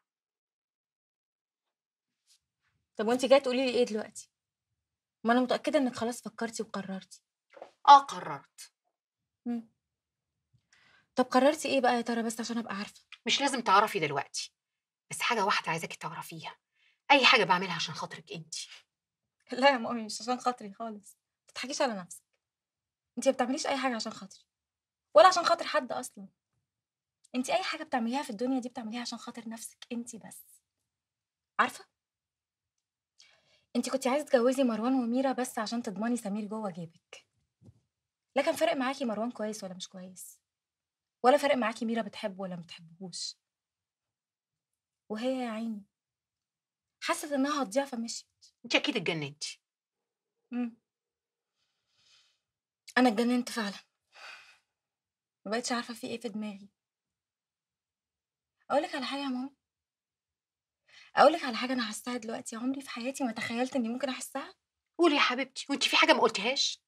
طب وانت جايه تقولي لي ايه دلوقتي ما انا متاكده انك خلاص فكرتي وقررتي اه قررت مم. طب قررتي ايه بقى يا ترى بس عشان ابقى عارفه مش لازم تعرفي دلوقتي بس حاجه واحده عايزاكي تعرفيها اي حاجه بعملها عشان خاطرك انتي لا يا مامي مش عشان خاطري خالص ما تضحكيش على نفسك انت ما بتعمليش اي حاجه عشان خاطري ولا عشان خاطر حد اصلا انت اي حاجه بتعمليها في الدنيا دي بتعمليها عشان خاطر نفسك انت بس عارفه انت كنت عايزه تجوزي مروان وميرا بس عشان تضمني سمير جوه جيبك لا كان فارق معاكي مروان كويس ولا مش كويس ولا فارق معاكي ميرا بتحبه ولا ما بتحبهوش وهي يا عيني حست انها هتضيع فمشيت انت اكيد اتجننتي مم. انا اتجننت فعلا ما بقتش عارفه في ايه في دماغي اقول لك على حاجه يا ماما اقول لك على حاجه انا حاساها دلوقتي عمري في حياتي ما تخيلت اني ممكن احسها قولي يا حبيبتي وانت في حاجه ما قلتيهاش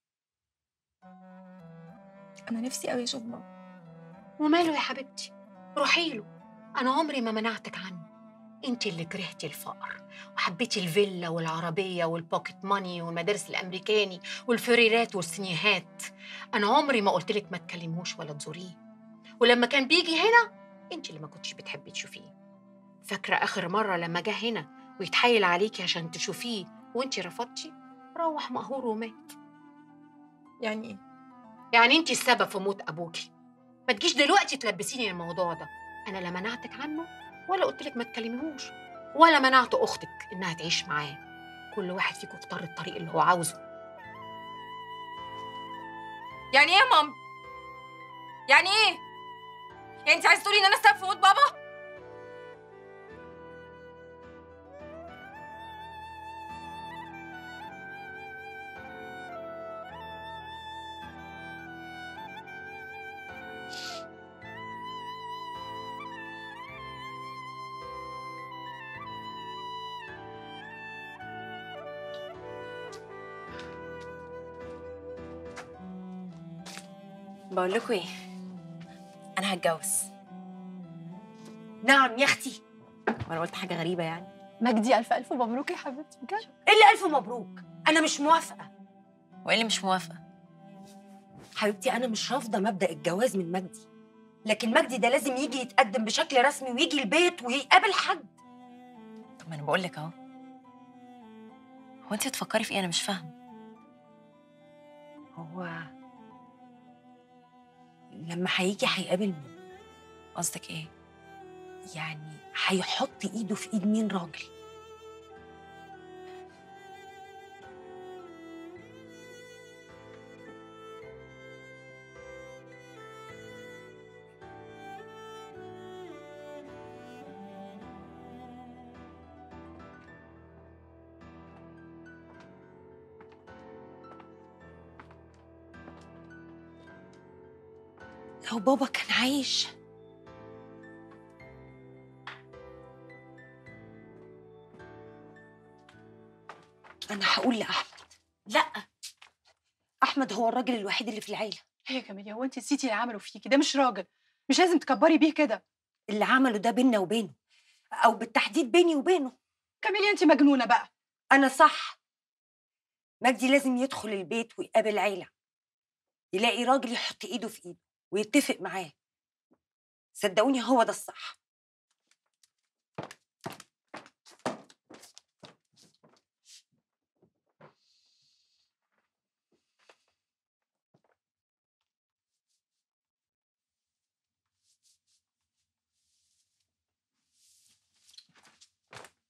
انا نفسي قوي اشوف بابا وماله يا حبيبتي روحي له انا عمري ما منعتك عنه انت اللي كرهتي الفقر وحبيتي الفيلا والعربيه والبوكيت ماني والمدارس الامريكاني والفريرات والسنيهات انا عمري ما قلت لك ما تكلموش ولا تزوريه ولما كان بيجي هنا انت اللي ما كنتش بتحبي تشوفيه فاكره اخر مره لما جه هنا ويتحايل عليكي عشان تشوفيه وانت رفضتي روح مقهور ومات يعني ايه يعني انت السبب في موت ابوكي ما تجيش دلوقتي تلبسيني الموضوع ده انا لا منعتك عنه ولا قلت لك ما تكلميهوش ولا منعت اختك انها تعيش معاه كل واحد فيكم اختار الطريق اللي هو عاوزه يعني ايه يا ماما يعني ايه يعني انت عايزه تقولي ان انا السبب في موت بابا بقول لكم ايه انا هتجوز نعم يا اختي وانا قلت حاجه غريبه يعني مجدي الف الف مبروك يا حبيبتي بجد ايه اللي الف مبروك انا مش موافقه وايه اللي مش موافقه حبيبتي انا مش رافضه مبدا الجواز من مجدي لكن مجدي ده لازم يجي يتقدم بشكل رسمي ويجي البيت ويقابل حد طب ما انا بقول لك اهو هو انت بتفكري في ايه انا مش فاهمه هو لما هيجي هيقابل مين قصدك ايه يعني هيحط ايده في ايد مين راجل لو بابا كان عايش انا هقول لاحمد لا احمد هو الراجل الوحيد اللي في العيله ايه يا كاميليا هو انت نسيتي اللي عمله فيكي ده مش راجل مش لازم تكبري بيه كده اللي عمله ده بينا وبينه او بالتحديد بيني وبينه كاميليا انت مجنونه بقى انا صح مجدي لازم يدخل البيت ويقابل العيله يلاقي راجل يحط ايده في ايده ويتفق معاه صدقوني هو ده الصح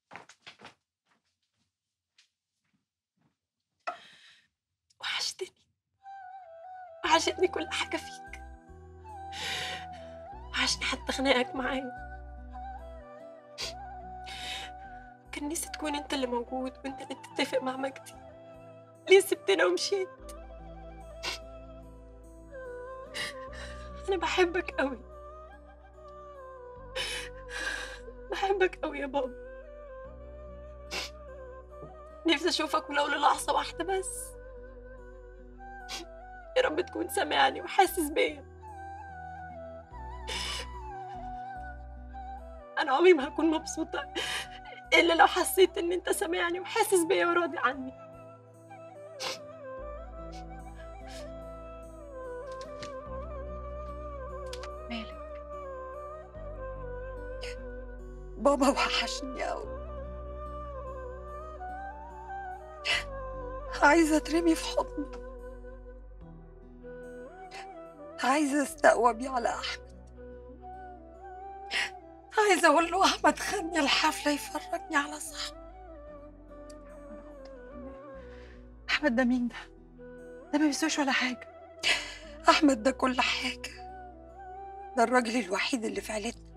وحشتني وحشتني كل حاجة فيك وحشني حتى خناقك معايا كان نفسي تكون انت اللي موجود وانت اللي تتفق مع مجدي ليه سبتنا ومشيت انا بحبك قوي بحبك قوي يا بابا نفسي اشوفك ولو للحظه واحده بس يا رب تكون سامعني وحاسس بيا انا عمري ما هكون مبسوطه الا لو حسيت ان انت سامعني وحاسس بيا وراضي عني مالك بابا وحشني قوي عايزة اترمي في حضنه عايزة استقوى بيه على أحمد عايزة أقول له أحمد خدني الحفلة يفرجني على صاحبه أحمد ده مين ده؟ ده ما بيسويش ولا حاجة أحمد ده كل حاجة ده الراجل الوحيد اللي في عيلتنا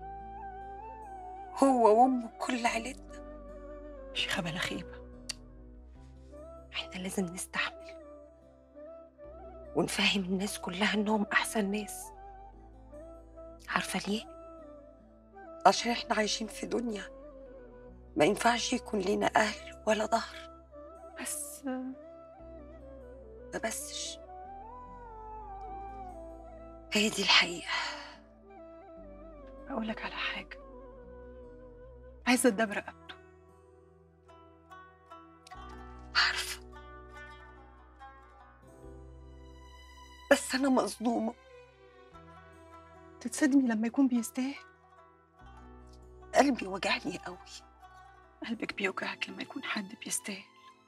هو وأمه كل عيلتنا شيخة بلا خيبة احنا لازم نستحمل ونفهم الناس كلها انهم احسن ناس عارفة ليه؟ عشان احنا عايشين في دنيا ما ينفعش يكون لنا اهل ولا ظهر بس ما بسش هي دي الحقيقة أقول لك على حاجة عايزة أدب رقبته عارفة بس أنا مصدومة تتصدمي لما يكون بيستاهل قلبي وجعني قوي قلبك بيوجعك لما يكون حد بيستاهل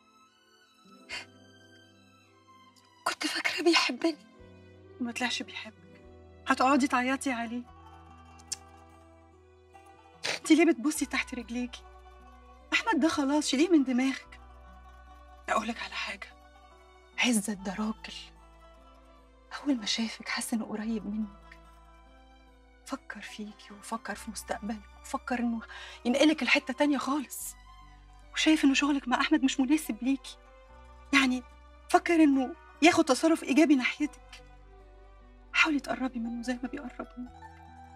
كنت فاكرة بيحبني وما طلعش بيحبك هتقعدي تعيطي عليه انت ليه بتبصي تحت رجليكي احمد ده خلاص شيليه من دماغك اقولك على حاجه عزت ده راجل اول ما شافك حس انه قريب منك فكر فيكي وفكر في مستقبلك وفكر انه ينقلك لحته تانية خالص وشايف انه شغلك مع احمد مش مناسب ليكي يعني فكر انه ياخد تصرف ايجابي ناحيتك حاولي تقربي منه زي ما بيقرب منك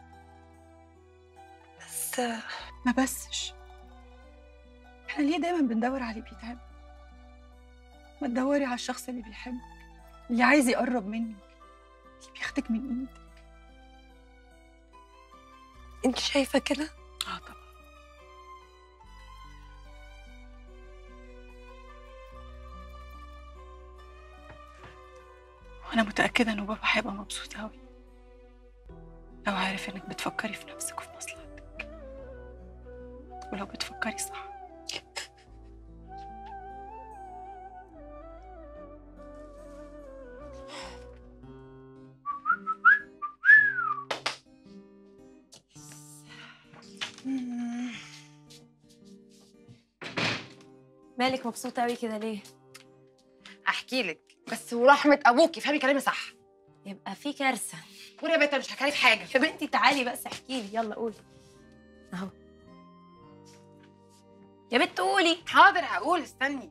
بس ما بسش احنا ليه دايما بندور على اللي بيتعب ما تدوري على الشخص اللي بيحبك اللي عايز يقرب منك اللي بياخدك من ايدك انت شايفة كده؟ اه طبعا وانا متاكده انه بابا هيبقى مبسوط قوي لو عارف انك بتفكري في نفسك وفي مصلحتك ولو بتفكري صح مالك مبسوطة قوي كده ليه؟ احكي لك بس ورحمه ابوكي فهمي كلامي صح يبقى في كارثة قولي يا بنت أنا مش حكالي في حاجه يا بنتي تعالي بس احكي لي يلا قولي اهو يا بنت قولي حاضر هقول استني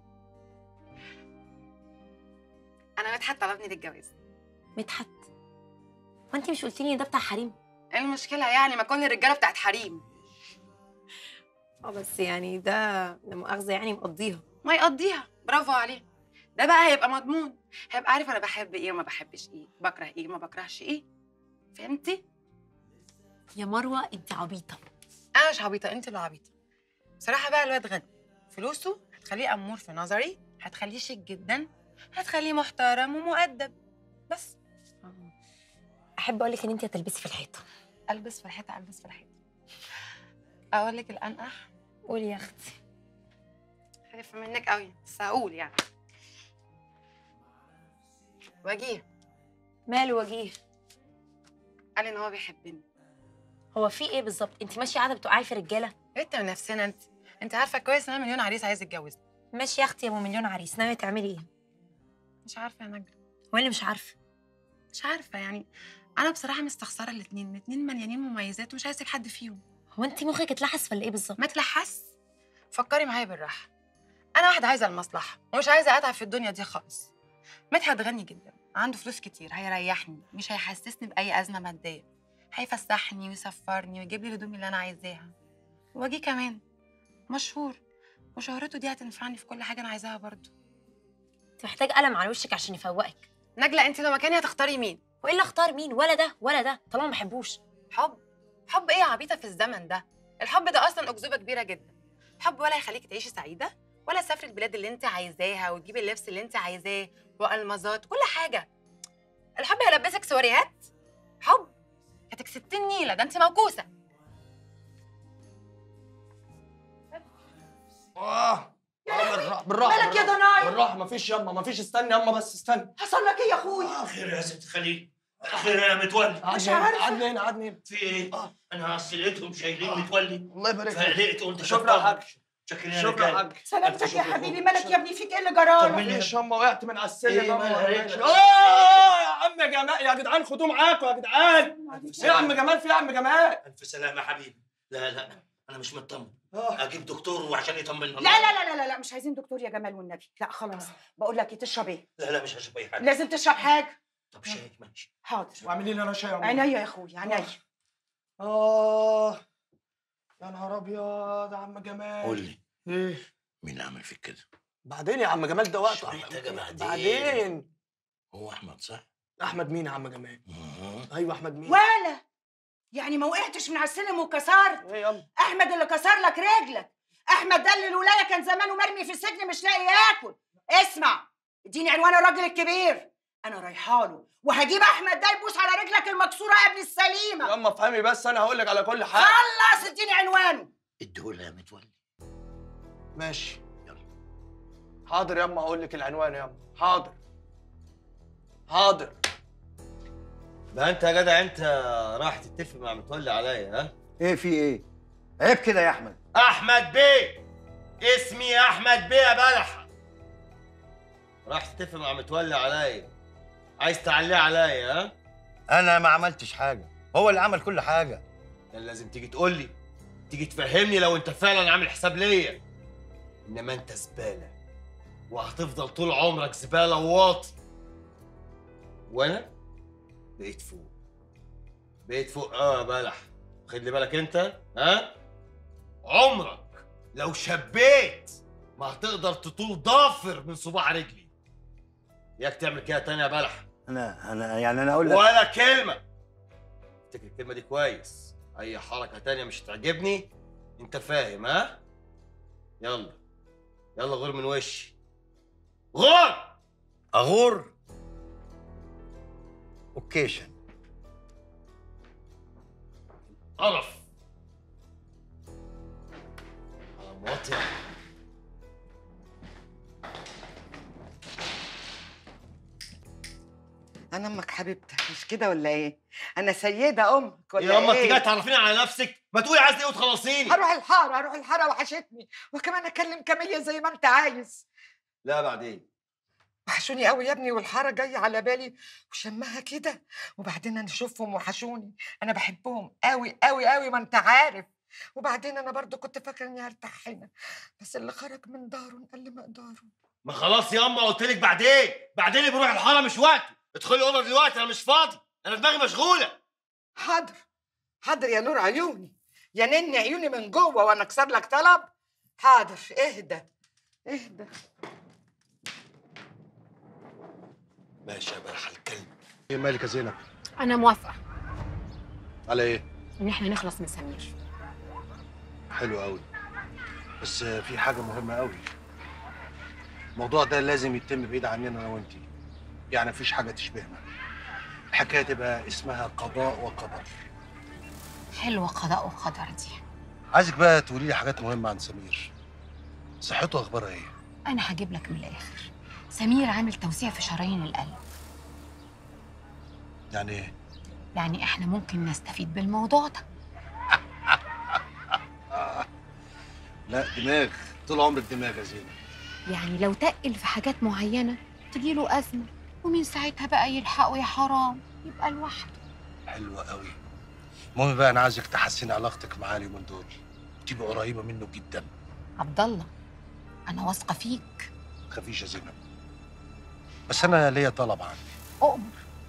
انا مدحت طلبني للجواز مدحت وانت مش قلتي لي ده بتاع حريم ايه المشكله يعني ما كل الرجاله بتاعت حريم اه بس يعني ده لا مؤاخذة يعني مقضيها ما يقضيها برافو عليه ده بقى هيبقى مضمون هيبقى عارف انا بحب ايه وما بحبش ايه بكره ايه وما بكرهش ايه فهمتي يا مروة انت عبيطة انا مش عبيطه انت اللي عبيطه بصراحه بقى الواد غني فلوسه هتخليه امور في نظري هتخليه شيك جدا هتخليه محترم ومؤدب بس احب اقول لك ان انت هتلبسي في الحيطة البس في الحيطه البس في الحيطه اقول لك الانقح قولي يا اختي خايفه منك قوي بس هقول يعني وجيه ماله وجيه قال ان هو بيحبني هو في ايه بالظبط انت ماشيه قاعده بتوقعي في رجاله انت من نفسنا انت انت عارفه كويس ان انا مليون عريس عايز يتجوزني ماشي يا اختي يا ام مليون عريس ناويه تعملي ايه مش عارفه يا نجله هو اللي مش عارفه مش عارفه يعني انا بصراحه مستخسره الاثنين الاثنين مليانين مميزات ومش عايزه حد فيهم هو انت مخك اتلحس ولا ايه بالظبط ما تلحس فكري معايا بالراحه انا واحده عايزه المصلحه ومش عايزه اتعب في الدنيا دي خالص مدحت غني جدا عنده فلوس كتير هيريحني مش هيحسسني باي ازمه ماديه هيفسحني ويسفرني ويجيب لي الهدوم اللي انا عايزاها واجي كمان مشهور وشهرته دي هتنفعني في كل حاجه انا عايزاها برضه انت محتاج قلم على وشك عشان يفوقك نجلة انت لو مكاني هتختاري مين وايه اللي اختار مين ولا ده ولا ده طالما ما بحبوش حب حب ايه يا عبيطه في الزمن ده الحب ده اصلا اكذوبه كبيره جدا حب ولا هيخليكي تعيشي سعيده ولا تسافري البلاد اللي انت عايزاها وتجيبي اللبس اللي انت عايزاه والمازات كل حاجه الحب هيلبسك سوريهات حب هتك 60 نيله ده انت موكوسه اه بالراحه بالراحه مالك يا بالراحة. ضنايا؟ بالراحه مفيش يما مفيش استني يما بس استني حصل لك ايه يا اخويا خير يا ست خليل خير يا متولي مش عارفة. قعدني هنا قعدني هنا في ايه؟ انا اصل لقيتهم شايلين متولي الله يبارك فيك. فقلقت قلت شكرا يا حاج شكرا يا شكرا يا رجالة. حاج سلامتك يا حبيبي مالك يا ابني فيك ايه اللي جرالك مفيش يما وقعت من على السلم إيه يما مالها؟ إيه ماشي. مالها؟ اه يا عم جمال يا جدعان خدوه معاكم يا جدعان ايه يا عم جمال في إيه يا عم جمال الف سلامه يا حبيبي لا لا انا مش مطمن اجيب دكتور وعشان يطمنا لا لا لا لا لا لا مش عايزين دكتور يا جمال والنبي لا خلاص بقول لك ايه تشرب ايه لا لا مش هشرب اي حاجه لازم تشرب حاجه طب شاي ماشي حاضر واعملي لي انا شاي يا أم. عينيا يا اخويا عينيا اه يا نهار ابيض يا عم جمال قول لي ايه مين اللي عمل فيك كده؟ بعدين يا عم جمال ده وقته مش محتاجة بعدين. بعدين هو احمد صح؟ احمد مين يا عم جمال ايوه احمد مين ولا يعني ما وقعتش من على السلم وكسرت ايه يلا احمد اللي كسر لك رجلك احمد ده اللي الولايه كان زمانه مرمي في السجن مش لاقي ياكل اسمع اديني عنوان الراجل الكبير انا رايحه له وهجيب احمد ده يبوس على رجلك المكسوره قبل السليمه يما افهمي بس انا هقول لك على كل حاجه خلص اديني عنوانه اديهولها يا متولي ماشي حاضر يما اقول لك العنوان يما حاضر حاضر بقى انت يا جدع انت راح تتفق مع متولي عليا ها؟ ايه في ايه؟ عيب كده يا احمد احمد بيه اسمي احمد بيه يا بلح راح تتفق مع متولي عليا عايز تعليه عليا ها؟ انا ما عملتش حاجه هو اللي عمل كل حاجه كان لازم تيجي تقول لي تيجي تفهمني لو انت فعلا عامل حساب ليا انما انت زباله وهتفضل طول عمرك زباله وواطي وانا بقيت فوق بقيت فوق اه يا بلح خد لي بالك انت ها عمرك لو شبيت ما هتقدر تطول ضافر من صباع رجلي ياك تعمل كده تاني يا بلح انا انا يعني انا اقول لك ولا كلمة افتكر الكلمة دي كويس أي حركة تانية مش هتعجبني أنت فاهم ها؟ يلا يلا غور من وشي غور اغور اوكيشن قرف موطي انا امك حبيبتك مش كده ولا ايه انا سيده امك ولا يا أما ايه أنت جاي تعرفيني على نفسك ما تقولي عايز إيه وتخلصيني هروح الحاره هروح الحاره وحشتني وكمان اكلم كاميليا زي ما انت عايز لا بعدين وحشوني قوي يا ابني والحاره جايه على بالي وشمها كده وبعدين انا اشوفهم وحشوني انا بحبهم قوي قوي قوي ما انت عارف وبعدين انا برضو كنت فاكره اني هرتاح هنا بس اللي خرج من داره نقل مقداره ما خلاص يا أما قلت لك بعدين بعدين بروح الحارة مش وقته ادخلي الأوضة دلوقتي أنا مش فاضي أنا دماغي مشغولة حاضر حاضر يا نور عيوني يا نني عيوني من جوه وانا اكسر لك طلب حاضر اهدى اهدى ماشي يا بلح الكلب ايه مالك يا زينب انا موافقه على ايه ان احنا نخلص من سمير حلو قوي بس في حاجه مهمه قوي الموضوع ده لازم يتم بعيد عننا انا وانتي يعني مفيش حاجه تشبهنا الحكايه تبقى اسمها قضاء وقدر حلوه قضاء وقدر دي عايزك بقى تقولي لي حاجات مهمه عن سمير صحته اخبارها ايه انا هجيب لك من الاخر سمير عامل توسيع في شرايين القلب يعني ايه يعني احنا ممكن نستفيد بالموضوع ده لا دماغ طول عمرك دماغ يا زينب يعني لو تقل في حاجات معينه تجيله ازمه ومين ساعتها بقى يلحقه يا حرام يبقى لوحده حلوة قوي المهم بقى انا عايزك تحسني علاقتك معاه اليومين دول تبقى قريبة منه جدا عبد الله انا واثقه فيك خفيش يا زينب بس انا ليا طلب عندي اؤمر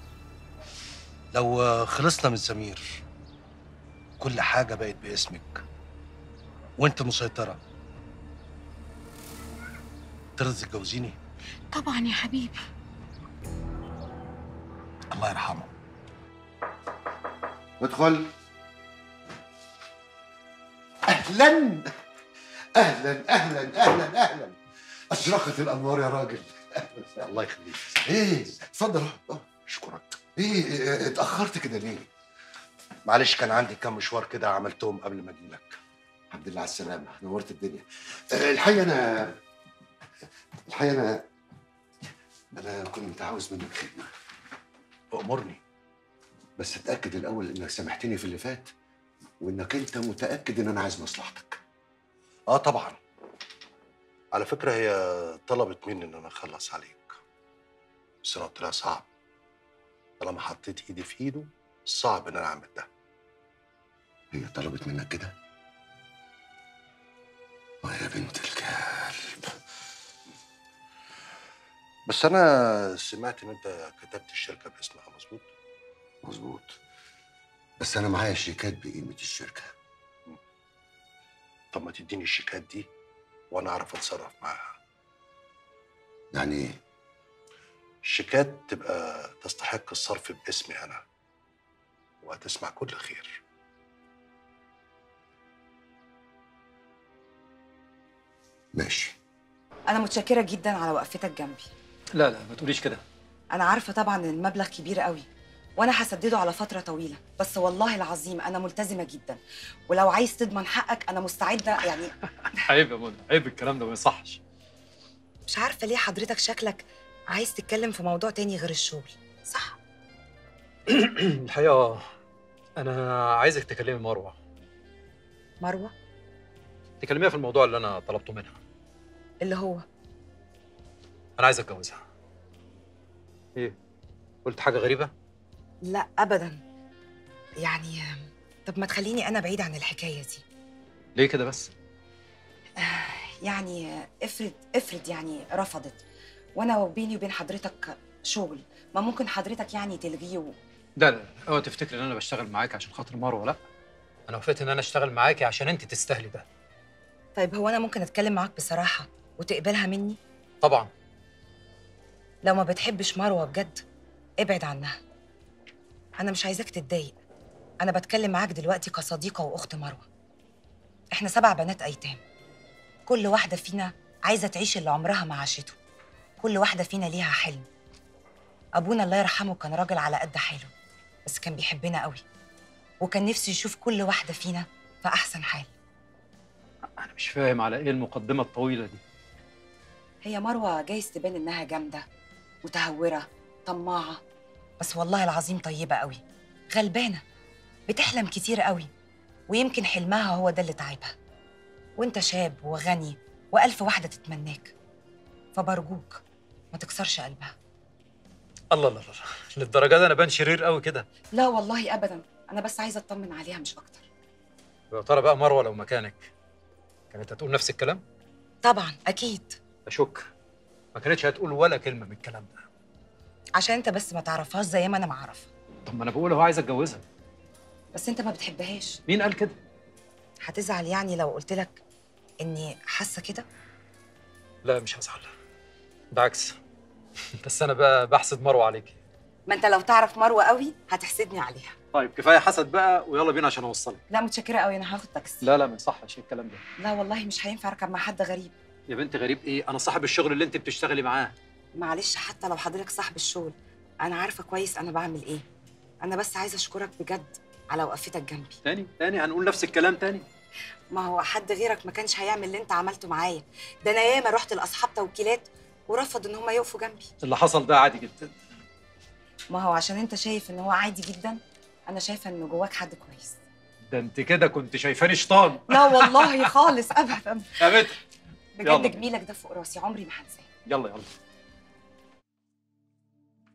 لو آه، خلصنا من سمير كل حاجة بقت باسمك وانت مسيطرة ترضى تتجوزيني طبعا يا حبيبي الله يرحمه ادخل اهلا اهلا اهلا اهلا اهلا اشرقت الانوار يا راجل الله يخليك ايه اتفضل اقعد. اشكرك ايه إيه، اتاخرت كده ليه معلش كان عندي كام مشوار كده عملتهم قبل ما اجي لك الحمد لله على السلامه نورت الدنيا آه، الحقيقه انا الحقيقه انا انا كنت عاوز منك خدمه امرني بس اتاكد الاول انك سامحتني في اللي فات وانك انت متاكد ان انا عايز مصلحتك اه طبعا على فكرة هي طلبت مني ان انا اخلص عليك بس انا قلت لها صعب طالما حطيت ايدي في ايده صعب ان انا اعمل ده هي طلبت منك كده اه يا بنت الكلب بس انا سمعت ان انت كتبت الشركة باسمها مظبوط مظبوط بس انا معايا شيكات بقيمه الشركه طب ما تديني الشيكات دي وانا اعرف اتصرف معاها يعني ايه الشيكات تبقى تستحق الصرف باسمي انا وهتسمع كل خير ماشي أنا متشكرة جدا على وقفتك جنبي لا لا ما تقوليش كده أنا عارفة طبعا إن المبلغ كبير قوي وأنا هسدده على فترة طويلة بس والله العظيم أنا ملتزمة جدا ولو عايز تضمن حقك أنا مستعدة يعني عيب يا منى عيب الكلام ده ما يصحش مش عارفة ليه حضرتك شكلك عايز تتكلم في موضوع تاني غير الشغل صح؟ الحقيقه انا عايزك تكلمي مروه مروة تكلميها في الموضوع اللي انا طلبته منها اللي هو انا عايز اتجوزها ايه قلت حاجه غريبه لا أبدا يعني طب ما تخليني أنا بعيد عن الحكاية دي ليه كده بس يعني افرض افرض يعني رفضت وانا وبيني وبين حضرتك شغل ما ممكن حضرتك يعني تلغيه و... لا لا لا اوعى تفتكري ان انا بشتغل معاك عشان خاطر مروه لا انا وافقت ان انا اشتغل معاكي عشان انت تستاهلي ده طيب هو انا ممكن اتكلم معاك بصراحه وتقبلها مني طبعا لو ما بتحبش مروه بجد ابعد عنها انا مش عايزاك تتضايق انا بتكلم معاك دلوقتي كصديقه واخت مروه احنا سبع بنات ايتام كل واحده فينا عايزه تعيش اللي عمرها ما عاشته كل واحده فينا ليها حلم ابونا الله يرحمه كان راجل على قد حاله بس كان بيحبنا قوي وكان نفسه يشوف كل واحده فينا في احسن حال انا مش فاهم على ايه المقدمه الطويله دي هي مروه جايز تبان انها جامده متهوره طماعه بس والله العظيم طيبه قوي غلبانه بتحلم كتير قوي ويمكن حلمها هو ده اللي تعبها وانت شاب وغني والف واحده تتمناك فبرجوك ما تكسرش قلبها الله الله الله للدرجه دي انا بان شرير قوي كده لا والله ابدا انا بس عايزه اطمن عليها مش اكتر يا ترى بقى مروه لو مكانك كانت هتقول نفس الكلام طبعا اكيد اشك ما كانتش هتقول ولا كلمه من الكلام ده عشان انت بس ما تعرفهاش زي ما انا معرفها طب ما انا بقول هو عايز اتجوزها بس انت ما بتحبهاش مين قال كده هتزعل يعني لو قلت لك اني حاسه كده لا مش هزعل بالعكس بس انا بقى بحسد مروه عليكي ما انت لو تعرف مروه قوي هتحسدني عليها طيب كفايه حسد بقى ويلا بينا عشان اوصلك لا متشكره قوي انا هاخد تاكسي لا لا ما يصحش الكلام ده لا والله مش هينفع اركب مع حد غريب يا بنت غريب ايه انا صاحب الشغل اللي انت بتشتغلي معاه معلش حتى لو حضرتك صاحب الشغل انا عارفه كويس انا بعمل ايه انا بس عايزه اشكرك بجد على وقفتك جنبي تاني تاني هنقول نفس الكلام تاني ما هو حد غيرك ما كانش هيعمل اللي انت عملته معايا ده انا ياما رحت لاصحاب توكيلات ورفضوا ان هم يقفوا جنبي اللي حصل ده عادي جدا ما هو عشان انت شايف ان هو عادي جدا انا شايفه ان جواك حد كويس ده انت كده كنت شايفاني شيطان لا والله خالص ابدا يا بنت بجد يلا. جميلك ده فوق راسي عمري ما هنساه يلا يلا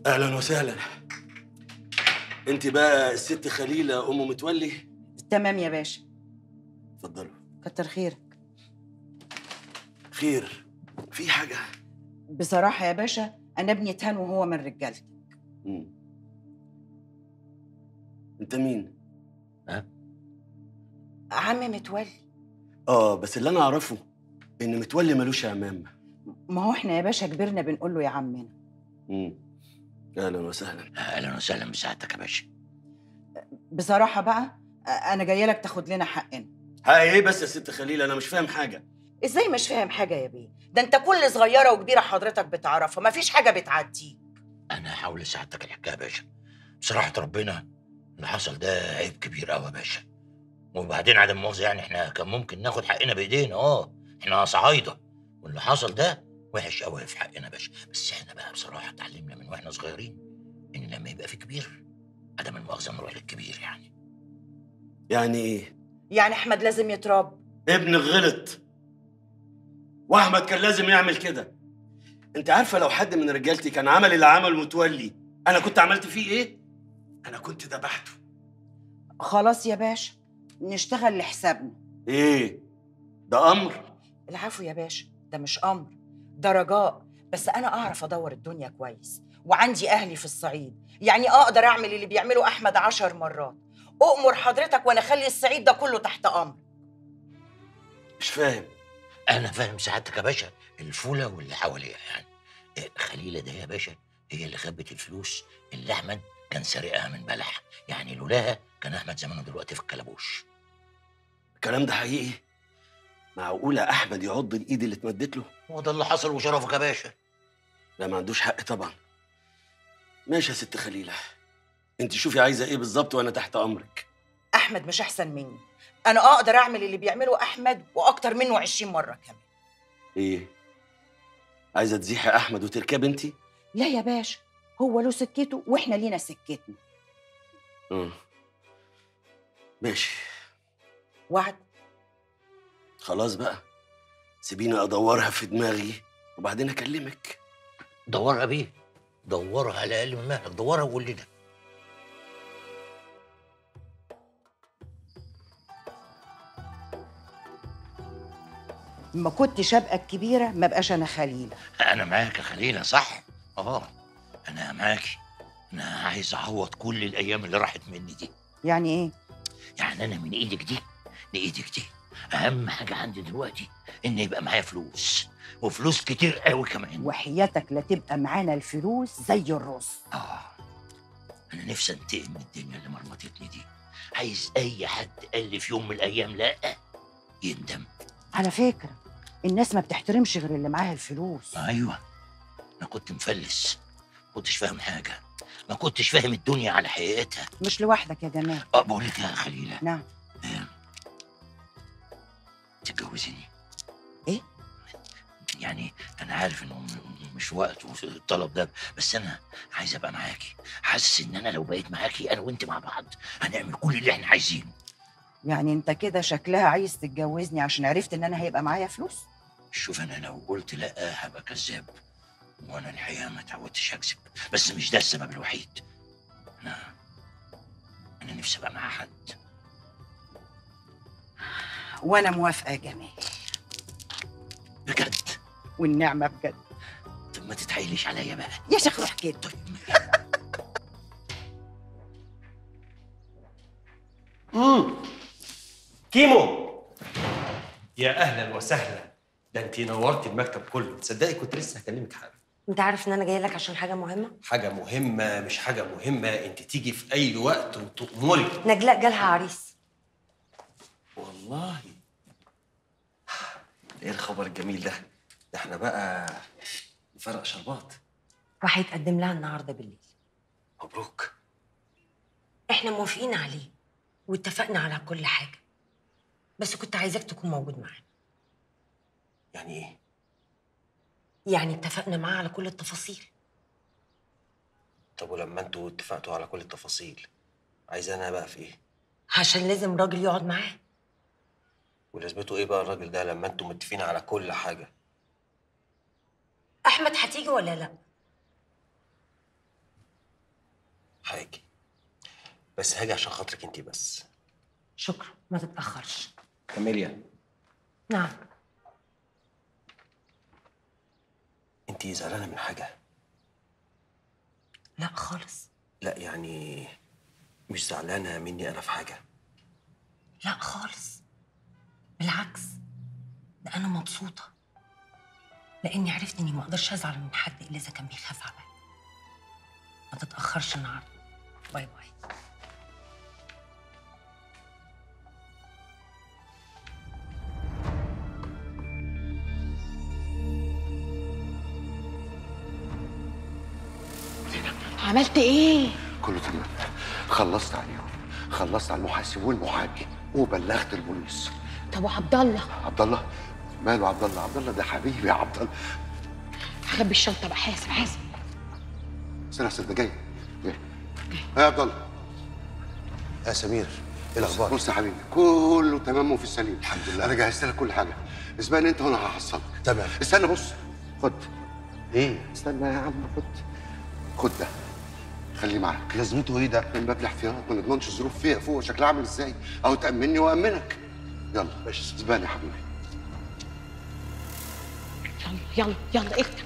اهلا وسهلا انت بقى الست خليله ام متولي تمام يا باشا اتفضلوا كتر خيرك خير في حاجه بصراحة يا باشا أنا ابني تهان وهو من رجالتي مم. انت مين عم متولي اه بس اللي انا اعرفه ان متولي ملوش عمام ما هو احنا يا باشا كبرنا بنقول له يا عمنا مم. اهلا وسهلا اهلا وسهلا بسعادتك يا باشا بصراحة بقى أنا جاية لك تاخد لنا حقنا حق ايه بس يا ست خليله انا مش فاهم حاجه إزاي مش فاهم حاجة يا بيه ده أنت كل صغيرة وكبيرة حضرتك بتعرفها مفيش حاجة بتعديك انا هحاول اساعدك الحكايه يا باشا بصراحه ربنا اللي حصل ده عيب كبير قوي يا باشا وبعدين عدم مؤاخذه يعني احنا كان ممكن ناخد حقنا بايدينا اه احنا صعايده واللي حصل ده وحش قوي في حقنا يا باشا بس احنا بقى بصراحه اتعلمنا من واحنا صغيرين ان لما يبقى في كبير عدم المؤاخذه نروح للكبير يعني يعني ايه يعني أحمد لازم يتربى ابنك غلط واحمد كان لازم يعمل كده انت عارفه لو حد من رجالتي كان عمل اللي عمل متولي انا كنت عملت فيه ايه انا كنت ذبحته خلاص يا باشا نشتغل لحسابنا ايه ده امر العفو يا باشا ده مش أمر ده رجاء بس أنا أعرف أدور الدنيا كويس وعندي أهلي في الصعيد يعني أقدر أعمل اللي بيعمله أحمد عشر مرات أؤمر حضرتك وأنا أخلي الصعيد ده كله تحت أمر مش فاهم انا فاهم سعادتك يا باشا الفوله واللي حواليها يعني إيه، خليله ده يا باشا هي اللي خبت الفلوس اللي احمد كان سارقها من بلح يعني لولاها كان احمد زمانه دلوقتي في الكلبوش الكلام ده حقيقي معقوله احمد يعض الايد اللي اتمدت له هو ده اللي حصل وشرفك يا باشا لا ما عندوش حق طبعا ماشي يا ست خليله انت شوفي عايزه ايه بالظبط وانا تحت امرك أحمد مش أحسن مني أنا أقدر أعمل اللي بيعمله أحمد وأكتر منه عشرين مرة كمان ايه عايزه تزيحي احمد وتركب انت لا يا باشا هو له سكته وإحنا لينا سكتنا اه ماشي وعد خلاص بقى سيبيني ادورها في دماغي وبعدين اكلمك دورها بيه دورها على اقل من مهلك دورها وقول لنا ما كنتش أبقى الكبيرة ما بقاش أنا خليلة انا معاك يا خليله صح اه انا معاكي انا عايز اعوض كل الايام اللي راحت مني دي يعني إيه؟ يعني انا من ايدك دي لايدك دي اهم حاجه عندي دلوقتي ان يبقى معايا فلوس وفلوس كتير قوي كمان وحياتك لا تبقى معانا الفلوس زي الرز اه انا نفسي انتقم من الدنيا اللي مرمطتني دي عايز اي حد قال لي في يوم من الايام لا يندم على فكرة الناس ما بتحترمش غير اللي معاها الفلوس ايوه انا كنت مفلس ما كنتش فاهم حاجه ما كنتش فاهم الدنيا على حقيقتها مش لوحدك يا جمال اه بقول لك يا خليله نعم تتجوزيني ايه يعني انا عارف انه م- مش وقت الطلب ده بس انا عايز ابقى معاكي حاسس ان انا لو بقيت معاكي انا وانت مع بعض هنعمل كل اللي احنا عايزينه يعني انت كده شكلها عايز تتجوزني عشان عرفت ان انا هيبقى معايا فلوس شوف انا لو قلت لا هبقى كذاب وانا الحقيقه ما اتعودتش اكذب بس مش ده السبب الوحيد انا انا نفسي ابقى مع حد وانا موافقة يا جمال بجد والنعمة بجد طب ما تتحايليش عليا بقى يا شيخ روح كده امم كيمو يا اهلا وسهلا ده انت نورتي المكتب كله تصدقي كنت لسه هكلمك حاجه انت عارف ان انا جايه لك عشان حاجه مهمه حاجه مهمه مش حاجه مهمه انت تيجي في اي وقت وتأمري نجلاء جالها عريس والله ايه الخبر الجميل ده ده احنا بقى نفرق شربات وهيتقدم لها النهارده بالليل مبروك احنا موافقين عليه واتفقنا على كل حاجه بس كنت عايزاك تكون موجود معانا يعني ايه يعني اتفقنا معاه على كل التفاصيل طب ولما انتوا اتفقتوا على كل التفاصيل عايزانا بقى في ايه عشان لازم راجل يقعد معاه ولازمته ايه بقى الراجل ده لما انتوا متفقين على كل حاجه احمد هتيجي ولا لا هاجي بس هاجي عشان خاطرك انت بس شكرا ما تتاخرش كاميليا نعم انت زعلانه من حاجه لا خالص لا يعني مش زعلانه مني انا في حاجه لا خالص بالعكس ده انا مبسوطه لاني عرفت اني ما اقدرش ازعل من حد الا اذا كان بيخاف عليا ما تتاخرش النهارده باي باي عملت ايه؟ كله تمام خلصت عليهم خلصت على المحاسب والمحامي وبلغت البوليس طب وعبد الله عبد الله ماله عبد الله عبد الله ده حبيبي يا عبد الله هخبي الشنطه بقى حاسب حاسب استنى استنى ده جاي جاي يا عبد الله يا سمير ايه الاخبار بص يا حبيبي كله تمام وفي السليم الحمد لله انا جهزت لك كل حاجه اسبقني انت وانا هحصلك تمام استنى بص خد ايه استنى يا عم خد خد ده خليه معاك لازمته ايه ده من باب الاحتياط ما نضمنش الظروف فيها فوق شكلها عامل ازاي او تامني وامنك يلا ماشي اسبقني يا حبيبي يلا يلا يلا اكتب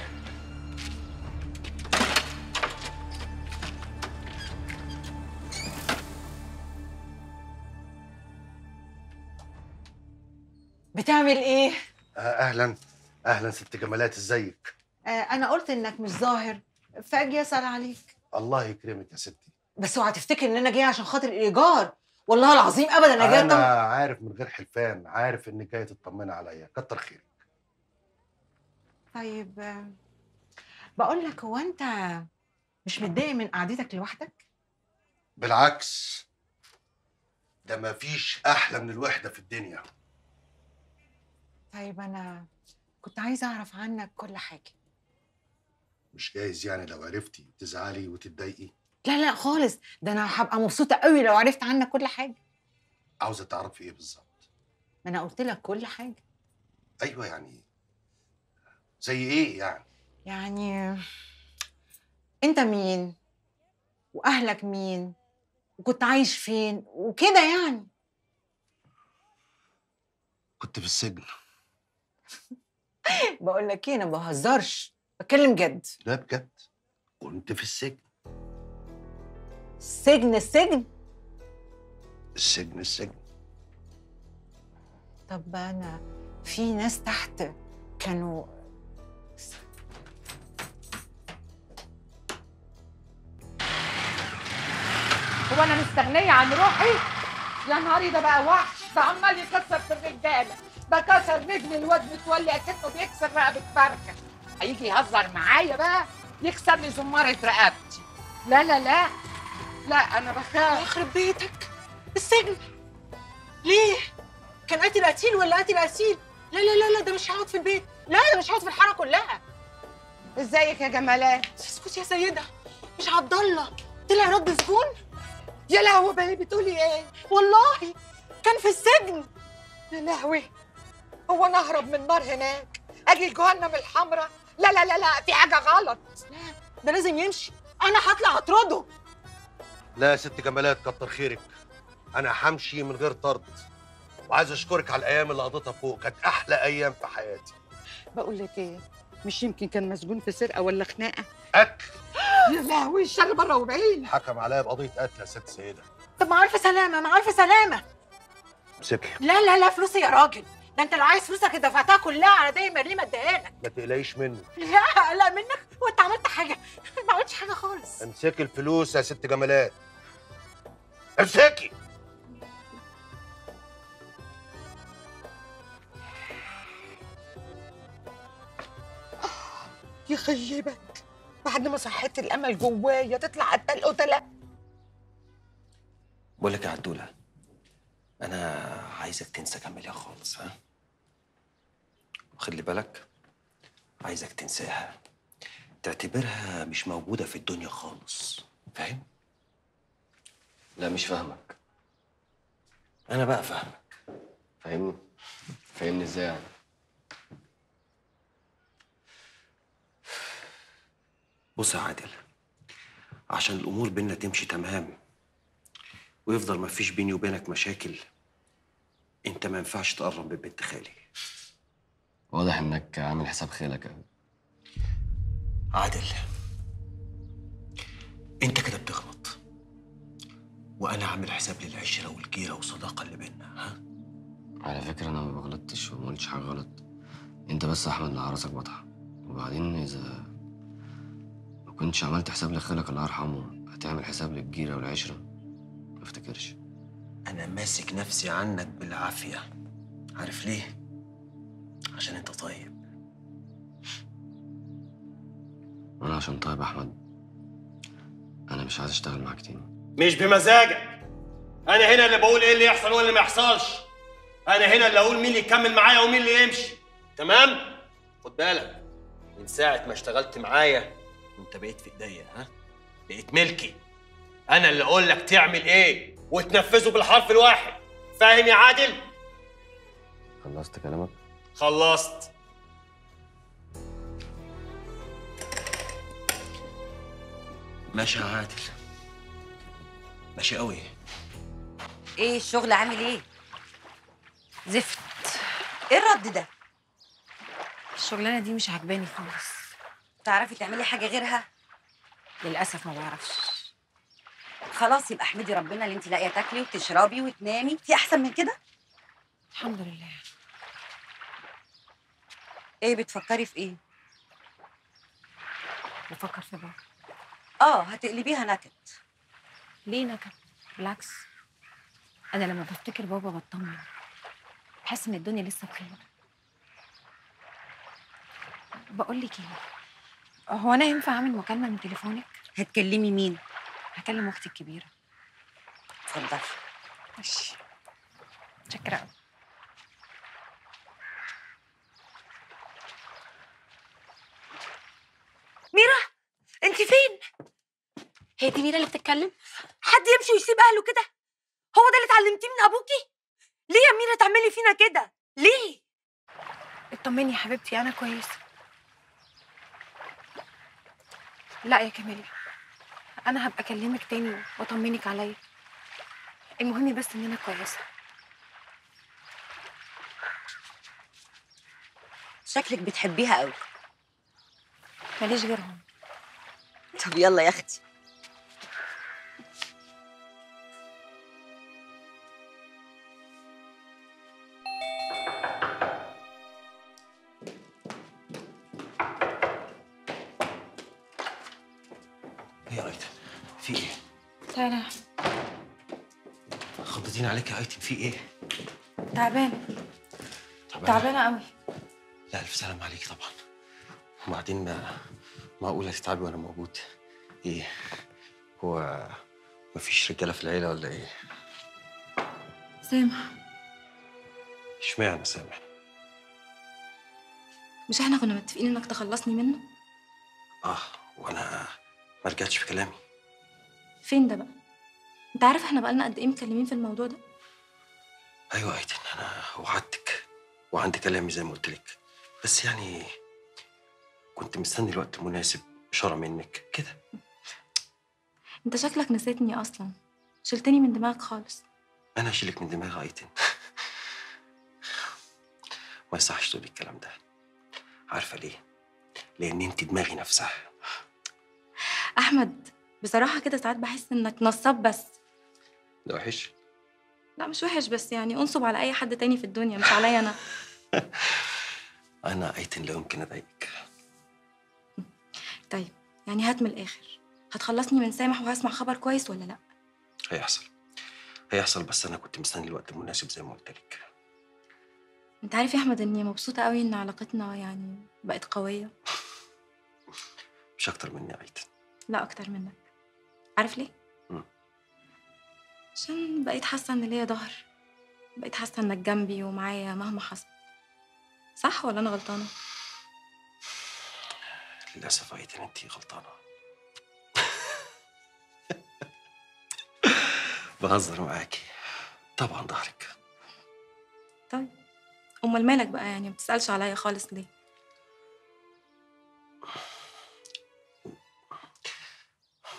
بتعمل ايه؟ آه اهلا اهلا ست جمالات ازيك آه انا قلت انك مش ظاهر فاجي اسال عليك الله يكرمك يا ستي بس اوعى تفتكر ان انا جايه عشان خاطر الايجار والله العظيم ابدا انا جايه انا أطمن- عارف من غير حلفان عارف انك جايه تطمني عليا كتر خيرك طيب آه، بقول لك هو انت مش متضايق من قعدتك لوحدك؟ بالعكس ده ما فيش احلى من الوحده في الدنيا طيب انا كنت عايزه اعرف عنك كل حاجه مش جايز يعني لو عرفتي تزعلي وتتضايقي لا لا خالص ده انا هبقى مبسوطه قوي لو عرفت عنك كل حاجه عاوزه تعرفي ايه بالظبط ما انا قلت لك كل حاجه ايوه يعني زي ايه يعني يعني انت مين واهلك مين وكنت عايش فين وكده يعني كنت في السجن بقول لك ايه انا ما بهزرش بتكلم جد لا بجد كنت في السجن السجن السجن السجن السجن طب انا في ناس تحت كانوا هو انا مستغنيه عن روحي يا نهاري ده بقى وحش ده عمال يكسر في الرجاله ده كسر رجل الواد متولي اكنه بيكسر رقبه فرخه هيجي يهزر معايا بقى يكسر لي زماره رقبتي لا لا لا لا انا بخاف يخرب بيتك السجن ليه كان قاتل قتيل ولا قاتل قتيل لا لا لا لا ده مش هقعد في البيت لا ده مش هقعد في الحاره كلها ازيك يا جمالات اسكتي يا سيده مش عبد الله طلع رد سجون يا لهوي بقى بتقولي ايه والله كان في السجن يا لهوي هو انا اهرب من النار هناك اجي جهنم الحمراء لا لا لا لا في حاجه غلط ده لازم يمشي انا هطلع اطرده لا يا ست جمالات كتر خيرك انا همشي من غير طرد وعايز اشكرك على الايام اللي قضيتها فوق كانت احلى ايام في حياتي بقول لك ايه مش يمكن كان مسجون في سرقه ولا خناقه قتل يا لهوي الشر بره وبعيد حكم عليا بقضيه قتل يا ست سيده طب مع الف سلامه مع الف سلامه امسكي لا لا لا فلوسي يا راجل ده انت لو عايز فلوسك دفعتها كلها على دايما ليه ما اديهالك ما تقلقيش مني لا لا منك وانت عملت حاجه ما عملتش حاجه خالص امسكي الفلوس يا ست جمالات امسكي يخيبك بعد ما صحيت الامل جوايا تطلع قتال قتله بقول لك يا عدوله انا عايزك تنسى كاميليا خالص ها خلي بالك عايزك تنساها تعتبرها مش موجوده في الدنيا خالص فاهم لا مش فاهمك انا بقى فاهمك فاهمني فاهمني ازاي يعني بص يا عادل عشان الامور بينا تمشي تمام ويفضل ما فيش بيني وبينك مشاكل انت ما ينفعش تقرب من بنت خالي واضح انك عامل حساب خيلك قوي عادل انت كده بتغلط وانا عامل حساب للعشره والجيره والصداقه اللي بينا ها على فكرة أنا ما بغلطتش وما قلتش حاجة غلط أنت بس يا أحمد اللي على راسك بطحة وبعدين إذا ما كنتش عملت حساب لخالك الله يرحمه هتعمل حساب للجيرة والعشرة ما افتكرش انا ماسك نفسي عنك بالعافيه عارف ليه عشان انت طيب وأنا عشان طيب يا أحمد أنا مش عايز أشتغل معاك تاني مش بمزاجك انا هنا اللي بقول ايه اللي يحصل واللي ما يحصلش انا هنا اللي اقول مين اللي يكمل معايا ومين اللي يمشي تمام خد بالك من ساعه ما اشتغلت معايا وانت بقيت في ايديا ها بقيت ملكي انا اللي اقول لك تعمل ايه وتنفذه بالحرف الواحد فاهم يا عادل خلصت كلامك خلصت ماشي يا عادل ماشي قوي ايه الشغل عامل ايه زفت ايه الرد ده الشغلانه دي مش عاجباني خالص تعرفي تعملي حاجه غيرها للاسف ما بعرفش خلاص يبقى احمدي ربنا اللي انت لاقيه تاكلي وتشربي وتنامي في احسن من كده الحمد لله ايه بتفكري في ايه بفكر في بابا اه هتقلبيها نكد ليه نكد بالعكس انا لما بفتكر بابا بطمن بحس ان الدنيا لسه بخير بقول لك ايه هو انا ينفع اعمل مكالمه من تليفونك هتكلمي مين هكلم اختي الكبيره اتفضلي ماشي شكرا قوي ميرا انت فين هي دي ميرا اللي بتتكلم حد يمشي ويسيب اهله كده هو ده اللي اتعلمتيه من ابوكي ليه يا ميرا تعملي فينا كده ليه اطمني يا حبيبتي انا كويسه لا يا كاميليا انا هبقى اكلمك تاني واطمنك عليا المهم بس ان انا كويسه شكلك بتحبيها قوي ماليش غيرهم طب يلا يا اختي ايه يا ايتن في ايه تعالى يا أحمد. خضتين عليك يا ايتن في ايه تعبانه تعبانة؟ تعبانه قوي لا الف سلام عليك طبعا وبعدين ما معقوله تتعبي وانا موجود ايه هو مفيش رجاله في العيله ولا ايه سامح اشمعنى سامح مش احنا كنا متفقين انك تخلصني منه اه وانا ما رجعتش في كلامي فين ده بقى انت عارف احنا بقالنا قد ايه متكلمين في الموضوع ده ايوه ايتن انا وعدتك وعندي كلامي زي ما قلت لك بس يعني كنت مستني الوقت المناسب اشاره منك كده انت شكلك نسيتني اصلا شلتني من دماغك خالص انا هشيلك من دماغي ايتن ما يصحش تقولي الكلام ده عارفه ليه لان انت دماغي نفسها احمد بصراحه كده ساعات بحس انك نصاب بس ده وحش لا مش وحش بس يعني انصب على اي حد تاني في الدنيا مش عليا انا انا ايتن لا يمكن اضايقك طيب يعني هات من الاخر هتخلصني من سامح وهسمع خبر كويس ولا لا هيحصل هيحصل بس انا كنت مستني الوقت المناسب زي ما قلت لك انت عارف يا احمد اني مبسوطه قوي ان علاقتنا يعني بقت قويه مش اكتر مني يا ايتن لا اكتر منك عارف ليه مم. عشان بقيت حاسه ان ليا ظهر بقيت حاسه انك جنبي ومعايا مهما حصل صح ولا انا غلطانه للاسف ايتن انت غلطانه بهزر معاكي طبعا ظهرك طيب امال مالك بقى يعني ما بتسالش عليا خالص ليه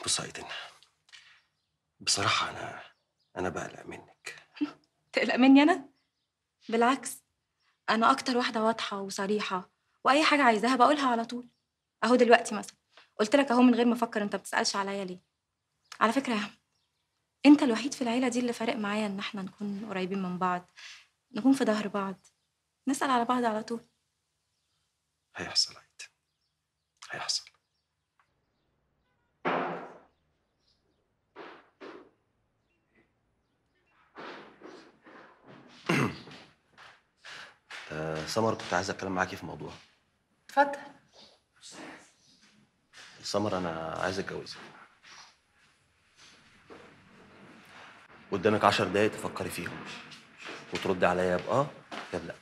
بص يا ايدن بصراحة أنا أنا بقلق منك تقلق مني انا بالعكس انا اكتر واحده واضحه وصريحه واي حاجه عايزاها بقولها على طول اهو دلوقتي مثلا قلت لك اهو من غير ما افكر انت بتسالش عليا ليه على فكره يا أحمد، انت الوحيد في العيله دي اللي فارق معايا ان احنا نكون قريبين من بعض نكون في ظهر بعض نسال على بعض على طول هيحصل يا ايدن هيحصل آه، سمر كنت عايز اتكلم معاكي في موضوع اتفضل سمر انا عايز اتجوزك قدامك عشر دقايق تفكري فيهم وتردي عليا يا بآه يا بلا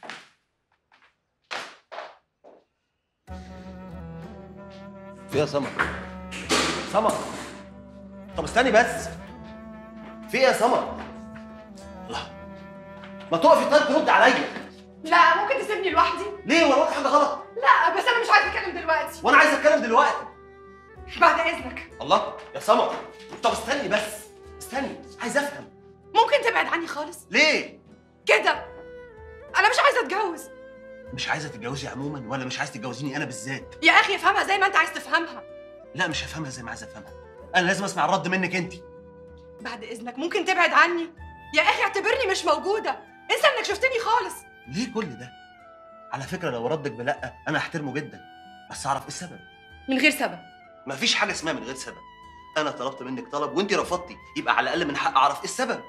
في إيه يا سمر سمر طب استني بس في إيه يا سمر الله ما تقفي طيب ترد عليا لا ممكن تسيبني لوحدي ليه ولا وراك حاجه غلط لا بس انا مش عايزه اتكلم دلوقتي وانا عايز اتكلم دلوقتي بعد اذنك الله يا سمر طب استني بس استني عايز افهم ممكن تبعد عني خالص ليه كده انا مش عايزه اتجوز مش عايزه تتجوزي عموما ولا مش عايزه تتجوزيني انا بالذات يا اخي افهمها زي ما انت عايز تفهمها لا مش هفهمها زي ما عايز افهمها انا لازم اسمع الرد منك انت بعد اذنك ممكن تبعد عني يا اخي اعتبرني مش موجوده انسى انك شفتني خالص ليه كل ده على فكره لو ردك بلا انا احترمه جدا بس اعرف ايه السبب من غير سبب مفيش حاجه اسمها من غير سبب انا طلبت منك طلب وانت رفضتي يبقى على الاقل من حق اعرف ايه السبب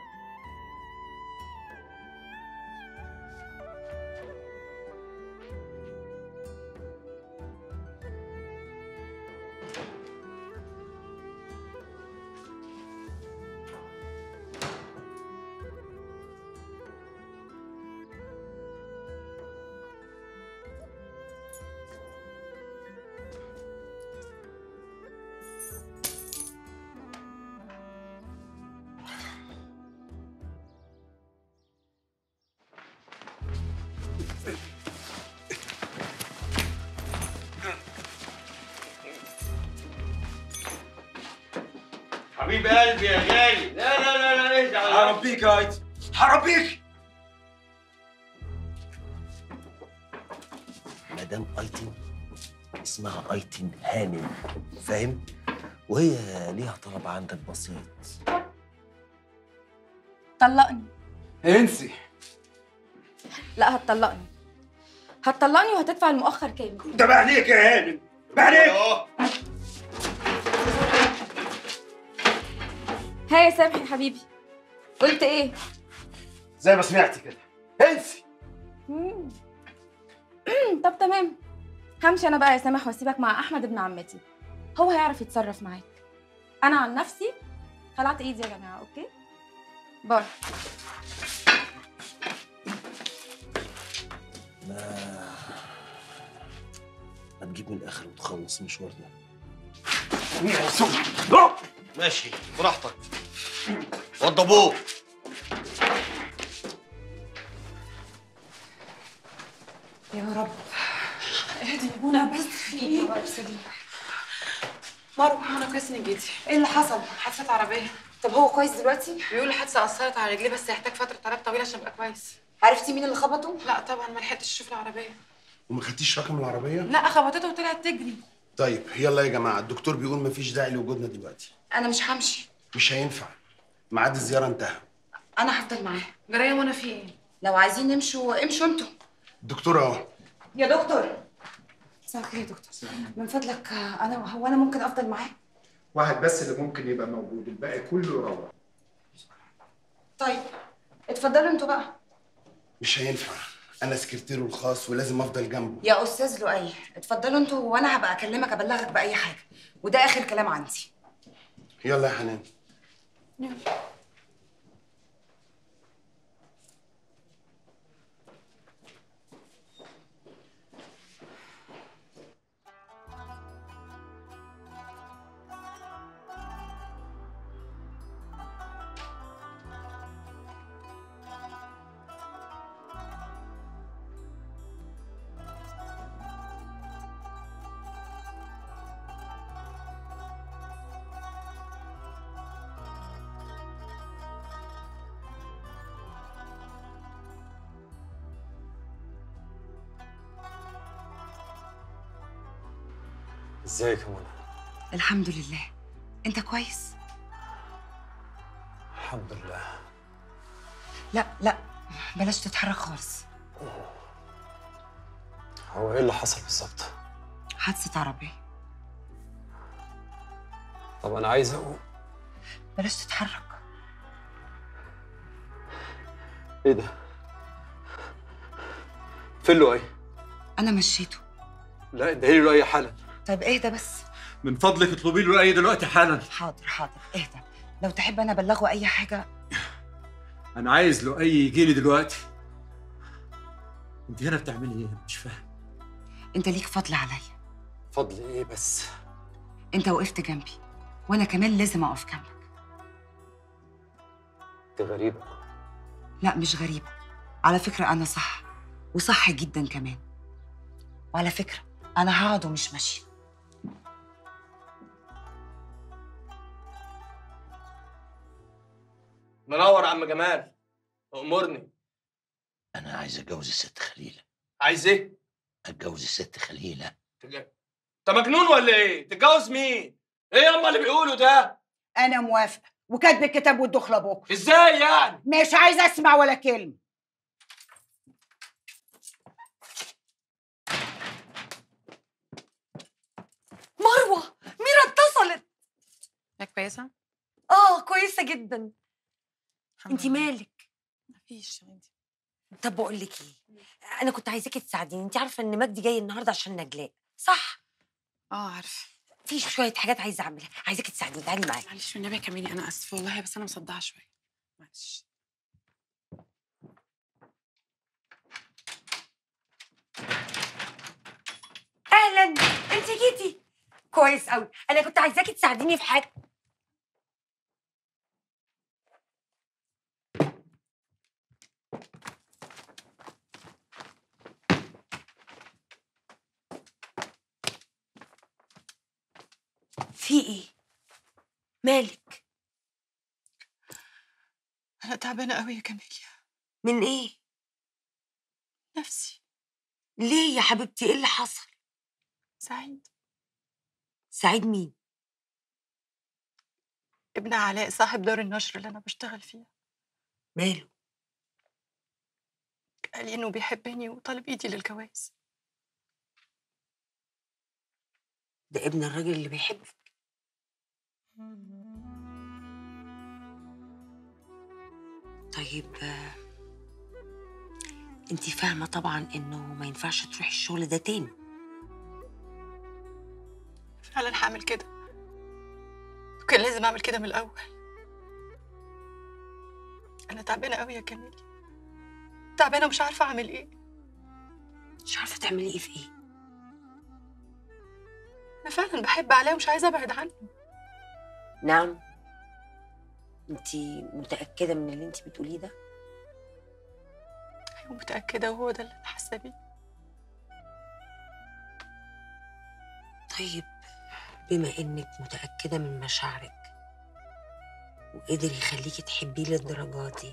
حبيب قلبي يا غالي لا لا لا لا اهدى على هربيك يا ايتي هربيك مدام ايتن اسمها ايتن هانم فاهم وهي ليها طلب عندك بسيط طلقني انسي لا هتطلقني هتطلقني وهتدفع المؤخر كامل ده بعليك يا هانم بعليك ها يا سامح يا حبيبي قلت ايه زي ما سمعتي كده انسي مم. طب تمام همشي انا بقى يا سامح واسيبك مع احمد ابن عمتي هو هيعرف يتصرف معاك انا عن نفسي خلعت ايدي يا جماعه اوكي باي ما ما تجيب من الاخر وتخلص المشوار ده ماشي براحتك وضبوه يا رب اهدي يا منى بس في ايه؟ مروه منى كويس انك جيتي ايه اللي حصل؟ حادثة عربية طب هو كويس دلوقتي؟ بيقولوا الحادثة أثرت على رجليه بس هيحتاج فترة علاج طويلة عشان يبقى كويس عرفتي مين اللي خبطه؟ لا طبعا ما لحقتش اشوف العربية وما خدتيش رقم العربيه لا خبطته وطلعت تجري طيب يلا يا جماعه الدكتور بيقول مفيش داعي لوجودنا دلوقتي أنا مش همشي مش هينفع ميعاد الزياره انتهى أنا هفضل معاه جرايه منى في ايه؟ لو عايزين نمشوا امشوا انتوا الدكتور اهو يا دكتور مساء الخير يا دكتور من فضلك أنا هو أنا ممكن أفضل معاه؟ واحد بس اللي ممكن يبقى موجود الباقي كله يروح طيب اتفضلوا انتوا بقى مش هينفع انا سكرتيره الخاص ولازم افضل جنبه يا استاذ لؤي اتفضلوا انتوا وانا هبقى اكلمك ابلغك باي حاجه وده اخر كلام عندي يلا يا حنان ازيك يا منى الحمد لله انت كويس الحمد لله لا لا بلاش تتحرك خالص هو ايه اللي حصل بالظبط حادثه عربيه طب انا عايز اقول بلاش تتحرك ايه ده فين له ايه انا مشيته لا ادعي له اي حالا طيب اهدى بس من فضلك اطلبي له اي دلوقتي حالا حاضر حاضر اهدى لو تحب انا ابلغه اي حاجه انا عايز له اي يجي لي دلوقتي انت هنا بتعملي ايه مش فاهم انت ليك فضل عليا فضل ايه بس انت وقفت جنبي وانا كمان لازم اقف جنبك انت غريبه لا مش غريبه على فكره انا صح وصح جدا كمان وعلى فكره انا هقعد ومش ماشيه منور يا عم جمال امرني انا عايز اتجوز الست خليله عايز ايه؟ اتجوز الست خليله تج- انت مجنون ولا ايه؟ تتجوز مين؟ ايه ياما اللي بيقولوا ده؟ انا موافقه وكاتب الكتاب والدخله بكره ازاي يعني؟ مش عايزه اسمع ولا كلمه مروه ميرا اتصلت هي كويسه؟ اه كويسه جدا انت مالك مفيش يا بنتي طب بقول لك ايه انا كنت عايزاكي تساعديني انت عارفه ان مجدي جاي النهارده عشان نجلاء صح اه عارفه في شويه حاجات عايزه اعملها عايزاكي تساعديني تعالي معايا معلش والنبي كملي انا اسفه والله بس انا مصدعه شويه معلش اهلا انت جيتي كويس قوي انا كنت عايزاكي تساعديني في حاجه في ايه مالك انا تعبانه قوي يا كاميليا من ايه نفسي ليه يا حبيبتي ايه اللي حصل سعيد سعيد مين ابن علاء صاحب دار النشر اللي انا بشتغل فيها ماله قال لي انه بيحبني وطالب ايدي للجواز ده ابن الراجل اللي بيحبك طيب آه، انتي فاهمة طبعا انه ما ينفعش تروحي الشغل ده تاني فعلا هعمل كده وكان لازم اعمل كده من الاول انا تعبانه قوي يا كاميليا تعبانه ومش عارفه اعمل ايه مش عارفة تعملي ايه في ايه انا فعلا بحب علاء ومش عايزه ابعد عنه نعم انتي متأكدة من اللي انتي بتقوليه ده ايوه متاكده وهو ده اللي انا حاسه بيه طيب بما انك متأكدة من مشاعرك وقدر يخليكي تحبيه للدرجة دي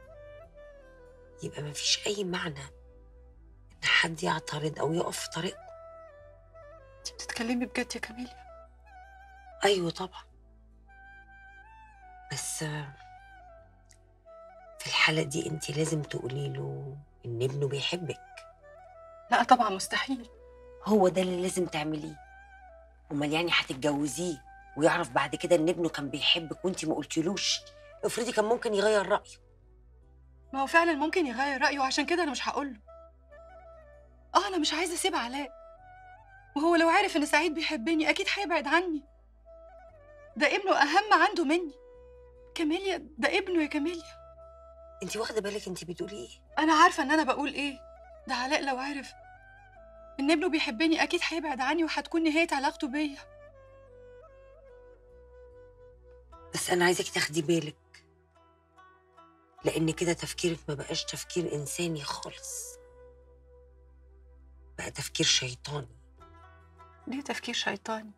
يبقى مفيش أي معنى إن حد يعترض أو يقف في طريقه انت بتتكلمي بجد يا كاميليا أيوة طبعا بس آه، في الحالة دي انت لازم تقولي له إن ابنه بيحبك لا طبعا مستحيل هو ده اللي لازم تعمليه امال يعني هتتجوزيه ويعرف بعد كده ان ابنه كان بيحبك وانت ما قلتيلوش افرضي كان ممكن يغير رايه ما هو فعلا ممكن يغير رايه وعشان كده انا مش هقول له اه انا مش عايزه اسيب علاء وهو لو عارف ان سعيد بيحبني اكيد هيبعد عني ده ابنه اهم عنده مني كاميليا ده ابنه يا كاميليا انت واخده بالك انت بتقولي ايه انا عارفه ان انا بقول ايه ده علاء لو عرف ان ابنه بيحبني اكيد هيبعد عني وهتكون نهايه علاقته بيا بس انا عايزاكي تاخدي بالك لان كده تفكيرك ما بقاش تفكير انساني خالص بقى تفكير شيطاني ليه تفكير شيطاني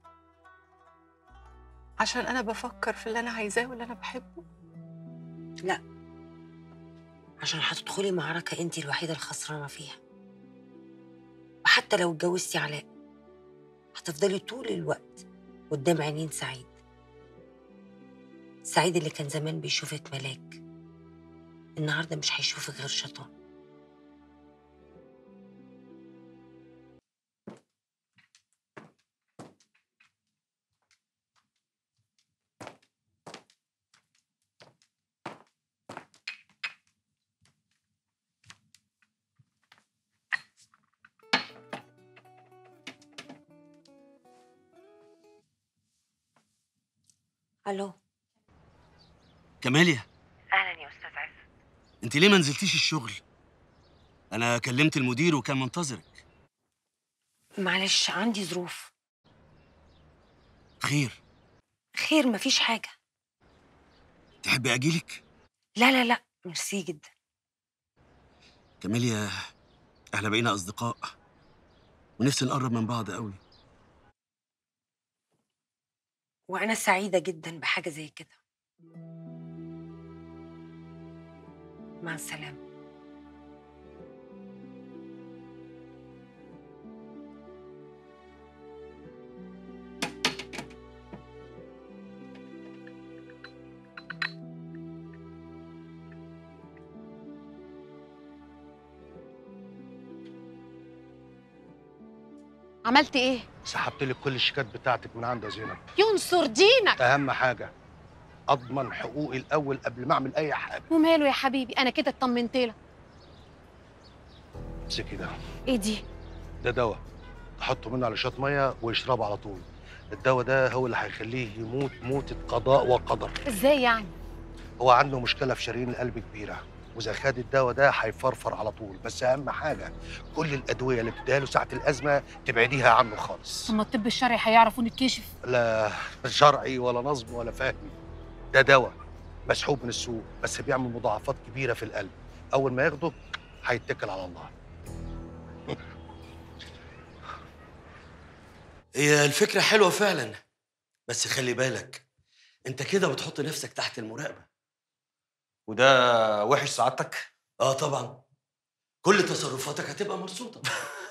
عشان انا بفكر في اللي انا عايزاه واللي انا بحبه لا عشان هتدخلي معركة انت الوحيدة الخسرانة فيها وحتى لو اتجوزتي علاء هتفضلي طول الوقت قدام عينين سعيد سعيد اللي كان زمان بيشوفك ملاك النهارده مش هيشوفك غير شيطان الو كماليا اهلا يا استاذ عز انت ليه ما نزلتيش الشغل انا كلمت المدير وكان منتظرك معلش عندي ظروف خير خير مفيش حاجه تحبي اجيلك لا لا لا ميرسي جدا كماليا احنا بقينا اصدقاء ونفسي نقرب من بعض قوي وانا سعيده جدا بحاجه زي كده مع السلامه عملت ايه سحبت لك كل الشيكات بتاعتك من عند يا زينب ينصر دينك اهم حاجه اضمن حقوقي الاول قبل ما اعمل اي حاجه وماله يا حبيبي انا كده اطمنت لك امسكي ده ايه دي ده دواء تحطه منه على شويه ميه ويشربه على طول الدواء ده هو اللي هيخليه يموت موتة قضاء وقدر ازاي يعني هو عنده مشكله في شرايين القلب كبيره واذا خد الدواء ده هيفرفر على طول بس اهم حاجه كل الادويه اللي بتديها له ساعه الازمه تبعديها عنه خالص اما الطب الشرعي هيعرفوا نتكشف لا شرعي ولا نظم ولا فهمي ده دواء مسحوب من السوق بس بيعمل مضاعفات كبيره في القلب اول ما ياخده هيتكل على الله هي الفكرة حلوة فعلا بس خلي بالك انت كده بتحط نفسك تحت المراقبة وده وحش سعادتك؟ اه طبعا كل تصرفاتك هتبقى مرصودة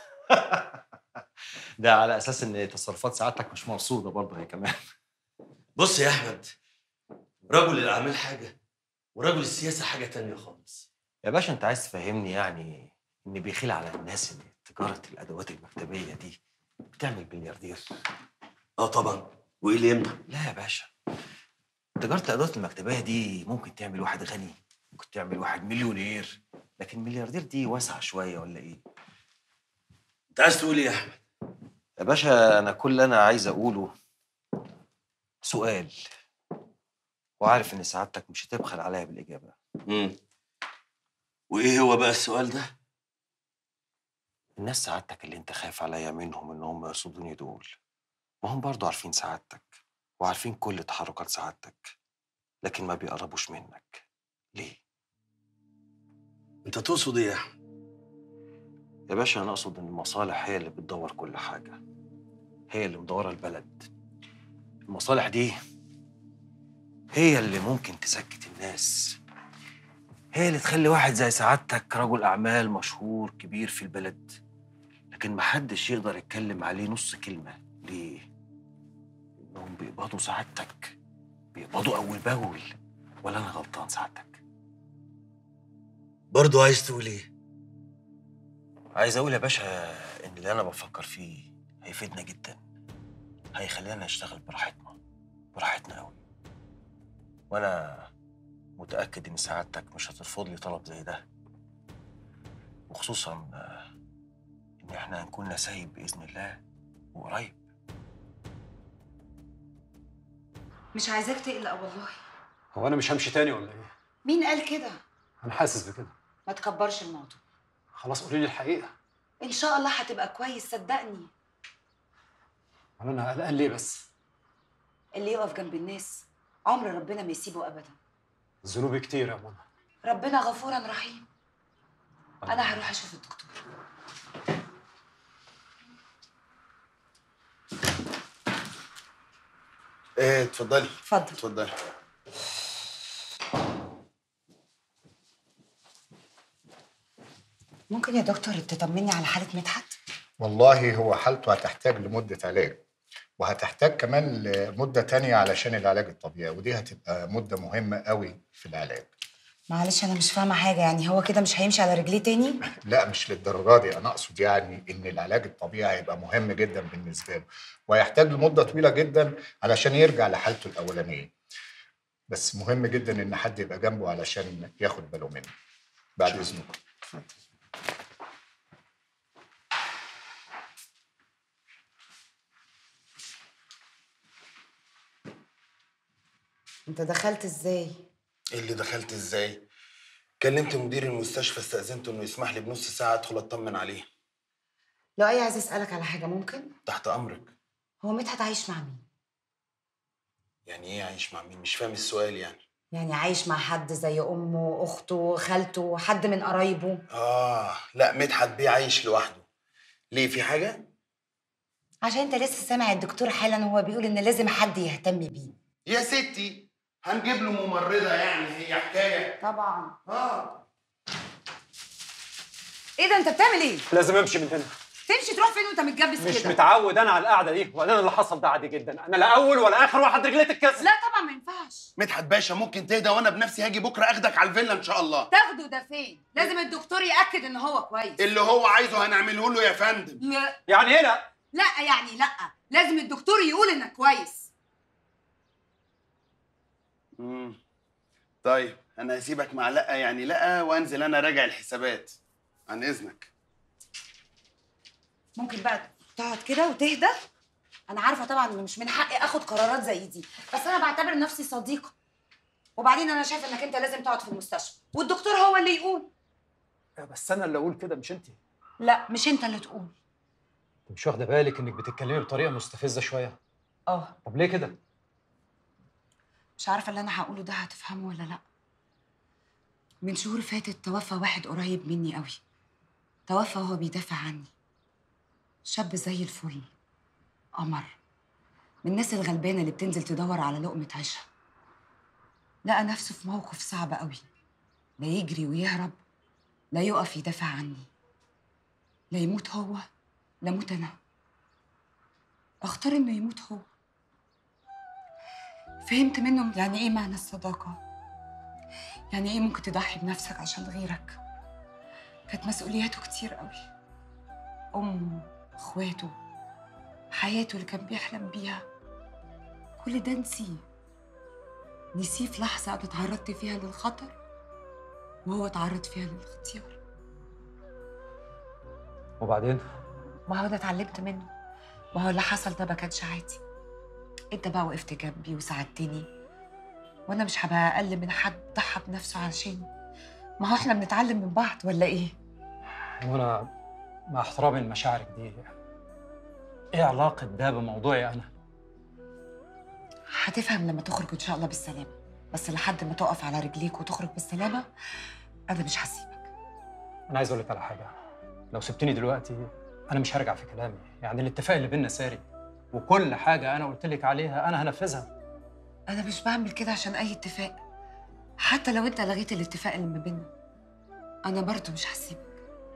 ده على اساس ان تصرفات سعادتك مش مرصوده برضه هي كمان بص يا احمد رجل الاعمال حاجة ورجل السياسة حاجة تانية خالص يا باشا انت عايز تفهمني يعني ان بيخيل على الناس ان تجاره الادوات المكتبيه دي بتعمل ملياردير اه طبعا وايه اللي يمنع لا يا باشا تجاره الادوات المكتبيه دي ممكن تعمل واحد غني ممكن تعمل واحد مليونير لكن ملياردير دي واسعه شويه ولا ايه انت عايز تقول ايه يا احمد يا باشا انا كل اللي انا عايز اقوله سؤال وعارف ان سعادتك مش هتبخل عليا بالاجابه امم وايه هو بقى السؤال ده الناس سعادتك اللي انت خايف عليا منهم ان هم يرصدوني دول ما هم برضه عارفين سعادتك وعارفين كل تحركات سعادتك لكن ما بيقربوش منك ليه انت تقصد ايه يا احمد يا باشا انا اقصد ان المصالح هي اللي بتدور كل حاجه هي اللي مدوره البلد المصالح دي هي اللي ممكن تسكت الناس هي اللي تخلي واحد زي سعادتك رجل اعمال مشهور كبير في البلد لكن محدش يقدر يتكلم عليه نص كلمه ليه انهم بيقبضوا سعادتك بيقبضوا اول باول ولا انا غلطان سعادتك برضو عايز تقول ايه عايز اقول يا باشا ان اللي انا بفكر فيه هيفيدنا جدا هيخلينا نشتغل براحتنا براحتنا قوي وانا متاكد ان سعادتك مش هترفض لي طلب زي ده وخصوصا آه، ان احنا هنكون نسايب باذن الله وقريب مش عايزاك تقلق والله هو انا مش همشي تاني ولا ايه؟ مين قال كده انا حاسس بكده ما تكبرش الموضوع خلاص قولي لي الحقيقه ان شاء الله هتبقى كويس صدقني ولا انا قلقان ليه بس؟ اللي يقف جنب الناس عمر ربنا ما يسيبه ابدا ذنوبي كتير يا منى ربنا غفورا رحيم انا هروح اشوف الدكتور ايه اتفضلي اتفضل اتفضلي ممكن يا دكتور تطمني على حاله مدحت والله هو حالته هتحتاج لمدة علاج وهتحتاج كمان لمدة تانية علشان العلاج الطبيعي ودي هتبقى مدة مهمة قوي في العلاج معلش انا مش فاهمه حاجه يعني هو كده مش هيمشي على رجليه تاني لا مش للدرجة دي أنا أقصد يعني إن العلاج الطبيعي هيبقى مهم جدا بالنسبة له وهيحتاج لمدة طويلة جدا علشان يرجع لحالته الأولانية بس مهم جدا إن حد يبقى جنبه علشان ياخد باله منه بعد إذنكم انت دخلت ازاي ايه اللي دخلت ازاي؟ كلمت مدير المستشفى استأذنته انه يسمح لي بنص ساعة ادخل اطمن عليه لو اي عايز اسالك على حاجه ممكن تحت امرك هو مدحت عايش مع مين يعني ايه عايش مع مين؟ مش فاهم السؤال يعني يعني عايش مع حد زي امه اخته خالته حد من قرايبه اه لا مدحت بيه عايش لوحده ليه في حاجة؟ عشان انت لسه سامع الدكتور حالا وهو بيقول ان لازم حد يهتم بيه يا ستي هنجيب له ممرضة يعني هي حكاية طبعا اه ايه ده انت بتعمل ايه لازم امشي من هنا تمشي تروح فين وانت متجبس مش كده متعود انا على القعده دي وبعدين اللي حصل ده عادي جدا انا لا اول ولا اخر واحد رجليه تتكسر لا طبعا ما ينفعش مدحت باشا ممكن تهدى وانا بنفسي هاجي بكرة اخدك على الفيلا ان شاء الله تاخده ده فين لازم الدكتور ياكد ان هو كويس اللي هو عايزه هنعمله له يا فندم لا يعني ايه لا لا يعني لا لازم الدكتور يقول انك كويس مم. طيب انا هسيبك مع لا يعني لا وانزل انا راجع الحسابات عن اذنك ممكن بقى تقعد كده وتهدى انا عارفه طبعا ان مش من حقي اخد قرارات زي دي بس انا بعتبر نفسي صديقه وبعدين انا شايفه انك انت لازم تقعد في المستشفى والدكتور هو اللي يقول بس انا اللي اقول كده مش انت لا مش انت اللي تقول انت مش واخده بالك انك بتتكلمي بطريقه مستفزه شويه اه طب ليه كده مش عارفه اللي انا هقوله ده هتفهمه ولا لا من شهور فاتت توفى واحد قريب مني قوي توفى وهو بيدافع عني شاب زي الفل قمر من الناس الغلبانه اللي بتنزل تدور على لقمه عيشها لقى نفسه في موقف صعب قوي لا يجري ويهرب لا يقف يدافع عني لا يموت هو لا موت انا اختار انه يموت هو فهمت منه يعني ايه معنى الصداقه يعني ايه ممكن تضحي بنفسك عشان غيرك كانت مسؤولياته كتير قوي امه اخواته حياته اللي كان بيحلم بيها كل ده نسيه نسيه في لحظة أنا اتعرضت فيها للخطر وهو اتعرض فيها للاختيار وبعدين ما هو ده اتعلمت منه ما هو اللي حصل ده ما كانش عادي انت بقى وقفت جنبي وساعدتني وانا مش هبقى اقل من حد ضحى بنفسه عشاني ما هو احنا بنتعلم من بعض ولا ايه وانا مع احترامي لمشاعرك دي ايه علاقه ده بموضوعي انا هتفهم لما تخرج ان شاء الله بالسلامه بس لحد ما تقف على رجليك وتخرج بالسلامه انا مش هسيبك انا عايز اقول لك على حاجه لو سبتني دلوقتي انا مش هرجع في كلامي يعني الاتفاق اللي بينا ساري وكل حاجه انا قلت لك عليها انا هنفذها انا مش بعمل كده عشان اي اتفاق حتى لو انت لغيت الاتفاق اللي ما بيننا انا برضه مش هسيبك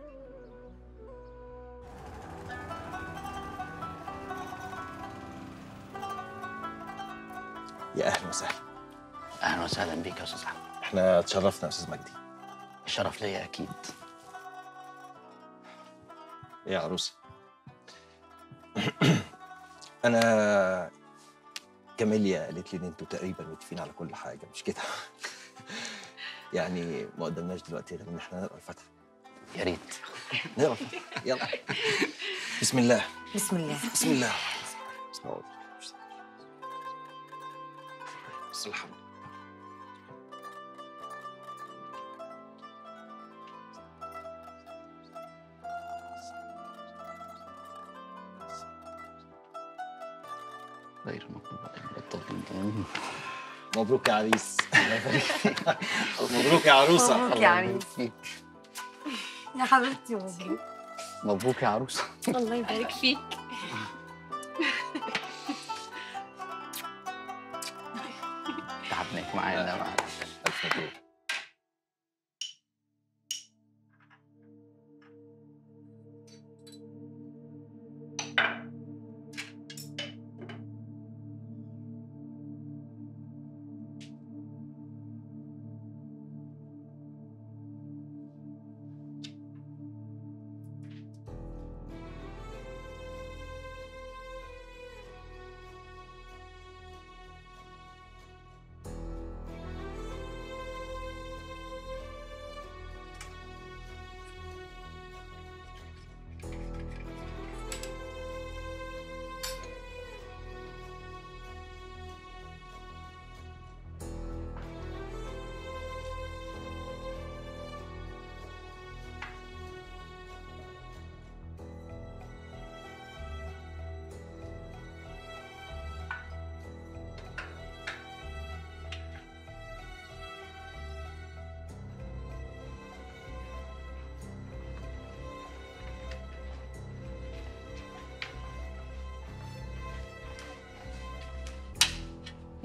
يا اهلا وسهلا اهلا وسهلا بيك يا استاذ احمد احنا اتشرفنا يا استاذ مجدي الشرف ليا اكيد ايه يا عروسه انا كاميليا قالت لي ان انتوا تقريبا متفقين على كل حاجه مش كده يعني ما قدامناش دلوقتي غير ان احنا نقرا الفاتحه يا ريت نقرا الفاتحه يلا بسم الله بسم الله بسم الله بسم الله بسم الحمد غير المغضوب عليهم ولا الضالين آمين. مبروك يا عريس الله يبارك فيك. مبروك يا عروسه مبروك يا عريس يا حبيبتي مبروك مبروك يا عروسه الله يبارك فيك تعبناك معانا معانا الف مبروك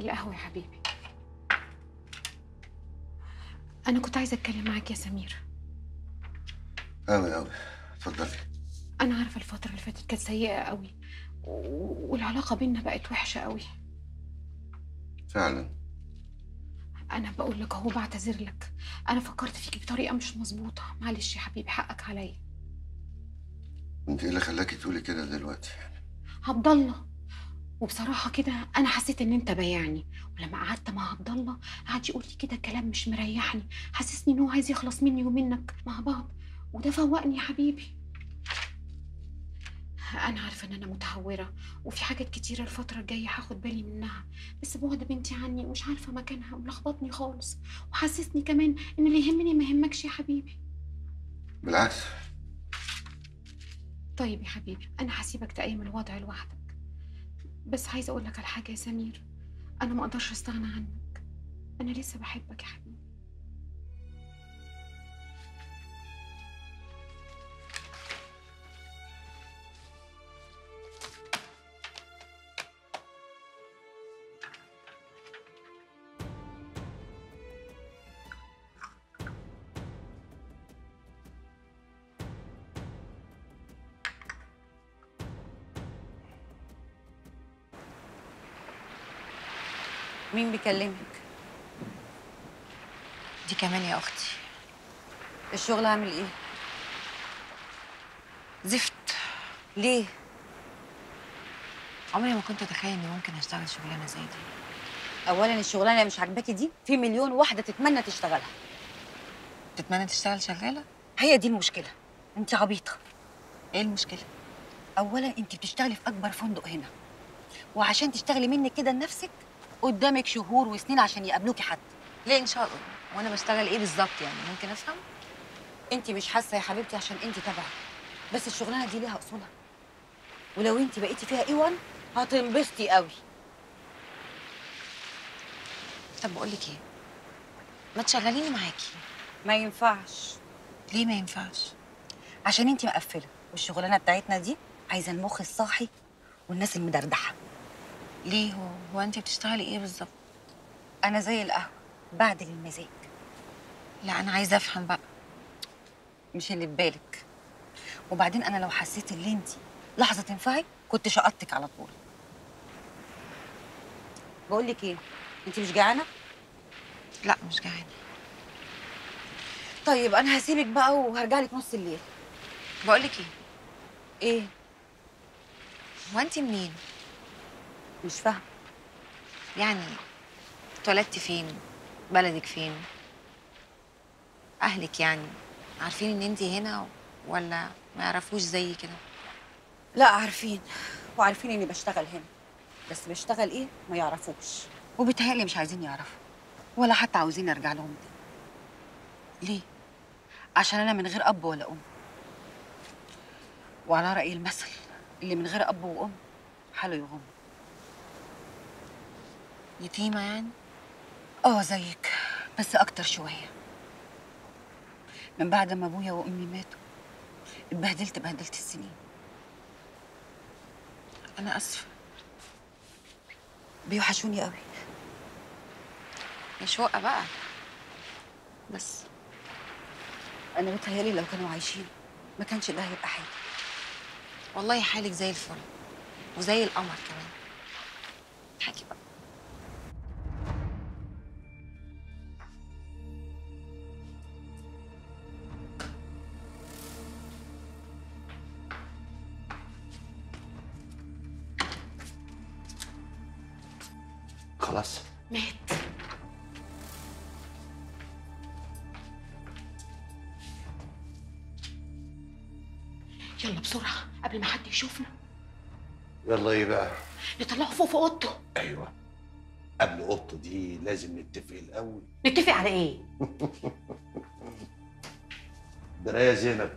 القهوه يا حبيبي انا كنت عايزه اتكلم معاك يا سمير قوي قوي اتفضلي انا عارفه الفتره اللي فاتت كانت سيئه قوي و- والعلاقه بينا بقت وحشه قوي فعلا انا بقول لك اهو بعتذر لك انا فكرت فيك بطريقه مش مظبوطه معلش يا حبيبي حقك عليا انت ايه اللي خلاكي تقولي كده دلوقتي عبد الله وبصراحه كده انا حسيت ان انت بايعني ولما قعدت مع عبد الله قعد يقول لي كده كلام مش مريحني حسسني ان هو عايز يخلص مني ومنك مع بعض وده فوقني يا حبيبي انا عارفه ان انا متهوره وفي حاجات كتيره الفتره الجايه هاخد بالي منها بس بعد بنتي عني ومش عارفه مكانها وملخبطني خالص وحسسني كمان ان اللي يهمني ما يهمكش يا حبيبي بالعكس طيب يا حبيبي انا هسيبك تقيم الوضع لوحدك بس عايزه اقول لك على حاجه يا سمير انا ما اقدرش استغنى عنك انا لسه بحبك يا حبيبي مين بيكلمك؟ دي كمان يا اختي الشغل عامل ايه؟ زفت ليه؟ عمري ما كنت اتخيل اني ممكن اشتغل شغلانه زي دي اولا الشغلانه اللي مش عاجباكي دي في مليون واحده تتمنى تشتغلها تتمنى تشتغل شغاله هي دي المشكله انت عبيطه ايه المشكله اولا انت بتشتغلي في اكبر فندق هنا وعشان تشتغلي منك كده لنفسك قدامك شهور وسنين عشان يقابلوكي حد ليه ان شاء الله وانا بشتغل ايه بالظبط يعني ممكن افهم انت مش حاسه يا حبيبتي عشان انت تبعي بس الشغلانه دي ليها اصولها ولو انت بقيتي فيها ايوان هتنبسطي قوي طب بقول لك ايه ما تشغليني معاكي ما ينفعش ليه ما ينفعش عشان انت مقفله والشغلانه بتاعتنا دي عايزه المخ الصاحي والناس المدردحه ليه هو هو انت بتشتغلي ايه بالظبط انا زي القهوه بعدل المزاج لا انا عايزه افهم بقى مش اللي في بالك وبعدين انا لو حسيت ان انت لحظه تنفعي كنت شقطتك على طول بقول لك ايه انت مش جعانه لا مش جعانه طيب انا هسيبك بقى وهرجع لك نص الليل بقول لك ايه ايه هو انت منين مش فاهمه يعني اتولدتي فين بلدك فين اهلك يعني عارفين ان انت هنا ولا ما يعرفوش زي كده لا عارفين وعارفين اني بشتغل هنا بس بشتغل ايه ما يعرفوش وبيتهيألي مش عايزين يعرفوا ولا حتى عاوزين ارجع لهم تاني ليه عشان انا من غير اب ولا ام وعلى رأي المثل اللي من غير اب وام حاله يغم يتيمه يعني اه زيك بس اكتر شويه من بعد ما ابويا وامي ماتوا اتبهدلت بهدلت السنين انا اسفه بيوحشوني قوي يا شقه بقى بس انا بتهيالي لو كانوا عايشين ما كانش ده هيبقى حاجه والله حالك زي الفل وزي القمر كمان حكي بقى خلاص مات يلا بسرعه قبل ما حد يشوفنا يلا ايه بقى نطلعه فوق في اوضته ايوه قبل اوضته دي لازم نتفق الاول نتفق على ايه درايه زينب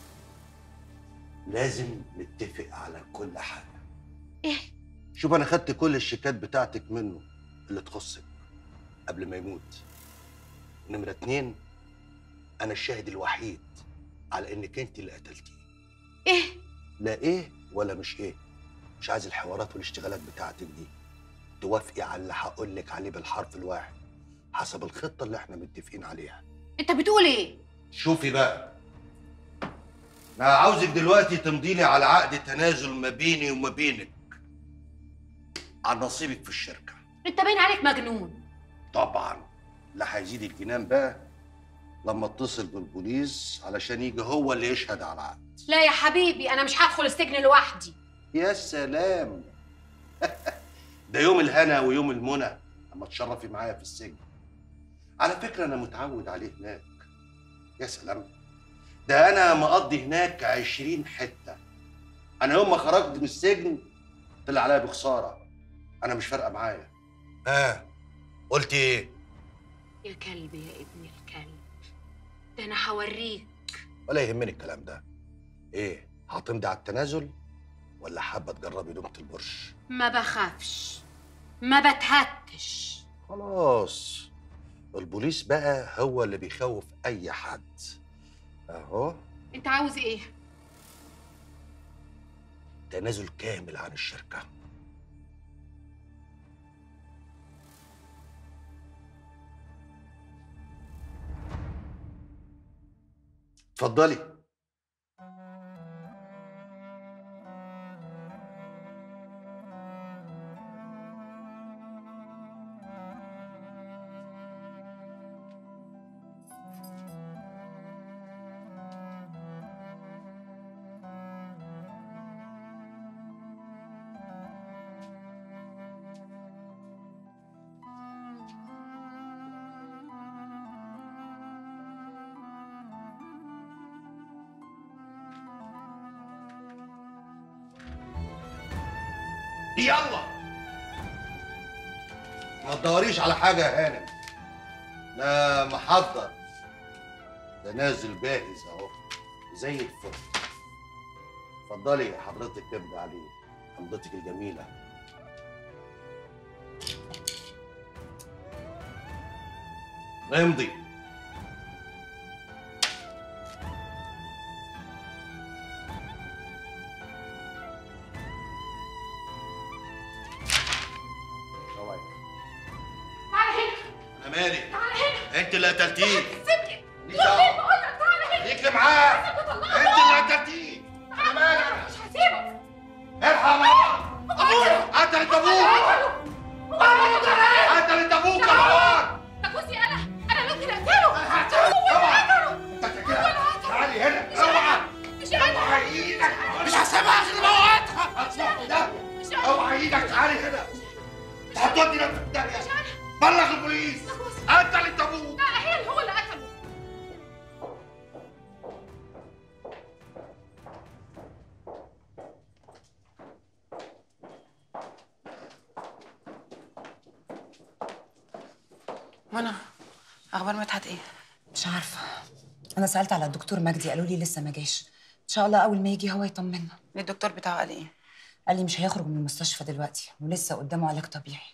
لازم نتفق على كل حاجه ايه شوف انا خدت كل الشيكات بتاعتك منه اللي تخصك قبل ما يموت نمرة اتنين انا الشاهد الوحيد على انك انت اللي قتلتيه ايه لا ايه ولا مش ايه مش عايز الحوارات والاشتغالات بتاعتك دي توافقي على اللي هقول لك عليه بالحرف الواحد حسب الخطه اللي احنا متفقين عليها انت بتقول ايه شوفي بقى انا عاوزك دلوقتي تمضي لي على عقد تنازل ما بيني وما بينك عن نصيبك في الشركه انت باين عليك مجنون طبعا لا هيزيد الجنان بقى لما اتصل بالبوليس علشان يجي هو اللي يشهد على العقد لا يا حبيبي انا مش هدخل السجن لوحدي يا سلام ده يوم الهنا ويوم المنى اما تشرفي معايا في السجن على فكره انا متعود عليه هناك يا سلام ده انا مقضي هناك عشرين حته انا يوم ما خرجت من السجن طلع عليا بخساره انا مش فارقه معايا اه قلت ايه يا كلب يا ابن الكلب ده انا هوريك ولا يهمني الكلام ده ايه هتمضي على التنازل ولا حابه تجربي لقمه البرش ما بخافش ما بتهتش خلاص البوليس بقى هو اللي بيخوف اي حد اهو انت عاوز ايه تنازل كامل عن الشركه اتفضلي يلا ما تدوريش على حاجه يا هانم لا محضر ده نازل جاهز اهو زي الفل اتفضلي حضرتك تبدا عليه حمضتك الجميله امضي اوعي تعالى هنا انا مالي تعالى هنا انت اللي قتلتيه سيبني ليك دعوة. بقول لك تعالى هنا ليك معاه انت اللي قتلتيه انا مالي انا مش هسيبك الحق ابويا قتلت ابوك قتلت ابوك يا مروان ده جوزي انا انا ممكن اقتله هو اللي قتله تعالي هنا اوعى مش انا اوعى ايدك مش هسيبها غير موتها هتصح ده اوعى ايدك تعالي هنا انت هتودي نفسك في داهيه بلغ البوليس قتلت ابوك لا هي هو اللي قتله منى اخبار مدحت ايه مش عارفه انا سالت على الدكتور مجدي قالوا لي لسه ما جاش ان شاء الله اول ما يجي هو يطمنا الدكتور بتاعه قال ايه قال لي مش هيخرج من المستشفى دلوقتي ولسه قدامه علاج طبيعي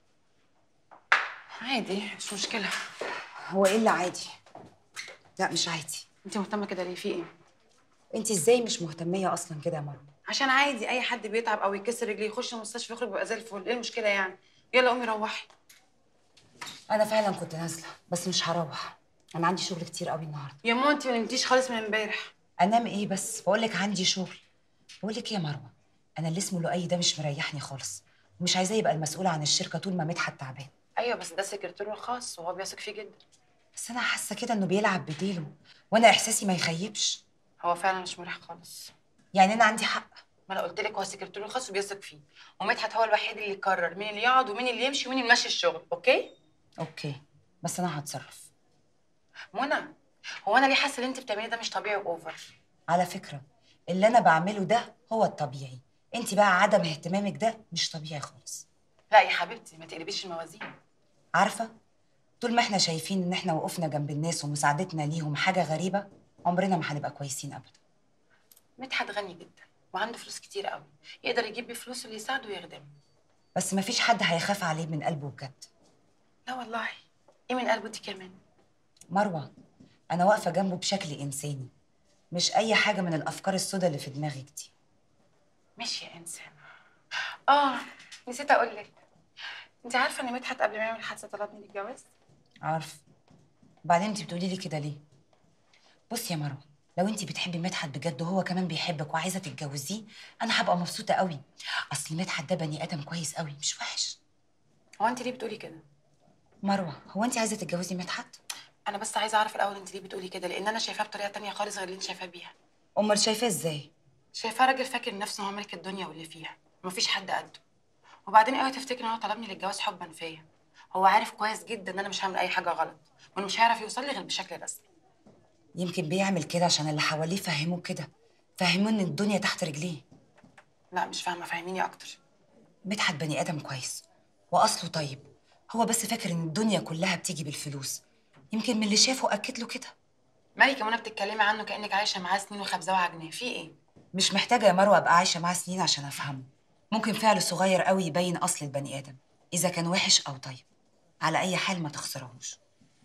عادي مش مشكله هو ايه اللي عادي لا مش عادي انت مهتمه كده ليه في ايه انت ازاي مش مهتميه اصلا كده يا مروه عشان عادي اي حد بيتعب او يكسر رجليه يخش المستشفى يخرج بيبقى زي الفل ايه المشكله يعني يلا قومي روحي انا فعلا كنت نازله بس مش هروح انا عندي شغل كتير قوي النهارده يا ماما انت ما نمتيش خالص من امبارح انام ايه بس بقول لك عندي شغل بقول لك ايه يا مروه انا اللي اسمه لؤي ده مش مريحني خالص ومش عايزاه يبقى المسؤول عن الشركه طول ما مدحت تعبان ايوه بس ده سكرتيره الخاص وهو بيثق فيه جدا بس انا حاسه كده انه بيلعب بديله وانا احساسي ما يخيبش هو فعلا مش مريح خالص يعني انا عندي حق ما انا قلت لك هو سكرتيره الخاص وبيثق فيه ومدحت هو الوحيد اللي يقرر مين اللي يقعد ومين اللي يمشي ومين اللي يمشي الشغل اوكي اوكي بس انا هتصرف منى هو انا ليه حاسه اللي انت بتعمليه ده مش طبيعي واوفر على فكره اللي انا بعمله ده هو الطبيعي انت بقى عدم اهتمامك ده مش طبيعي خالص لا يا حبيبتي ما تقلبيش الموازين عارفه طول ما احنا شايفين ان احنا وقفنا جنب الناس ومساعدتنا ليهم حاجه غريبه عمرنا ما هنبقى كويسين ابدا مدحت غني جدا وعنده فلوس كتير قوي يقدر يجيب بيه فلوس اللي يساعده ويخدمه بس ما فيش حد هيخاف عليه من قلبه بجد لا والله ايه من قلبه دي كمان مروه انا واقفه جنبه بشكل انساني مش اي حاجه من الافكار السوداء اللي في دماغك دي ماشي يا انسان اه نسيت اقول لك انت عارفه ان مدحت قبل ما يعمل الحادثه طلبني للجواز عارف وبعدين انت بتقولي لي كده ليه بصي يا مروه لو انت بتحبي مدحت بجد وهو كمان بيحبك وعايزه تتجوزيه انا هبقى مبسوطه قوي اصل مدحت ده بني ادم كويس قوي مش وحش هو انت ليه بتقولي كده مروه هو انت عايزه تتجوزي مدحت انا بس عايزه اعرف الاول انت ليه بتقولي كده لان انا شايفاه بطريقه تانية خالص غير اللي انت شايفاه بيها امال شايفاه ازاي شايفاه راجل فاكر نفسه هو ملك الدنيا واللي فيها ومفيش حد قده وبعدين اوعي تفتكر ان هو طلبني للجواز حبا فيا هو عارف كويس جدا ان انا مش هعمل اي حاجه غلط وانه مش هيعرف يوصل لي غير بشكل رسمي يمكن بيعمل كده عشان اللي حواليه فهموه كده فهموه ان الدنيا تحت رجليه لا مش فاهمه فهميني اكتر مدحت بني ادم كويس واصله طيب هو بس فاكر ان الدنيا كلها بتيجي بالفلوس يمكن من اللي شافه اكد له كده مالك يا منى بتتكلمي عنه كانك عايشه معاه سنين وخبزه وعجنيه في ايه مش محتاجه يا مروه ابقى عايشه معاه سنين عشان افهمه ممكن فعله صغير قوي يبين اصل البني ادم اذا كان وحش او طيب على اي حال ما تخسرهوش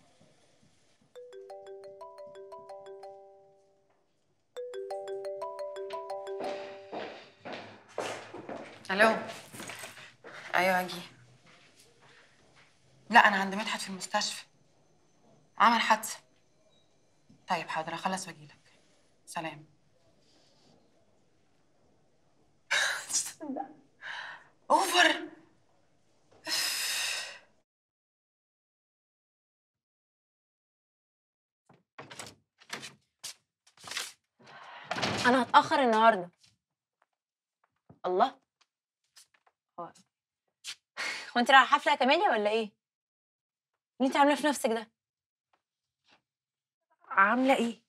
الو ايوه اجي لا انا عند مدحت في المستشفى عمل حادثه طيب حاضر اخلص واجيلك سلام اوفر انا هتاخر النهارده الله هو هو انت رايحه حفله يا كاميليا ولا ايه اللي انت عاملاه في نفسك ده عامله ايه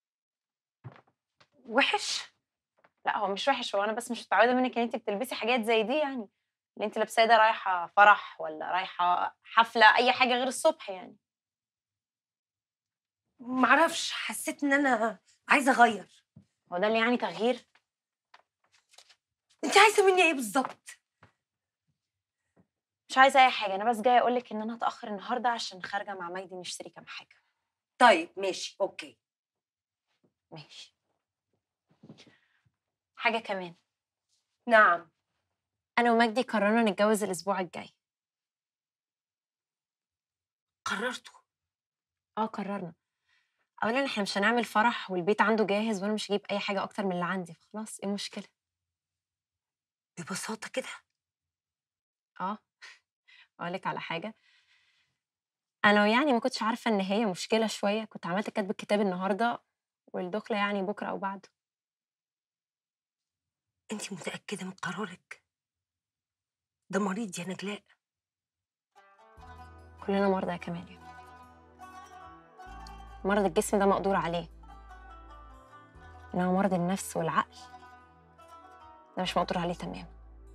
وحش لا هو مش وحش هو انا بس مش متعوده منك ان انت بتلبسي حاجات زي دي يعني اللي انت لابساه ده رايحه فرح ولا رايحه حفله اي حاجه غير الصبح يعني معرفش حسيت ان انا عايزه اغير هو ده اللي يعني تغيير انت عايزه مني ايه بالظبط مش عايزه اي حاجه انا بس جايه اقول لك ان انا هتاخر النهارده عشان خارجه مع مجدي نشتري كام حاجه طيب ماشي اوكي ماشي حاجه كمان نعم انا ومجدي قررنا نتجوز الاسبوع الجاي قررتوا اه قررنا اولا احنا مش هنعمل فرح والبيت عنده جاهز وانا مش هجيب اي حاجه اكتر من اللي عندي فخلاص ايه المشكله ببساطه كده اه اقول لك على حاجه انا يعني ما كنتش عارفه ان هي مشكله شويه كنت عملت كاتب الكتاب النهارده والدخله يعني بكره او بعده انت متاكده من قرارك ده مريض يا نجلاء كلنا مرضى يا كمال مرض الجسم ده مقدور عليه انما مرض النفس والعقل ده مش مقدور عليه تمام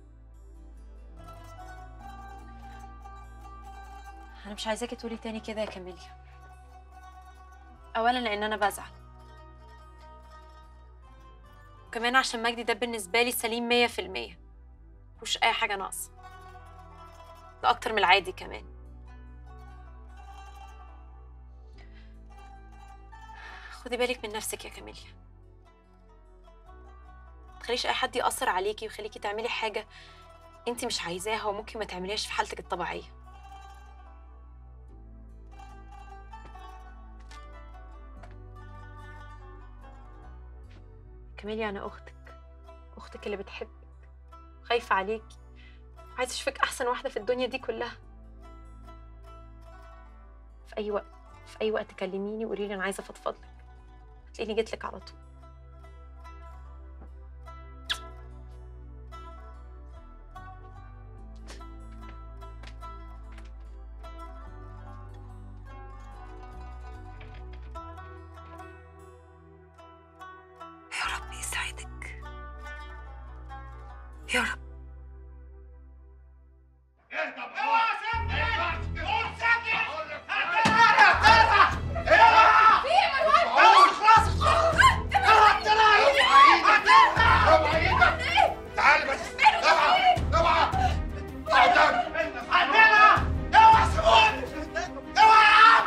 انا مش عايزاكي تقولي تاني كده يا كاميليا اولا لان انا بزعل وكمان عشان مجدي ده بالنسبه لي سليم مية في المية مفيهوش اي حاجه ناقصه ده اكتر من العادي كمان خدي بالك من نفسك يا كاميليا متخليش اي حد يأثر عليكي ويخليكي تعملي حاجه انت مش عايزاها وممكن ما تعمليهاش في حالتك الطبيعيه كاميليا انا اختك اختك اللي بتحبك خايفه عليكي عايزه اشوفك احسن واحده في الدنيا دي كلها في اي وقت في اي وقت كلميني وقولي لي انا عايزه افضفض لك هتلاقيني جيت لك على طول يا رب يسعدك يا رب تعالي بس اوعى اوعى اوعى عندنا اوعى سيبوني اوعى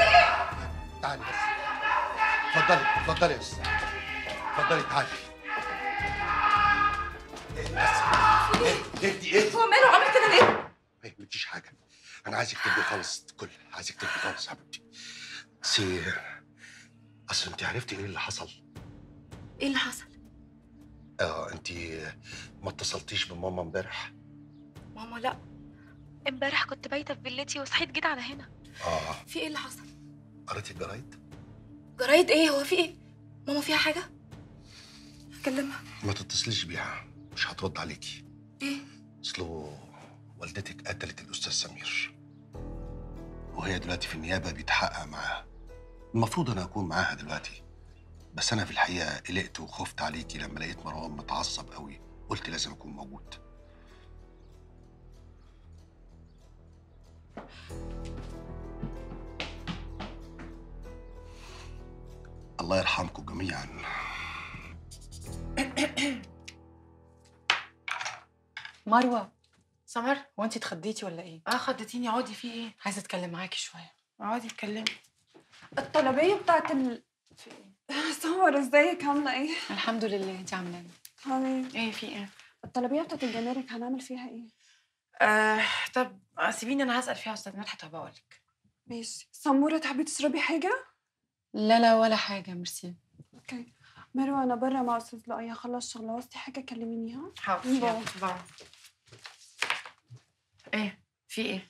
تعالي بس اتفضلي اتفضلي يا استاذ اتفضلي تعالي اهدي اهدي هو ماله عامل كده ليه؟ ما يهمكيش حاجه انا عايزك تهدي خالص كل عايزك تهدي خالص يا حبيبتي سي اصل انت عرفتي ايه اللي حصل ايه اللي حصل؟ اه انت ما اتصلتيش بماما امبارح ماما لا امبارح كنت بايته في فيلتي وصحيت جيت على هنا اه في ايه اللي حصل؟ قريتي الجرايد جرايد ايه هو في ايه؟ ماما فيها حاجه؟ هكلمها ما تتصليش بيها مش هترد عليكي ايه؟ اصله والدتك قتلت الاستاذ سمير وهي دلوقتي في النيابه بيتحقق معاها المفروض انا اكون معاها دلوقتي بس انا في الحقيقه قلقت وخفت عليكي لما لقيت مروان متعصب قوي قلت لازم اكون موجود الله يرحمكم جميعا مروه سمر هو انت اتخضيتي ولا ايه؟ اه خضتيني اقعدي في ايه؟ عايزه اتكلم معاكي شويه اقعدي اتكلمي الطلبية بتاعت ال سمر ازيك عاملة ايه؟ الحمد لله انت عامله ايه؟ تمام ايه في ايه؟ الطلبية بتاعت الجمارك هنعمل فيها ايه؟ آه طب سيبيني انا هسال فيها استاذ مدحت وبقول لك ماشي سمورة تحبي تشربي حاجة؟ لا لا ولا حاجه ميرسي اوكي مروة انا بره مع استاذ لؤي هخلص شغل لو عوزتي حاجة كلميني ها؟ حاضر باي. يلا، باي ايه في ايه؟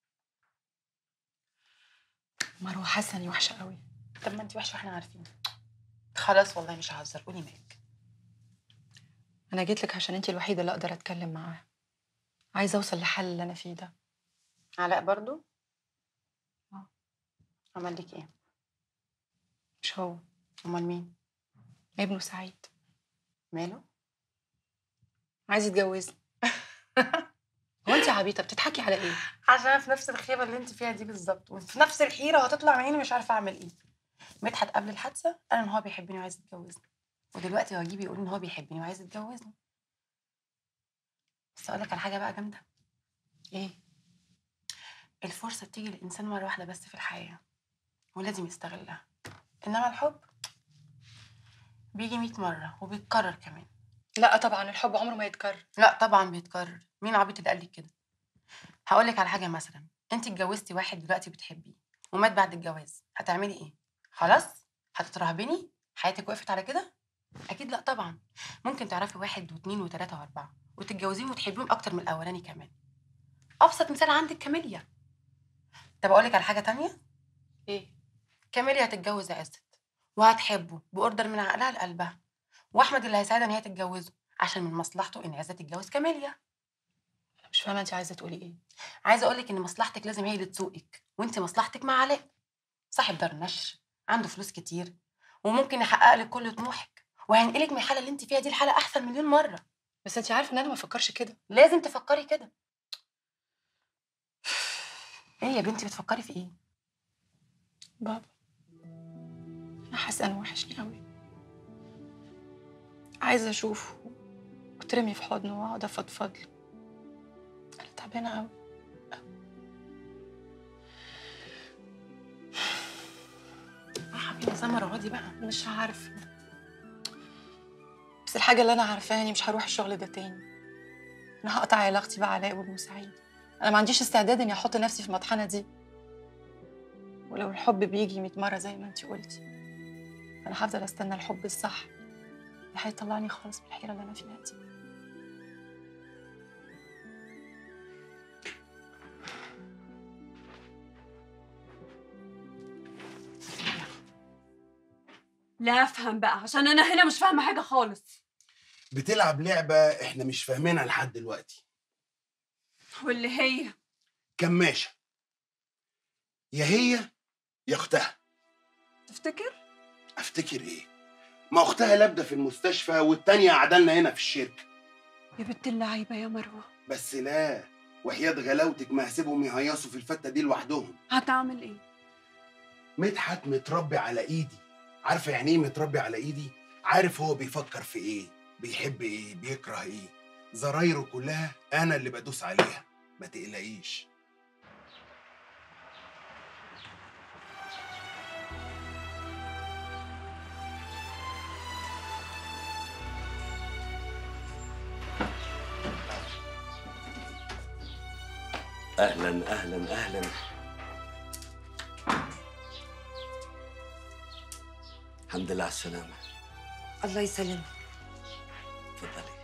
مروه حاسه اني وحشه قوي طب ما انت وحشه واحنا عارفين خلاص والله مش ههزر قولي مالك انا جيت لك عشان انت الوحيده اللي اقدر اتكلم معاها عايزه اوصل لحل اللي انا فيه ده علاء برضو اه عمل لك ايه مش هو امال مين ابنه سعيد ماله عايز يتجوزني هو انت عبيطه بتضحكي على ايه عشان انا في نفس الخيبه اللي انت فيها دي بالظبط وفي نفس الحيره وهتطلع من عيني مش عارفه اعمل ايه مدحت قبل الحادثه قال ان هو بيحبني وعايز يتجوزني ودلوقتي هو يجي بيقول ان هو بيحبني وعايز يتجوزني بس اقول لك على حاجه بقى جامده ايه الفرصه بتيجي للانسان مره واحده بس في الحياه ولازم يستغلها انما الحب بيجي 100 مره وبيتكرر كمان لا طبعا الحب عمره ما يتكرر لا طبعا بيتكرر مين عبيط اللي قال لك كده هقول لك على حاجه مثلا انت اتجوزتي واحد دلوقتي بتحبيه ومات بعد الجواز هتعملي ايه خلاص هتترهبني حياتك وقفت على كده اكيد لا طبعا ممكن تعرفي واحد واثنين وثلاثه واربعه وتتجوزيهم وتحبيهم اكتر من الاولاني كمان ابسط مثال عندك كاميليا طب اقول لك على حاجه تانية ايه كاميليا هتتجوز عزت وهتحبه باوردر من عقلها لقلبها واحمد اللي هيساعدها ان هي تتجوزه عشان من مصلحته ان عزت تتجوز كاميليا مش فاهمه انت عايزه تقولي ايه عايزه اقول لك ان مصلحتك لازم هي اللي تسوقك وانت مصلحتك مع علاء صاحب دار نشر عنده فلوس كتير وممكن يحقق لك كل طموحك وهينقلك من الحاله اللي انت فيها دي لحاله احسن مليون مره بس انت عارفه ان انا ما افكرش كده لازم تفكري كده ايه يا بنتي بتفكري في ايه بابا انا حاسه انه وحشني قوي عايزه اشوفه وترمي في حضنه واقعد افضفض له انا تعبانه قوي يا حبيبي سمر اقعدي بقى مش عارفه بس الحاجه اللي انا عارفاها اني مش هروح الشغل ده تاني انا هقطع علاقتي بعلاء وابن سعيد انا ما عنديش استعداد اني احط نفسي في المطحنه دي ولو الحب بيجي 100 مره زي ما انتي قلتي انا هفضل استنى الحب الصح اللي هيطلعني خالص من الحيره اللي انا فيها دي لا افهم بقى عشان انا هنا مش فاهمة حاجة خالص بتلعب لعبة احنا مش فاهمينها لحد دلوقتي واللي هي كماشة يا هي يا اختها تفتكر؟ افتكر ايه ما اختها لابده في المستشفى والتانية قعدالنا هنا في الشركة يا بنت اللعيبة يا مروة بس لا وحياة غلاوتك ما هسيبهم يهيصوا في الفتة دي لوحدهم هتعمل ايه؟ مدحت متربي على ايدي عارفه يعني ايه متربي على ايدي عارف هو بيفكر في ايه بيحب ايه بيكره ايه زرايره كلها انا اللي بدوس عليها ما تقلقيش اهلا اهلا اهلا الحمد لله على السلامه الله يسلمك اتفضلي